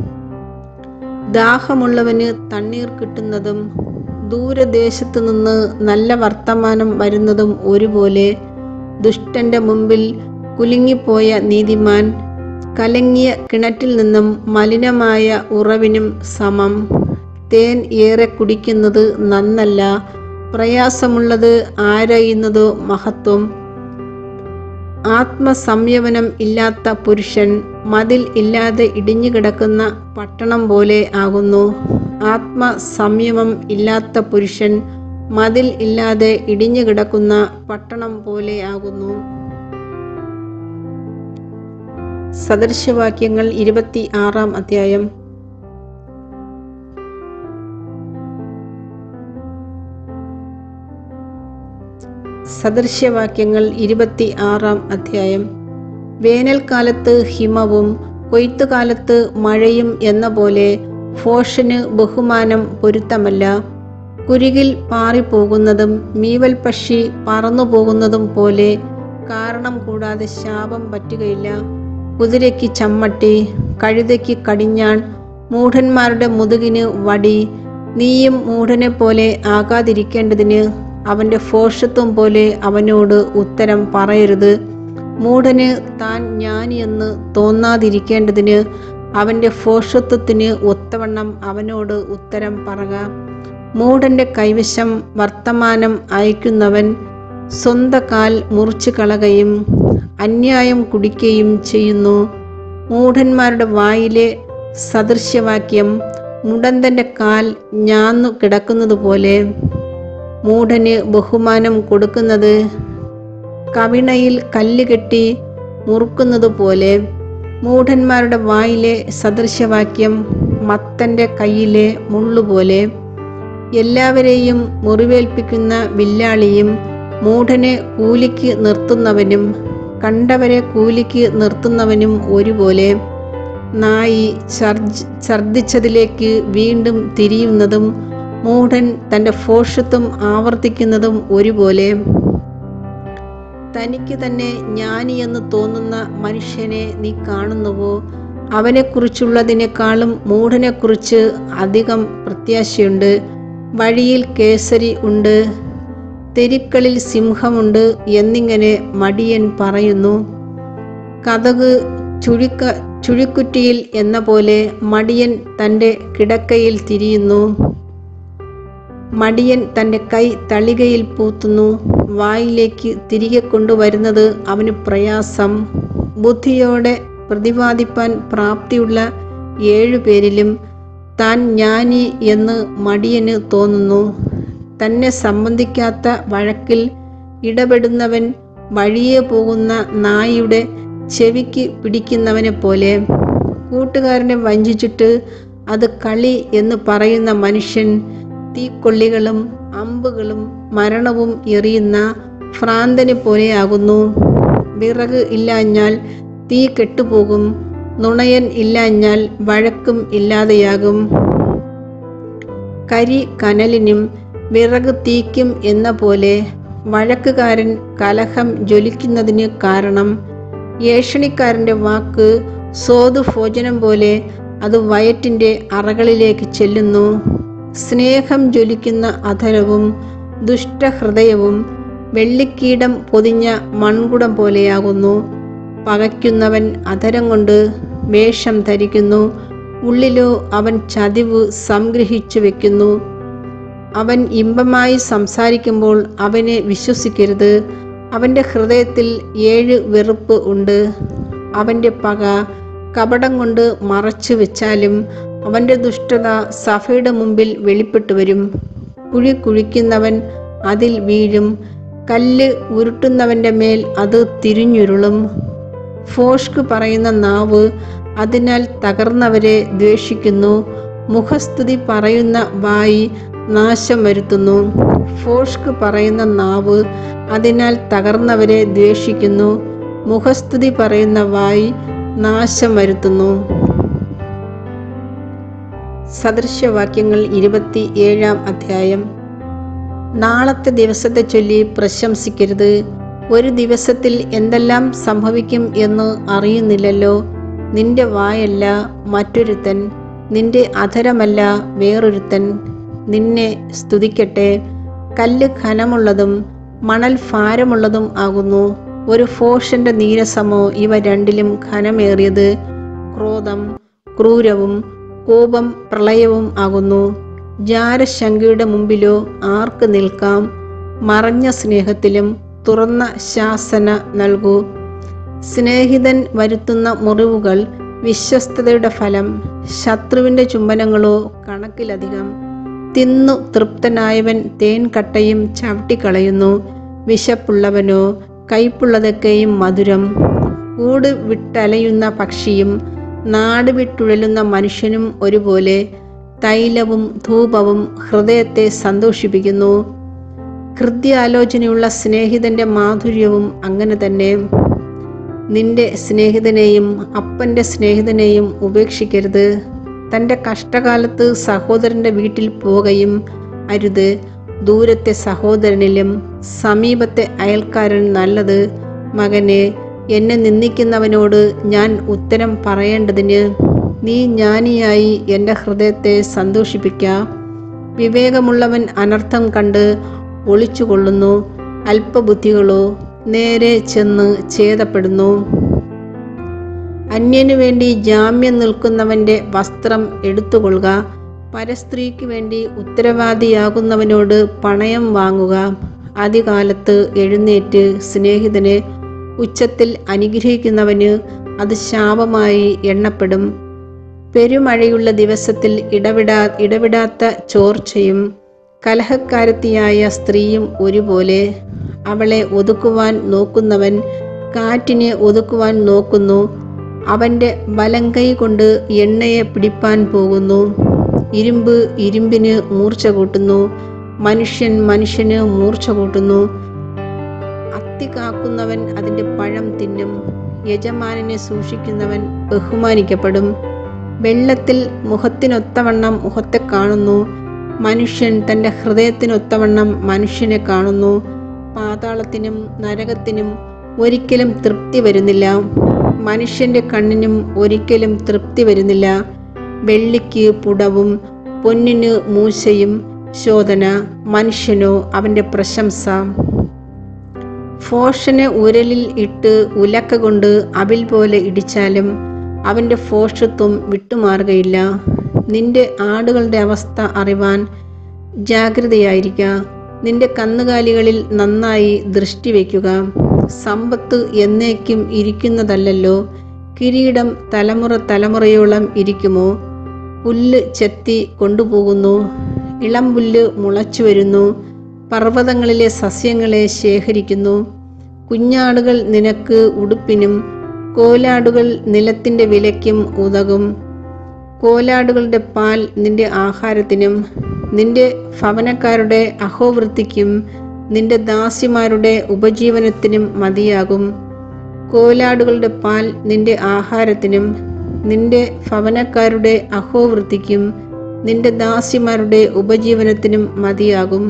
ദാഹമുള്ളവന് തണ്ണീർ കിട്ടുന്നതും ദൂരദേശത്തു നിന്ന് നല്ല വർത്തമാനം വരുന്നതും ഒരുപോലെ ദുഷ്ടന്റെ മുമ്പിൽ കുലുങ്ങിപ്പോയ നീതിമാൻ കലങ്ങിയ കിണറ്റിൽ നിന്നും മലിനമായ ഉറവിനും സമം തേൻ ഏറെ കുടിക്കുന്നത് നന്നല്ല പ്രയാസമുള്ളത് ആരായുന്നതോ മഹത്വം ആത്മസംയമനം ഇല്ലാത്ത പുരുഷൻ മതിൽ ഇല്ലാതെ ഇടിഞ്ഞു കിടക്കുന്ന പട്ടണം പോലെ ആകുന്നു ആത്മസംയമം ഇല്ലാത്ത പുരുഷൻ മതിൽ ഇല്ലാതെ ഇടിഞ്ഞു കിടക്കുന്ന പട്ടണം പോലെ ആകുന്നു സദൃശവാക്യങ്ങൾ ഇരുപത്തി ആറാം അധ്യായം സദൃശ്യവാക്യങ്ങൾ ഇരുപത്തി ആറാം അധ്യായം വേനൽക്കാലത്ത് ഹിമവും കൊയ്ത്തുകാലത്ത് മഴയും എന്ന പോലെ ഫോഷന് ബഹുമാനം പൊരുത്തമല്ല കുരുകിൽ പാറിപ്പോകുന്നതും മീവൽ പക്ഷി പറന്നു പോകുന്നതും പോലെ കാരണം കൂടാതെ ശാപം പറ്റുകയില്ല കുതിരയ്ക്ക് ചമ്മട്ടി കഴുതയ്ക്ക് കടിഞ്ഞാൺ മൂഢന്മാരുടെ മുതുകിന് വടി നീയും മൂഢനെ പോലെ ആകാതിരിക്കേണ്ടതിന് അവന്റെ ഫോഷത്വം പോലെ അവനോട് ഉത്തരം പറയരുത് മൂഢന് താൻ ജ്ഞാനിയെന്ന് തോന്നാതിരിക്കേണ്ടതിന് അവന്റെ ഫോഷത്വത്തിന് ഒത്തവണ്ണം അവനോട് ഉത്തരം പറക മൂഢന്റെ കൈവശം വർത്തമാനം അയക്കുന്നവൻ സ്വന്ത കാൽ മുറിച്ചു കളകയും അന്യായം കുടിക്കുകയും ചെയ്യുന്നു മൂഢന്മാരുടെ വായിലെ സദൃശ്യവാക്യം മുടന്തന്റെ കാൽ ഞാന്നു കിടക്കുന്നത് പോലെ മൂഢന് ബഹുമാനം കൊടുക്കുന്നത് കവിണയിൽ കല്ല് കെട്ടി മുറുക്കുന്നത് പോലെ മൂഢന്മാരുടെ വായിലെ സദൃശവാക്യം മത്തന്റെ കയ്യിലെ മുള്ളുപോലെ എല്ലാവരെയും മുറിവേൽപ്പിക്കുന്ന വില്ലാളിയും മൂഢനെ കൂലിക്ക് നിർത്തുന്നവനും കണ്ടവരെ കൂലിക്ക് നിർത്തുന്നവനും ഒരുപോലെ നായി ഛർജ് ഛർദിച്ചതിലേക്ക് വീണ്ടും തിരിയുന്നതും മൂഢൻ തൻ്റെ ഫോഷത്വം ആവർത്തിക്കുന്നതും ഒരുപോലെ തനിക്ക് തന്നെ ജ്ഞാനിയെന്ന് തോന്നുന്ന മനുഷ്യനെ നീ കാണുന്നുവോ അവനെക്കുറിച്ചുള്ളതിനേക്കാളും മൂഢനെക്കുറിച്ച് അധികം പ്രത്യാശയുണ്ട് വഴിയിൽ കേസരി ഉണ്ട് തെരുക്കളിൽ സിംഹമുണ്ട് എന്നിങ്ങനെ മടിയൻ പറയുന്നു കഥക് ചുഴിക്ക ചുഴിക്കുറ്റിയിൽ എന്ന പോലെ മടിയൻ തൻ്റെ കിടക്കയിൽ തിരിയുന്നു മടിയൻ തൻ്റെ കൈ തളികയിൽ പൂത്തുന്നു വായിലേക്ക് തിരികെ കൊണ്ടുവരുന്നത് അവന് പ്രയാസം ബുദ്ധിയോടെ പ്രതിപാദിപ്പാൻ പ്രാപ്തിയുള്ള ഏഴുപേരിലും താൻ ജ്ഞാനി എന്ന് മടിയന് തോന്നുന്നു തന്നെ സംബന്ധിക്കാത്ത വഴക്കിൽ ഇടപെടുന്നവൻ വഴിയെ പോകുന്ന നായുടെ ചെവിക്ക് പിടിക്കുന്നവനെ പോലെ കൂട്ടുകാരനെ വഞ്ചിച്ചിട്ട് അത് കളി എന്ന് പറയുന്ന മനുഷ്യൻ തീക്കൊള്ളികളും അമ്പുകളും മരണവും എറിയുന്ന ഭ്രാന്തനെ പോലെയാകുന്നു വിറക് ഇല്ലാഞ്ഞാൽ തീ കെട്ടുപോകും നുണയൻ ഇല്ലാഞ്ഞാൽ വഴക്കും ഇല്ലാതെയാകും കരി കനലിനും വിറക് തീക്കും എന്ന പോലെ വഴക്കുകാരൻ കലഹം ജ്വലിക്കുന്നതിന് കാരണം ഏഷണിക്കാരൻ്റെ വാക്ക് സ്വാദു ഭോജനം പോലെ അത് വയറ്റിൻ്റെ അറകളിലേക്ക് ചെല്ലുന്നു സ്നേഹം ജ്വലിക്കുന്ന അധരവും ദുഷ്ടഹൃദയവും വെള്ളിക്കീടം പൊതിഞ്ഞ മൺകുടം പോലെയാകുന്നു പകയ്ക്കുന്നവൻ അധരം കൊണ്ട് വേഷം ധരിക്കുന്നു ഉള്ളിലോ അവൻ ചതിവ് സംഗ്രഹിച്ചു വെക്കുന്നു അവൻ ഇമ്പമായി സംസാരിക്കുമ്പോൾ അവനെ വിശ്വസിക്കരുത് അവൻ്റെ ഹൃദയത്തിൽ ഏഴ് വെറുപ്പ് ഉണ്ട് അവൻ്റെ പക കപടം കൊണ്ട് മറച്ചു വെച്ചാലും അവൻ്റെ ദുഷ്ടത സഭയുടെ മുമ്പിൽ വെളിപ്പെട്ടു വരും കുഴി കുഴിക്കുന്നവൻ അതിൽ വീഴും കല്ല് ഉരുട്ടുന്നവൻ്റെ മേൽ അത് തിരിഞ്ഞുരുളും ഫോഷ്ക്ക് പറയുന്ന നാവ് അതിനാൽ തകർന്നവരെ ദ്വേഷിക്കുന്നു മുഖസ്തുതി പറയുന്ന വായി നാശം വരുത്തുന്നു ഫോഷ്ക്ക് പറയുന്ന നാവ് അതിനാൽ തകർന്നവരെ ദ്വേഷിക്കുന്നു മുഖസ്തുതി പറയുന്ന വായി നാശം വരുത്തുന്നു സദൃശ്യവാക്യങ്ങൾ ഇരുപത്തി ഏഴാം അധ്യായം നാളത്തെ ദിവസത്തെ ചൊല്ലി പ്രശംസിക്കരുത് ഒരു ദിവസത്തിൽ എന്തെല്ലാം സംഭവിക്കും എന്ന് അറിയുന്നില്ലല്ലോ നിന്റെ വായല്ല മറ്റൊരുത്തൻ നിന്റെ അധരമല്ല വേറൊരുത്തൻ നിന്നെ സ്തുതിക്കട്ടെ കല്ല് ഘനമുള്ളതും മണൽ ഭാരമുള്ളതും ആകുന്നു ഒരു ഫോഷന്റെ നീരസമോ ഇവ രണ്ടിലും ഘനമേറിയത് ക്രോധം ക്രൂരവും കോപം പ്രളയവും ആകുന്നു ജാരശങ്കയുടെ മുമ്പിലോ ആർക്ക് നിൽക്കാം മറഞ്ഞ സ്നേഹത്തിലും തുറന്ന ശാസന നൽകൂ സ്നേഹിതൻ വരുത്തുന്ന മുറിവുകൾ വിശ്വസ്തതയുടെ ഫലം ശത്രുവിൻ്റെ ചുംബനങ്ങളോ കണക്കിലധികം തിന്നു തൃപ്തനായവൻ തേൻ കട്ടയും ചവിട്ടിക്കളയുന്നു വിശപ്പുള്ളവനോ കയ്പുള്ളതൊക്കെയും മധുരം കൂട് വിട്ടലയുന്ന പക്ഷിയും നാട് വിട്ടുഴലുന്ന മനുഷ്യനും ഒരുപോലെ തൈലവും ധൂപവും ഹൃദയത്തെ സന്തോഷിപ്പിക്കുന്നു ഹൃദ്യാലോചനയുള്ള സ്നേഹിതന്റെ മാധുര്യവും അങ്ങനെ തന്നെ നിന്റെ സ്നേഹിതനെയും അപ്പൻ്റെ സ്നേഹിതനെയും ഉപേക്ഷിക്കരുത് തൻ്റെ കഷ്ടകാലത്ത് സഹോദരൻ്റെ വീട്ടിൽ പോകുകയും അരുത് ദൂരത്തെ സഹോദരനിലും സമീപത്തെ അയൽക്കാരൻ നല്ലത് മകനെ എന്നെ നിന്ദിക്കുന്നവനോട് ഞാൻ ഉത്തരം പറയേണ്ടതിന് നീ ജ്ഞാനിയായി എൻ്റെ ഹൃദയത്തെ സന്തോഷിപ്പിക്ക വിവേകമുള്ളവൻ അനർത്ഥം കണ്ട് ഒളിച്ചുകൊള്ളുന്നു അല്പബുദ്ധികളോ നേരെ ചെന്ന് ഛേദപ്പെടുന്നു അന്യനു വേണ്ടി ജാമ്യം നിൽക്കുന്നവന്റെ വസ്ത്രം എടുത്തുകൊള്ളുക പരസ്ത്രീക്ക് വേണ്ടി ഉത്തരവാദിയാകുന്നവനോട് പണയം വാങ്ങുക ആദ്യകാലത്ത് എഴുന്നേറ്റ് സ്നേഹിതനെ ഉച്ചത്തിൽ അനുഗ്രഹിക്കുന്നവന് അത് ശാപമായി എണ്ണപ്പെടും പെരുമഴയുള്ള ദിവസത്തിൽ ഇടവിടാ ഇടവിടാത്ത ചോർച്ചയും കലഹക്കാരത്തിയായ സ്ത്രീയും ഒരുപോലെ അവളെ ഒതുക്കുവാൻ നോക്കുന്നവൻ കാറ്റിനെ ഒതുക്കുവാൻ നോക്കുന്നു അവൻ്റെ വലങ്കൈ കൊണ്ട് എണ്ണയെ പിടിപ്പാൻ പോകുന്നു ഇരുമ്പ് ഇരുമ്പിന് മൂർച്ച കൂട്ടുന്നു മനുഷ്യൻ മനുഷ്യന് മൂർച്ച കൂട്ടുന്നു അത്തി കാക്കുന്നവൻ അതിൻ്റെ പഴം തിന്നും യജമാനനെ സൂക്ഷിക്കുന്നവൻ ബഹുമാനിക്കപ്പെടും വെള്ളത്തിൽ മുഖത്തിനൊത്തവണ്ണം മുഖത്തെ കാണുന്നു മനുഷ്യൻ തൻ്റെ ഹൃദയത്തിനൊത്തവണ്ണം മനുഷ്യനെ കാണുന്നു പാതാളത്തിനും നരകത്തിനും ഒരിക്കലും തൃപ്തി വരുന്നില്ല മനുഷ്യന്റെ കണ്ണിനും ഒരിക്കലും തൃപ്തി വരുന്നില്ല വെള്ളിക്ക് പുടവും പൊന്നിന് മൂശയും ശോധന മനുഷ്യനോ അവന്റെ പ്രശംസ ഫോഷനെ ഉരലിൽ ഇട്ട് ഉലക്ക കൊണ്ട് അവിൽ പോലെ ഇടിച്ചാലും അവന്റെ ഫോഷത്വം വിട്ടുമാറുകയില്ല നിന്റെ ആടുകളുടെ അവസ്ഥ അറിവാൻ ജാഗ്രതയായിരിക്ക നിന്റെ കന്നുകാലികളിൽ നന്നായി ദൃഷ്ടി വയ്ക്കുക സമ്പത്ത് എന്നേക്കും ഇരിക്കുന്നതല്ലല്ലോ കിരീടം തലമുറ തലമുറയോളം ഇരിക്കുമോ പുല്ല് ചെത്തി കൊണ്ടുപോകുന്നു ഇളം പുല്ല് മുളച്ചു വരുന്നു പർവ്വതങ്ങളിലെ സസ്യങ്ങളെ ശേഖരിക്കുന്നു കുഞ്ഞാടുകൾ നിനക്ക് ഉടുപ്പിനും കോലാടുകൾ നിലത്തിൻ്റെ വിലയ്ക്കും ഉതകും കോലാടുകളുടെ പാൽ നിന്റെ ആഹാരത്തിനും നിന്റെ ഭവനക്കാരുടെ അഹോവൃത്തിക്കും നിന്റെ ദാസിമാരുടെ ഉപജീവനത്തിനും മതിയാകും കോലാടുകളുടെ പാൽ നിന്റെ ആഹാരത്തിനും നിന്റെ ഭവനക്കാരുടെ അഹോവൃത്തിക്കും നിന്റെ ദാസിമാരുടെ ഉപജീവനത്തിനും മതിയാകും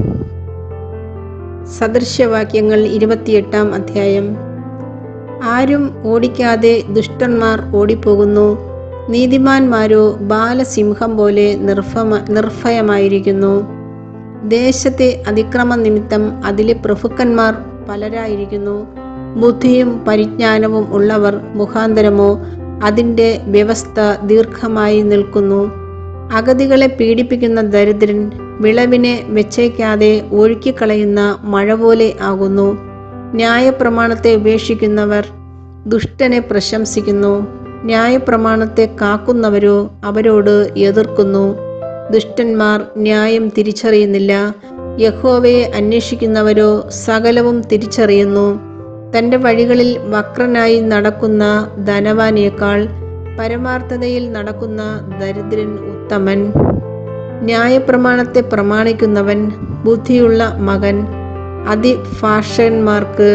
സദൃശ്യവാക്യങ്ങൾ ഇരുപത്തിയെട്ടാം അധ്യായം ആരും ഓടിക്കാതെ ദുഷ്ടന്മാർ ഓടിപ്പോകുന്നു നീതിമാന്മാരോ ബാലസിംഹം പോലെ നിർഭമ നിർഭയമായിരിക്കുന്നു ദേശത്തെ അതിക്രമ നിമിത്തം അതിലെ പ്രഭുക്കന്മാർ പലരായിരിക്കുന്നു ബുദ്ധിയും പരിജ്ഞാനവും ഉള്ളവർ മുഖാന്തരമോ അതിൻ്റെ വ്യവസ്ഥ ദീർഘമായി നിൽക്കുന്നു അഗതികളെ പീഡിപ്പിക്കുന്ന ദരിദ്രൻ വിളവിനെ വെച്ചേക്കാതെ ഒഴുക്കിക്കളയുന്ന മഴ പോലെ ആകുന്നു ന്യായപ്രമാണത്തെ ഉപേക്ഷിക്കുന്നവർ ദുഷ്ടനെ പ്രശംസിക്കുന്നു ന്യായപ്രമാണത്തെ കാക്കുന്നവരോ അവരോട് എതിർക്കുന്നു ദുഷ്ടന്മാർ ന്യായം തിരിച്ചറിയുന്നില്ല യഹോവയെ അന്വേഷിക്കുന്നവരോ സകലവും തിരിച്ചറിയുന്നു തൻ്റെ വഴികളിൽ വക്രനായി നടക്കുന്ന ധനവാനേക്കാൾ പരമാർത്ഥതയിൽ നടക്കുന്ന ദരിദ്രൻ ഉത്തമൻ ന്യായപ്രമാണത്തെ പ്രമാണിക്കുന്നവൻ ബുദ്ധിയുള്ള മകൻ അതിഭാഷകന്മാർക്ക്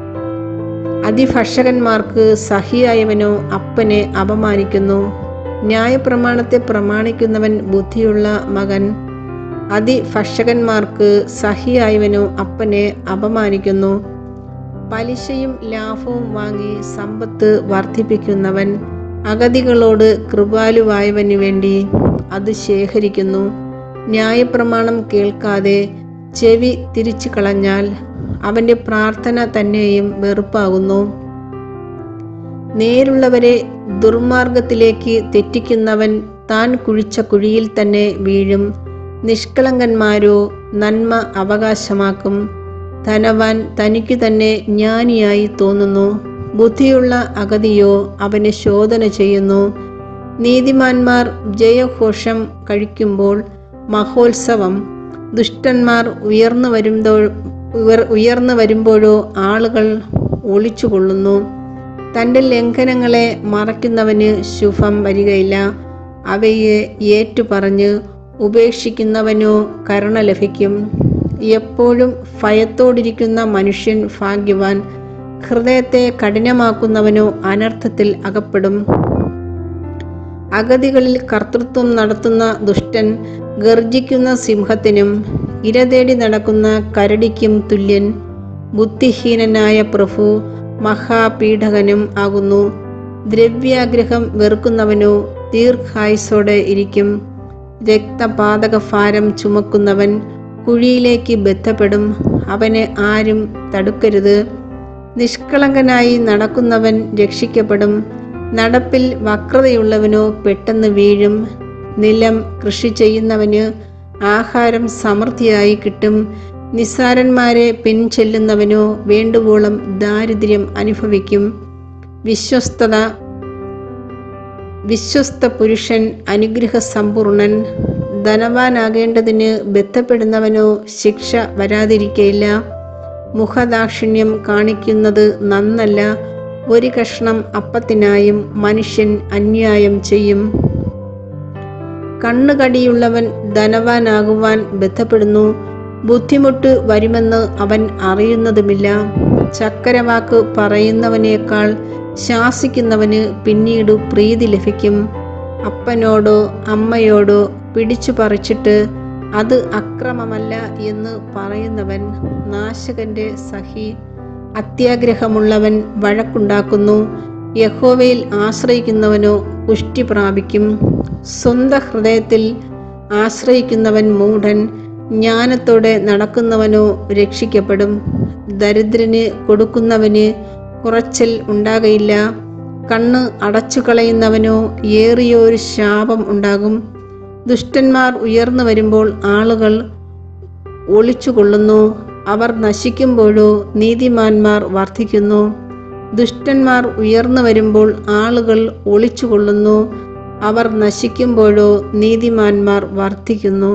അതിഭക്ഷകന്മാർക്ക് സഹിയായവനോ അപ്പനെ അപമാനിക്കുന്നു ന്യായപ്രമാണത്തെ പ്രമാണിക്കുന്നവൻ ബുദ്ധിയുള്ള മകൻ അതിഭക്ഷകന്മാർക്ക് സഹിയായവനോ അപ്പനെ അപമാനിക്കുന്നു പലിശയും ലാഭവും വാങ്ങി സമ്പത്ത് വർദ്ധിപ്പിക്കുന്നവൻ അഗതികളോട് കൃപാലുവായവന് വേണ്ടി അത് ശേഖരിക്കുന്നു ന്യായപ്രമാണം കേൾക്കാതെ ചെവി തിരിച്ചു കളഞ്ഞാൽ അവൻ്റെ പ്രാർത്ഥന തന്നെയും വെറുപ്പാകുന്നു നേരുള്ളവരെ ദുർമാർഗത്തിലേക്ക് തെറ്റിക്കുന്നവൻ താൻ കുഴിച്ച കുഴിയിൽ തന്നെ വീഴും നിഷ്കളങ്കന്മാരോ നന്മ അവകാശമാക്കും ധനവാൻ തനിക്ക് തന്നെ ജ്ഞാനിയായി തോന്നുന്നു ബുദ്ധിയുള്ള അഗതിയോ അവനെ ശോധന ചെയ്യുന്നു നീതിമാന്മാർ ജയഘോഷം കഴിക്കുമ്പോൾ മഹോത്സവം ദുഷ്ടന്മാർ ഉയർന്നു വരുമ്പോ ഉയർന്നു വരുമ്പോഴോ ആളുകൾ ഒളിച്ചുകൊള്ളുന്നു തൻ്റെ ലംഘനങ്ങളെ മറയ്ക്കുന്നവന് ശുഭം വരികയില്ല അവയെ ഏറ്റുപറഞ്ഞ് ഉപേക്ഷിക്കുന്നവനോ കരുണ ലഭിക്കും എപ്പോഴും ഭയത്തോടിരിക്കുന്ന മനുഷ്യൻ ഭാഗ്യവാൻ ഹൃദയത്തെ കഠിനമാക്കുന്നവനോ അനർത്ഥത്തിൽ അകപ്പെടും അഗതികളിൽ കർത്തൃത്വം നടത്തുന്ന ദുഷ്ടൻ ഗർജിക്കുന്ന സിംഹത്തിനും ഇരതേടി നടക്കുന്ന കരടിക്കും തുല്യൻ ബുദ്ധിഹീനനായ പ്രഭു മഹാപീഡകനും ആകുന്നു ദ്രവ്യാഗ്രഹം വെറുക്കുന്നവനോ ദീർഘായുസോടെ ഇരിക്കും രക്തപാതക ഭാരം ചുമക്കുന്നവൻ കുഴിയിലേക്ക് ബന്ധപ്പെടും അവനെ ആരും തടുക്കരുത് നിഷ്കളങ്കനായി നടക്കുന്നവൻ രക്ഷിക്കപ്പെടും നടപ്പിൽ വക്രതയുള്ളവനോ പെട്ടെന്ന് വീഴും നിലം കൃഷി ചെയ്യുന്നവന് ആഹാരം സമൃദ്ധിയായി കിട്ടും നിസ്സാരന്മാരെ പിൻചെല്ലുന്നവനോ വേണ്ടുവോളം ദാരിദ്ര്യം അനുഭവിക്കും വിശ്വസ്തത വിശ്വസ്ത പുരുഷൻ അനുഗ്രഹ സമ്പൂർണൻ ധനവാനാകേണ്ടതിന് ബന്ധപ്പെടുന്നവനോ ശിക്ഷ വരാതിരിക്കയില്ല മുഖദാക്ഷിണ്യം കാണിക്കുന്നത് നന്നല്ല ഒരു കഷ്ണം അപ്പത്തിനായും മനുഷ്യൻ അന്യായം ചെയ്യും കണ്ണുകടിയുള്ളവൻ ധനവാനാകുവാൻ ബന്ധപ്പെടുന്നു ബുദ്ധിമുട്ട് വരുമെന്ന് അവൻ അറിയുന്നതുമില്ല ചക്കരവാക്ക് പറയുന്നവനേക്കാൾ ശാസിക്കുന്നവന് പിന്നീട് പ്രീതി ലഭിക്കും അപ്പനോടോ അമ്മയോടോ പിടിച്ചു പറിച്ചിട്ട് അത് അക്രമമല്ല എന്ന് പറയുന്നവൻ നാശകന്റെ സഹി അത്യാഗ്രഹമുള്ളവൻ വഴക്കുണ്ടാക്കുന്നു യഹോവയിൽ ആശ്രയിക്കുന്നവനോ പുഷ്ടി പ്രാപിക്കും സ്വന്ത ഹൃദയത്തിൽ ആശ്രയിക്കുന്നവൻ മൂഢൻ ജ്ഞാനത്തോടെ നടക്കുന്നവനോ രക്ഷിക്കപ്പെടും ദരിദ്രന് കൊടുക്കുന്നവന് കുറച്ചൽ ഉണ്ടാകയില്ല കണ്ണ് അടച്ചു കളയുന്നവനോ ഏറിയൊരു ശാപം ഉണ്ടാകും ദുഷ്ടന്മാർ ഉയർന്നു വരുമ്പോൾ ആളുകൾ ഒളിച്ചുകൊള്ളുന്നു അവർ നശിക്കുമ്പോഴോ നീതിമാന്മാർ വർദ്ധിക്കുന്നു ദുഷ്ടന്മാർ ഉയർന്നു വരുമ്പോൾ ആളുകൾ ഒളിച്ചുകൊള്ളുന്നു അവർ നശിക്കുമ്പോഴോ നീതിമാന്മാർ വർദ്ധിക്കുന്നു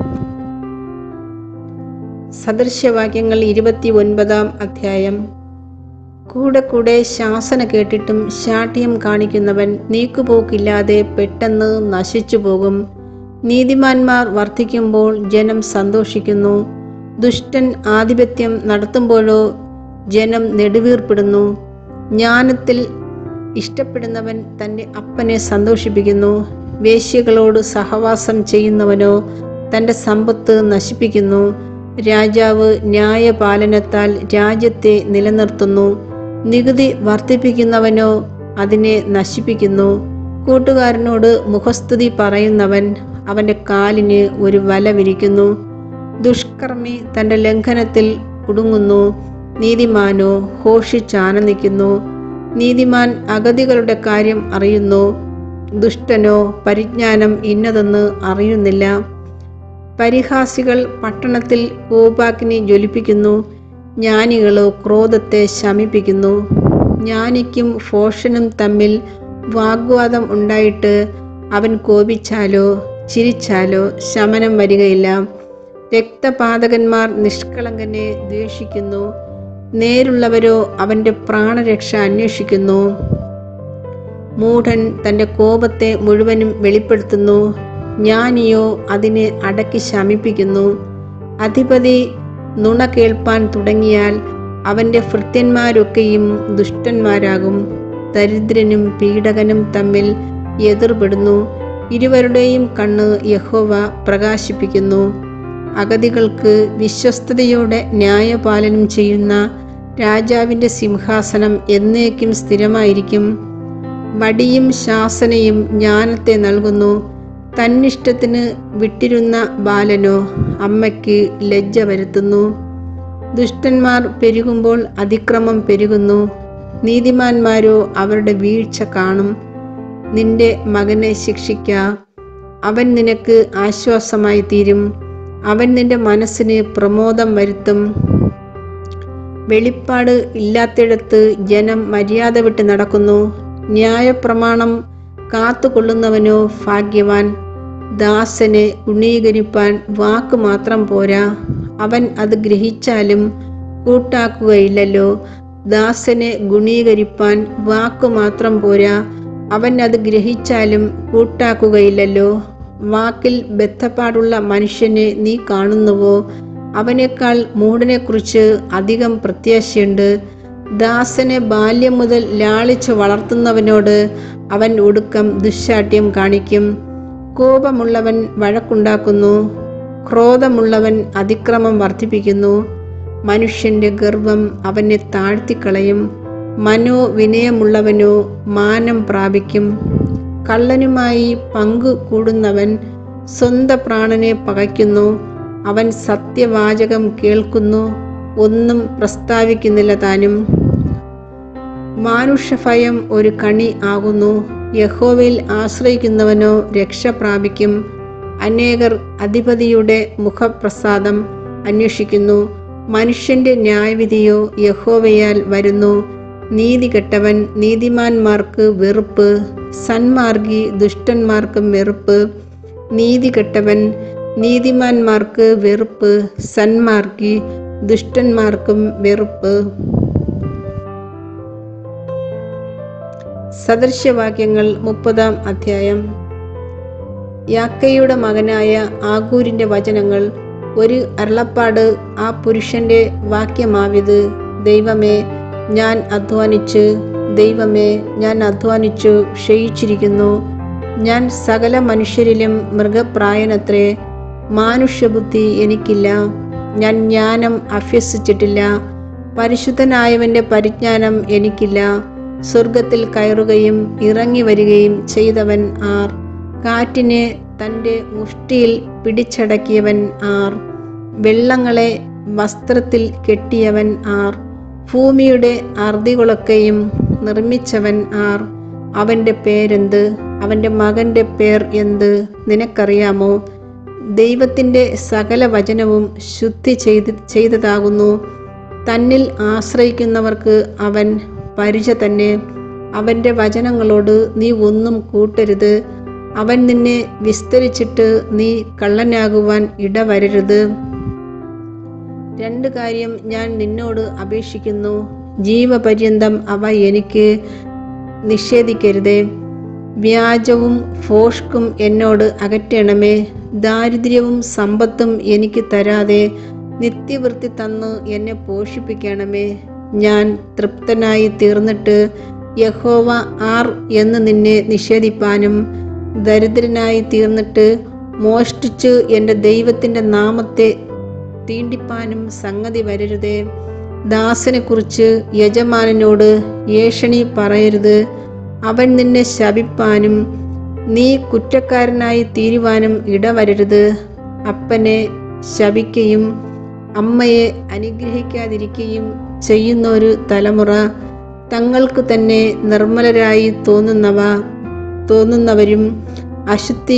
സദൃശ്യവാക്യങ്ങൾ ഇരുപത്തി ഒൻപതാം അധ്യായം കൂടെ കൂടെ ശാസന കേട്ടിട്ടും ശാഠ്യം കാണിക്കുന്നവൻ നീക്കുപോക്കില്ലാതെ പെട്ടെന്ന് നശിച്ചു പോകും നീതിമാന്മാർ വർദ്ധിക്കുമ്പോൾ ജനം സന്തോഷിക്കുന്നു ദുഷ്ടൻ ആധിപത്യം നടത്തുമ്പോഴോ ജനം നെടുവീർപ്പിടുന്നു ജ്ഞാനത്തിൽ ഇഷ്ടപ്പെടുന്നവൻ തൻ്റെ അപ്പനെ സന്തോഷിപ്പിക്കുന്നു വേശ്യകളോട് സഹവാസം ചെയ്യുന്നവനോ തൻ്റെ സമ്പത്ത് നശിപ്പിക്കുന്നു രാജാവ് ന്യായപാലനത്താൽ രാജ്യത്തെ നിലനിർത്തുന്നു നികുതി വർദ്ധിപ്പിക്കുന്നവനോ അതിനെ നശിപ്പിക്കുന്നു കൂട്ടുകാരനോട് മുഖസ്തുതി പറയുന്നവൻ അവൻ്റെ കാലിന് ഒരു വല വിരിക്കുന്നു ദുഷ്കർമ്മി തൻ്റെ ലംഘനത്തിൽ കുടുങ്ങുന്നു നീതിമാനോ ഘോഷിച്ചാനന്ദിക്കുന്നു നീതിമാൻ അഗതികളുടെ കാര്യം അറിയുന്നു ദുഷ്ടനോ പരിജ്ഞാനം ഇന്നതെന്ന് അറിയുന്നില്ല പരിഹാസികൾ പട്ടണത്തിൽ കോപാഗ്നി ജ്വലിപ്പിക്കുന്നു ജ്ഞാനികളോ ക്രോധത്തെ ശമിപ്പിക്കുന്നു ജ്ഞാനിക്കും ഭോഷനും തമ്മിൽ വാഗ്വാദം ഉണ്ടായിട്ട് അവൻ കോപിച്ചാലോ ചിരിച്ചാലോ ശമനം വരികയില്ല രക്തപാതകന്മാർ നിഷ്കളങ്കനെ ദ്വേഷിക്കുന്നു നേരുള്ളവരോ അവൻ്റെ പ്രാണരക്ഷ അന്വേഷിക്കുന്നു മൂഢൻ തൻ്റെ കോപത്തെ മുഴുവനും വെളിപ്പെടുത്തുന്നു ജ്ഞാനിയോ അതിനെ അടക്കി ശമിപ്പിക്കുന്നു അധിപതി നുണ കേൾപ്പാൻ തുടങ്ങിയാൽ അവൻ്റെ ഭൃത്യന്മാരൊക്കെയും ദുഷ്ടന്മാരാകും ദരിദ്രനും പീഡകനും തമ്മിൽ എതിർപ്പെടുന്നു ഇരുവരുടെയും കണ്ണ് യഹോവ പ്രകാശിപ്പിക്കുന്നു അഗതികൾക്ക് വിശ്വസ്തയോടെ ന്യായപാലനം ചെയ്യുന്ന രാജാവിൻ്റെ സിംഹാസനം എന്നേക്കും സ്ഥിരമായിരിക്കും വടിയും ശാസനയും ജ്ഞാനത്തെ നൽകുന്നു തന്നിഷ്ടത്തിന് വിട്ടിരുന്ന ബാലനോ അമ്മയ്ക്ക് ലജ്ജ വരുത്തുന്നു ദുഷ്ടന്മാർ പെരുകുമ്പോൾ അതിക്രമം പെരുകുന്നു നീതിമാന്മാരോ അവരുടെ വീഴ്ച കാണും നിന്റെ മകനെ ശിക്ഷിക്ക അവൻ നിനക്ക് ആശ്വാസമായി തീരും അവൻ നിന്റെ മനസ്സിന് പ്രമോദം വരുത്തും വെളിപ്പാട് ഇല്ലാത്തിടത്ത് ജനം മര്യാദ വിട്ട് നടക്കുന്നു ന്യായപ്രമാണം കാത്തുകൊള്ളുന്നവനോ ഭാഗ്യവാൻ ദാസനെ ഉണ്ണീകരിപ്പാൻ വാക്ക് മാത്രം പോരാ അവൻ അത് ഗ്രഹിച്ചാലും കൂട്ടാക്കുകയില്ലല്ലോ ദാസനെ ഗുണീകരിപ്പാൻ വാക്കു മാത്രം പോരാ അവൻ അത് ഗ്രഹിച്ചാലും കൂട്ടാക്കുകയില്ലല്ലോ വാക്കിൽ ബന്ധപ്പാടുള്ള മനുഷ്യനെ നീ കാണുന്നുവോ അവനേക്കാൾ മൂടനെക്കുറിച്ച് അധികം പ്രത്യാശയുണ്ട് ദാസനെ ബാല്യം മുതൽ ലാളിച്ച് വളർത്തുന്നവനോട് അവൻ ഒടുക്കം ദുശാഠ്യം കാണിക്കും കോപമുള്ളവൻ വഴക്കുണ്ടാക്കുന്നു ക്രോധമുള്ളവൻ അതിക്രമം വർദ്ധിപ്പിക്കുന്നു മനുഷ്യന്റെ ഗർവം അവനെ താഴ്ത്തിക്കളയും മനോ വിനയമുള്ളവനോ മാനം പ്രാപിക്കും കള്ളനുമായി പങ്കു കൂടുന്നവൻ സ്വന്ത പ്രാണനെ പകയ്ക്കുന്നു അവൻ സത്യവാചകം കേൾക്കുന്നു ഒന്നും പ്രസ്താവിക്കുന്നില്ല താനും മാനുഷഭയം ഒരു കണി ആകുന്നു യഹോവയിൽ ആശ്രയിക്കുന്നവനോ രക്ഷ പ്രാപിക്കും അനേകർ അധിപതിയുടെ മുഖപ്രസാദം അന്വേഷിക്കുന്നു മനുഷ്യന്റെ ന്യായവിധിയോ യഹോവയാൽ വരുന്നു നീതി കെട്ടവൻ നീതിമാന്മാർക്ക് വെറുപ്പ് സന്മാർഗി ദുഷ്ടന്മാർക്കും വെറുപ്പ് നീതി കെട്ടവൻ നീതിമാന്മാർക്ക് വെറുപ്പ് സന്മാർഗി ദുഷ്ടന്മാർക്കും വെറുപ്പ് സദൃശ്യവാക്യങ്ങൾ മുപ്പതാം അധ്യായം യാക്കയുടെ മകനായ ആഗൂരിന്റെ വചനങ്ങൾ ഒരു അരുളപ്പാട് ആ പുരുഷന്റെ വാക്യമാവിത് ദൈവമേ ഞാൻ അധ്വാനിച്ച് ദൈവമേ ഞാൻ അധ്വാനിച്ചു ക്ഷയിച്ചിരിക്കുന്നു ഞാൻ സകല മനുഷ്യരിലും മൃഗപ്രായനത്രേ മാനുഷ്യബുദ്ധി എനിക്കില്ല ഞാൻ ജ്ഞാനം അഭ്യസിച്ചിട്ടില്ല പരിശുദ്ധനായവന്റെ പരിജ്ഞാനം എനിക്കില്ല സ്വർഗത്തിൽ കയറുകയും ഇറങ്ങി വരികയും ചെയ്തവൻ ആർ കാറ്റിനെ തൻ്റെ മുഷ്ടിയിൽ പിടിച്ചടക്കിയവൻ ആർ വെള്ളങ്ങളെ വസ്ത്രത്തിൽ കെട്ടിയവൻ ആർ ഭൂമിയുടെ അർദികളൊക്കെയും നിർമ്മിച്ചവൻ ആർ അവൻ്റെ പേരെന്ത് അവൻ്റെ മകൻ്റെ പേർ എന്ത് നിനക്കറിയാമോ ദൈവത്തിൻ്റെ സകല വചനവും ശുദ്ധി ചെയ്ത് ചെയ്തതാകുന്നു തന്നിൽ ആശ്രയിക്കുന്നവർക്ക് അവൻ പരിച തന്നെ അവൻ്റെ വചനങ്ങളോട് നീ ഒന്നും കൂട്ടരുത് അവൻ നിന്നെ വിസ്തരിച്ചിട്ട് നീ കള്ളനാകുവാൻ ഇടവരരുത് രണ്ട് കാര്യം ഞാൻ നിന്നോട് അപേക്ഷിക്കുന്നു ജീവപര്യന്തം അവ എനിക്ക് നിഷേധിക്കരുതേ വ്യാജവും ഫോഷ്കും എന്നോട് അകറ്റണമേ ദാരിദ്ര്യവും സമ്പത്തും എനിക്ക് തരാതെ നിത്യവൃത്തി തന്ന് എന്നെ പോഷിപ്പിക്കണമേ ഞാൻ തൃപ്തനായി തീർന്നിട്ട് യഹോവ ആർ എന്ന് നിന്നെ നിഷേധിപ്പാനും ദരിദ്രനായി തീർന്നിട്ട് മോഷ്ടിച്ച് എൻ്റെ ദൈവത്തിൻ്റെ നാമത്തെ തീണ്ടിപ്പാനും സംഗതി വരരുതേ ദാസനെക്കുറിച്ച് യജമാനനോട് ഏഷണി പറയരുത് അവൻ നിന്നെ ശപിപ്പാനും നീ കുറ്റക്കാരനായി തീരുവാനും ഇടവരരുത് അപ്പനെ ശപിക്കുകയും അമ്മയെ അനുഗ്രഹിക്കാതിരിക്കുകയും ചെയ്യുന്ന ഒരു തലമുറ തങ്ങൾക്ക് തന്നെ നിർമ്മലരായി തോന്നുന്നവ തോന്നുന്നവരും അശുദ്ധി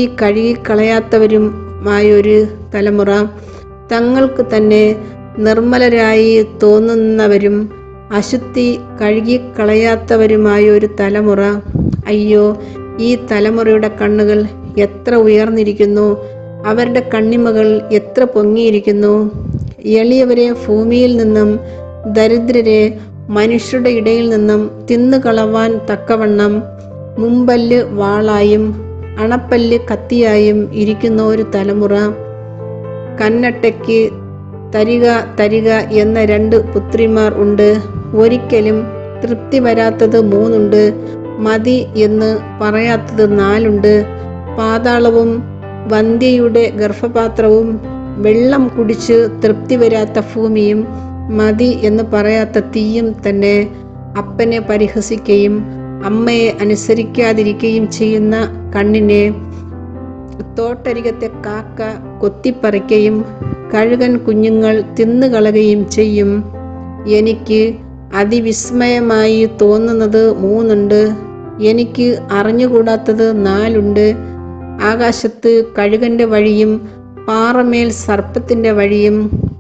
കഴുകിക്കളയാത്തവരുമായൊരു തലമുറ തങ്ങൾക്ക് തന്നെ നിർമ്മലരായി തോന്നുന്നവരും അശുദ്ധി കഴുകിക്കളയാത്തവരുമായ ഒരു തലമുറ അയ്യോ ഈ തലമുറയുടെ കണ്ണുകൾ എത്ര ഉയർന്നിരിക്കുന്നു അവരുടെ കണ്ണിമകൾ എത്ര പൊങ്ങിയിരിക്കുന്നു എളിയവരെ ഭൂമിയിൽ നിന്നും ദരിദ്രരെ മനുഷ്യരുടെ ഇടയിൽ നിന്നും തിന്നുകളവാൻ തക്കവണ്ണം മുമ്പല്ല് വാളായും അണപ്പല്ല് കത്തിയായും ഇരിക്കുന്ന ഒരു തലമുറ കന്നട്ടയ്ക്ക് തരിക തരിക എന്ന രണ്ട് പുത്രിമാർ ഉണ്ട് ഒരിക്കലും തൃപ്തി വരാത്തത് മൂന്നുണ്ട് മതി എന്ന് പറയാത്തത് നാലുണ്ട് പാതാളവും വന്ധ്യയുടെ ഗർഭപാത്രവും വെള്ളം കുടിച്ച് തൃപ്തി വരാത്ത ഭൂമിയും മതി എന്ന് പറയാത്ത തീയും തന്നെ അപ്പനെ പരിഹസിക്കുകയും അമ്മയെ അനുസരിക്കാതിരിക്കുകയും ചെയ്യുന്ന കണ്ണിനെ തോട്ടരികത്തെ കാക്ക കൊത്തിപ്പറിക്കുകയും കഴുകൻ കുഞ്ഞുങ്ങൾ തിന്നുകളയുകയും ചെയ്യും എനിക്ക് അതിവിസ്മയമായി തോന്നുന്നത് മൂന്നുണ്ട് എനിക്ക് അറിഞ്ഞുകൂടാത്തത് നാലുണ്ട് ആകാശത്ത് കഴുകന്റെ വഴിയും പാറമേൽ സർപ്പത്തിന്റെ വഴിയും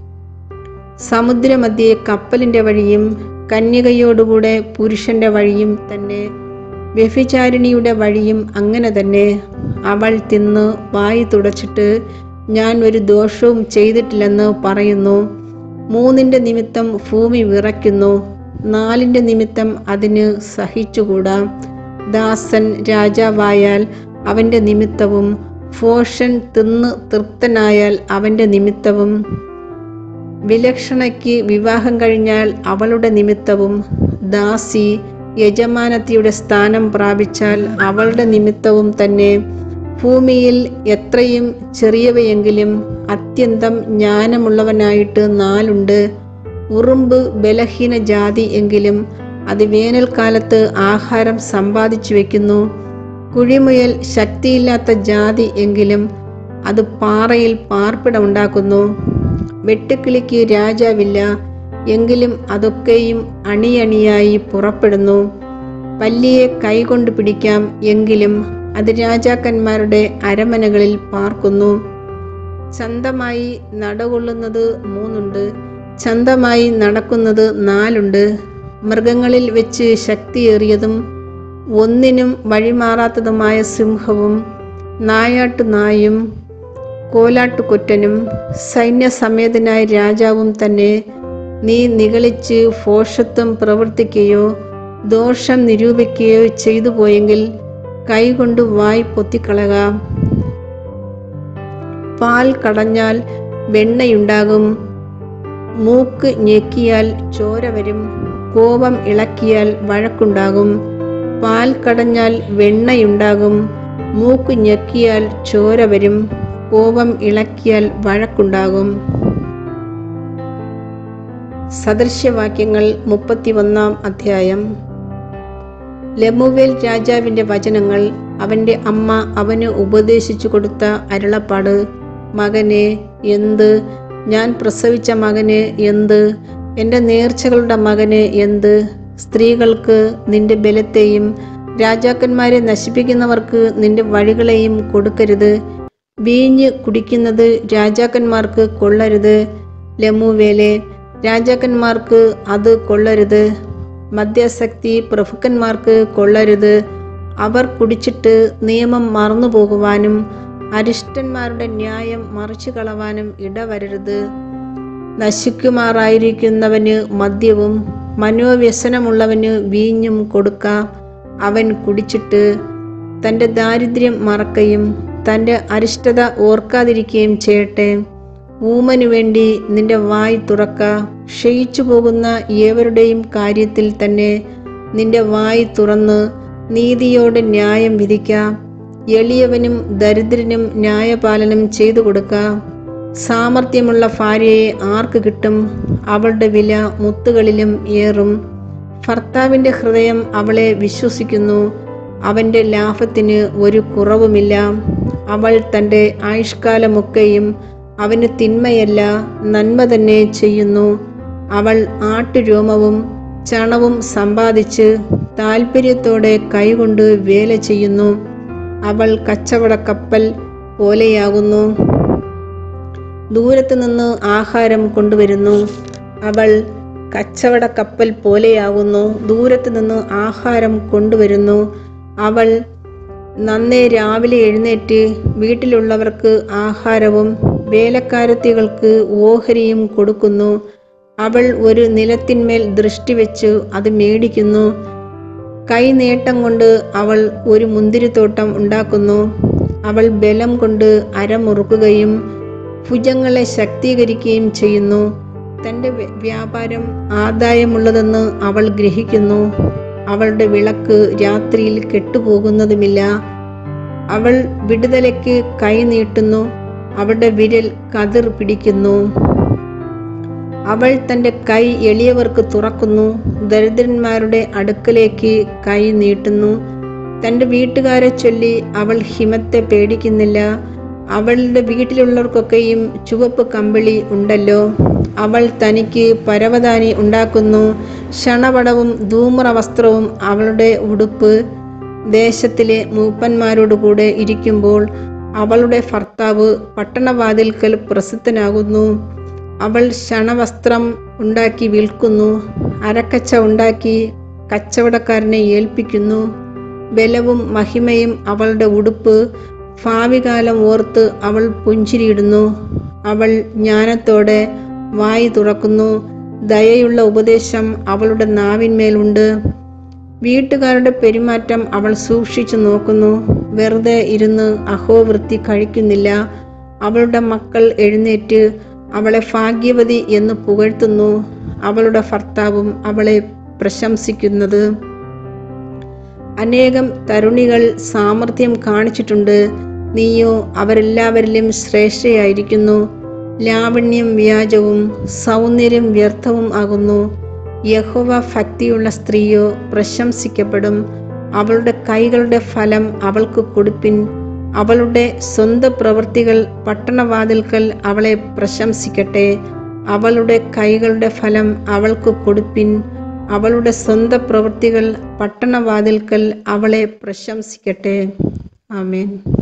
സമുദ്രമധ്യേ കപ്പലിന്റെ വഴിയും കന്യകയോടുകൂടെ പുരുഷന്റെ വഴിയും തന്നെ വ്യഭിചാരിണിയുടെ വഴിയും അങ്ങനെ തന്നെ അവൾ തിന്ന് വായി തുടച്ചിട്ട് ഞാൻ ഒരു ദോഷവും ചെയ്തിട്ടില്ലെന്ന് പറയുന്നു മൂന്നിന്റെ നിമിത്തം ഭൂമി വിറയ്ക്കുന്നു നാലിൻ്റെ നിമിത്തം അതിന് സഹിച്ചുകൂടാ ദാസൻ രാജാവായാൽ അവൻ്റെ നിമിത്തവും ഫോഷൻ തിന്ന് തൃപ്തനായാൽ അവൻ്റെ നിമിത്തവും വിലക്ഷണയ്ക്ക് വിവാഹം കഴിഞ്ഞാൽ അവളുടെ നിമിത്തവും ദാസി യജമാനത്തിയുടെ സ്ഥാനം പ്രാപിച്ചാൽ അവളുടെ നിമിത്തവും തന്നെ ഭൂമിയിൽ എത്രയും ചെറിയവയെങ്കിലും അത്യന്തം ജ്ഞാനമുള്ളവനായിട്ട് നാലുണ്ട് ഉറുമ്പ് ബലഹീന ജാതി എങ്കിലും അത് വേനൽക്കാലത്ത് ആഹാരം സമ്പാദിച്ചു വെക്കുന്നു കുഴിമുയൽ ശക്തിയില്ലാത്ത ജാതി എങ്കിലും അത് പാറയിൽ പാർപ്പിടമുണ്ടാക്കുന്നു വെട്ടുക്കിളിക്ക് രാജാവില്ല എങ്കിലും അതൊക്കെയും അണിയണിയായി പുറപ്പെടുന്നു പല്ലിയെ കൈകൊണ്ട് പിടിക്കാം എങ്കിലും അത് രാജാക്കന്മാരുടെ അരമനകളിൽ പാർക്കുന്നു ചന്തമായി നടകൊള്ളുന്നത് മൂന്നുണ്ട് ചന്തമായി നടക്കുന്നത് നാലുണ്ട് മൃഗങ്ങളിൽ വെച്ച് ശക്തിയേറിയതും ഒന്നിനും വഴിമാറാത്തതുമായ സിംഹവും നായാട്ടു നായും കോലാട്ടുകൊറ്റനും സൈന്യസമേതനായ രാജാവും തന്നെ നീ നിഗളിച്ച് ഫോഷത്വം പ്രവർത്തിക്കുകയോ ദോഷം നിരൂപിക്കുകയോ ചെയ്തു പോയെങ്കിൽ കൈകൊണ്ട് വായ് പൊത്തിക്കളക പാൽ കടഞ്ഞാൽ വെണ്ണയുണ്ടാകും മൂക്ക് ഞെക്കിയാൽ ചോര വരും കോപം ഇളക്കിയാൽ വഴക്കുണ്ടാകും പാൽ കടഞ്ഞാൽ വെണ്ണയുണ്ടാകും മൂക്ക് ഞെക്കിയാൽ ചോര വരും കോപം ഇളക്കിയാൽ വഴക്കുണ്ടാകും സദൃശ്യവാക്യങ്ങൾ മുപ്പത്തിയൊന്നാം അധ്യായം ലമുവേൽ രാജാവിന്റെ വചനങ്ങൾ അവന്റെ അമ്മ അവന് ഉപദേശിച്ചു കൊടുത്ത അരുളപ്പാട് മകനെ എന്ത് ഞാൻ പ്രസവിച്ച മകനെ എന്ത് എൻ്റെ നേർച്ചകളുടെ മകനെ എന്ത് സ്ത്രീകൾക്ക് നിന്റെ ബലത്തെയും രാജാക്കന്മാരെ നശിപ്പിക്കുന്നവർക്ക് നിന്റെ വഴികളെയും കൊടുക്കരുത് വീഞ്ഞ് കുടിക്കുന്നത് രാജാക്കന്മാർക്ക് കൊള്ളരുത് ലമുവേലെ രാജാക്കന്മാർക്ക് അത് കൊള്ളരുത് മദ്യാസക്തി പ്രഭുക്കന്മാർക്ക് കൊള്ളരുത് അവർ കുടിച്ചിട്ട് നിയമം മറന്നു പോകുവാനും അരിഷ്ടന്മാരുടെ ന്യായം മറിച്ചു കളവാനും ഇടവരരുത് നശിക്കുമാറായിരിക്കുന്നവന് മദ്യവും മനോവ്യസനമുള്ളവന് വീഞ്ഞും കൊടുക്ക അവൻ കുടിച്ചിട്ട് തൻ്റെ ദാരിദ്ര്യം മറക്കയും തൻ്റെ അരിഷ്ടത ഓർക്കാതിരിക്കുകയും ചെയ്യട്ടെ ഊമനു വേണ്ടി നിന്റെ വായ് തുറക്ക ക്ഷയിച്ചു പോകുന്ന ഏവരുടെയും കാര്യത്തിൽ തന്നെ നിന്റെ വായ് തുറന്ന് നീതിയോടെ ന്യായം വിധിക്ക എളിയവനും ദരിദ്രനും ന്യായപാലനം ചെയ്തു കൊടുക്ക സാമർഥ്യമുള്ള ഭാര്യയെ ആർക്ക് കിട്ടും അവളുടെ വില മുത്തുകളിലും ഏറും ഭർത്താവിൻ്റെ ഹൃദയം അവളെ വിശ്വസിക്കുന്നു അവൻ്റെ ലാഭത്തിന് ഒരു കുറവുമില്ല അവൾ തൻ്റെ ആയുഷ്കാലമൊക്കെയും അവന് തിന്മയല്ല നന്മ തന്നെ ചെയ്യുന്നു അവൾ ആട്ടുരോമവും ചണവും സമ്പാദിച്ച് താൽപ്പര്യത്തോടെ കൈകൊണ്ട് വേല ചെയ്യുന്നു അവൾ കച്ചവട കപ്പൽ പോലെയാകുന്നു ദൂരത്തു നിന്ന് ആഹാരം കൊണ്ടുവരുന്നു അവൾ കച്ചവട കപ്പൽ പോലെയാകുന്നു ദൂരത്തു നിന്ന് ആഹാരം കൊണ്ടുവരുന്നു അവൾ നന്നേ രാവിലെ എഴുന്നേറ്റ് വീട്ടിലുള്ളവർക്ക് ആഹാരവും വേലക്കാരത്തികൾക്ക് ഓഹരിയും കൊടുക്കുന്നു അവൾ ഒരു നിലത്തിന്മേൽ ദൃഷ്ടി വെച്ച് അത് മേടിക്കുന്നു കൈനേട്ടം കൊണ്ട് അവൾ ഒരു മുന്തിരിത്തോട്ടം ഉണ്ടാക്കുന്നു അവൾ ബലം കൊണ്ട് അരമുറുക്കുകയും ഭുജങ്ങളെ ശക്തീകരിക്കുകയും ചെയ്യുന്നു തൻ്റെ വ്യ- വ്യാപാരം ആദായമുള്ളതെന്ന് അവൾ ഗ്രഹിക്കുന്നു അവളുടെ വിളക്ക് രാത്രിയിൽ കെട്ടുപോകുന്നതുമില്ല അവൾ വിടുതലയ്ക്ക് കൈ നീട്ടുന്നു അവളുടെ വിരൽ കതിർ പിടിക്കുന്നു അവൾ തൻ്റെ കൈ എളിയവർക്ക് തുറക്കുന്നു ദരിദ്രന്മാരുടെ അടുക്കലേക്ക് കൈ നീട്ടുന്നു തൻ്റെ വീട്ടുകാരെ ചൊല്ലി അവൾ ഹിമത്തെ പേടിക്കുന്നില്ല അവളുടെ വീട്ടിലുള്ളവർക്കൊക്കെയും ചുവപ്പ് കമ്പിളി ഉണ്ടല്ലോ അവൾ തനിക്ക് പരവതാനി ഉണ്ടാക്കുന്നു ക്ഷണപടവും ധൂമ്ര വസ്ത്രവും അവളുടെ ഉടുപ്പ് ദേശത്തിലെ മൂപ്പന്മാരോടുകൂടെ ഇരിക്കുമ്പോൾ അവളുടെ ഭർത്താവ് പട്ടണവാതിൽക്കൽ പ്രസിദ്ധനാകുന്നു അവൾ ക്ഷണവസ്ത്രം ഉണ്ടാക്കി വിൽക്കുന്നു അരക്കച്ച ഉണ്ടാക്കി കച്ചവടക്കാരനെ ഏൽപ്പിക്കുന്നു ബലവും മഹിമയും അവളുടെ ഉടുപ്പ് ഭാവികാലം ഓർത്ത് അവൾ പുഞ്ചിരിയിടുന്നു അവൾ ജ്ഞാനത്തോടെ വായി തുറക്കുന്നു ദയയുള്ള ഉപദേശം അവളുടെ നാവിന്മേലുണ്ട് വീട്ടുകാരുടെ പെരുമാറ്റം അവൾ സൂക്ഷിച്ചു നോക്കുന്നു വെറുതെ ഇരുന്ന് അഹോവൃത്തി കഴിക്കുന്നില്ല അവളുടെ മക്കൾ എഴുന്നേറ്റ് അവളെ ഭാഗ്യവതി എന്ന് പുകഴ്ത്തുന്നു അവളുടെ ഭർത്താവും അവളെ പ്രശംസിക്കുന്നത് അനേകം തരുണികൾ സാമർഥ്യം കാണിച്ചിട്ടുണ്ട് നീയോ അവരെല്ലാവരിലും ശ്രേഷ്ഠയായിരിക്കുന്നു ലാവണ്യം വ്യാജവും സൗന്ദര്യം വ്യർത്ഥവും ആകുന്നു യഹോവ ഭക്തിയുള്ള സ്ത്രീയോ പ്രശംസിക്കപ്പെടും അവളുടെ കൈകളുടെ ഫലം അവൾക്ക് കൊടുപ്പിൻ അവളുടെ സ്വന്തം പ്രവൃത്തികൾ പട്ടണവാതിൽക്കൽ അവളെ പ്രശംസിക്കട്ടെ അവളുടെ കൈകളുടെ ഫലം അവൾക്ക് കൊടുപ്പിൻ അവളുടെ സ്വന്തം പ്രവൃത്തികൾ പട്ടണവാതിൽക്കൽ അവളെ പ്രശംസിക്കട്ടെ ആമേൻ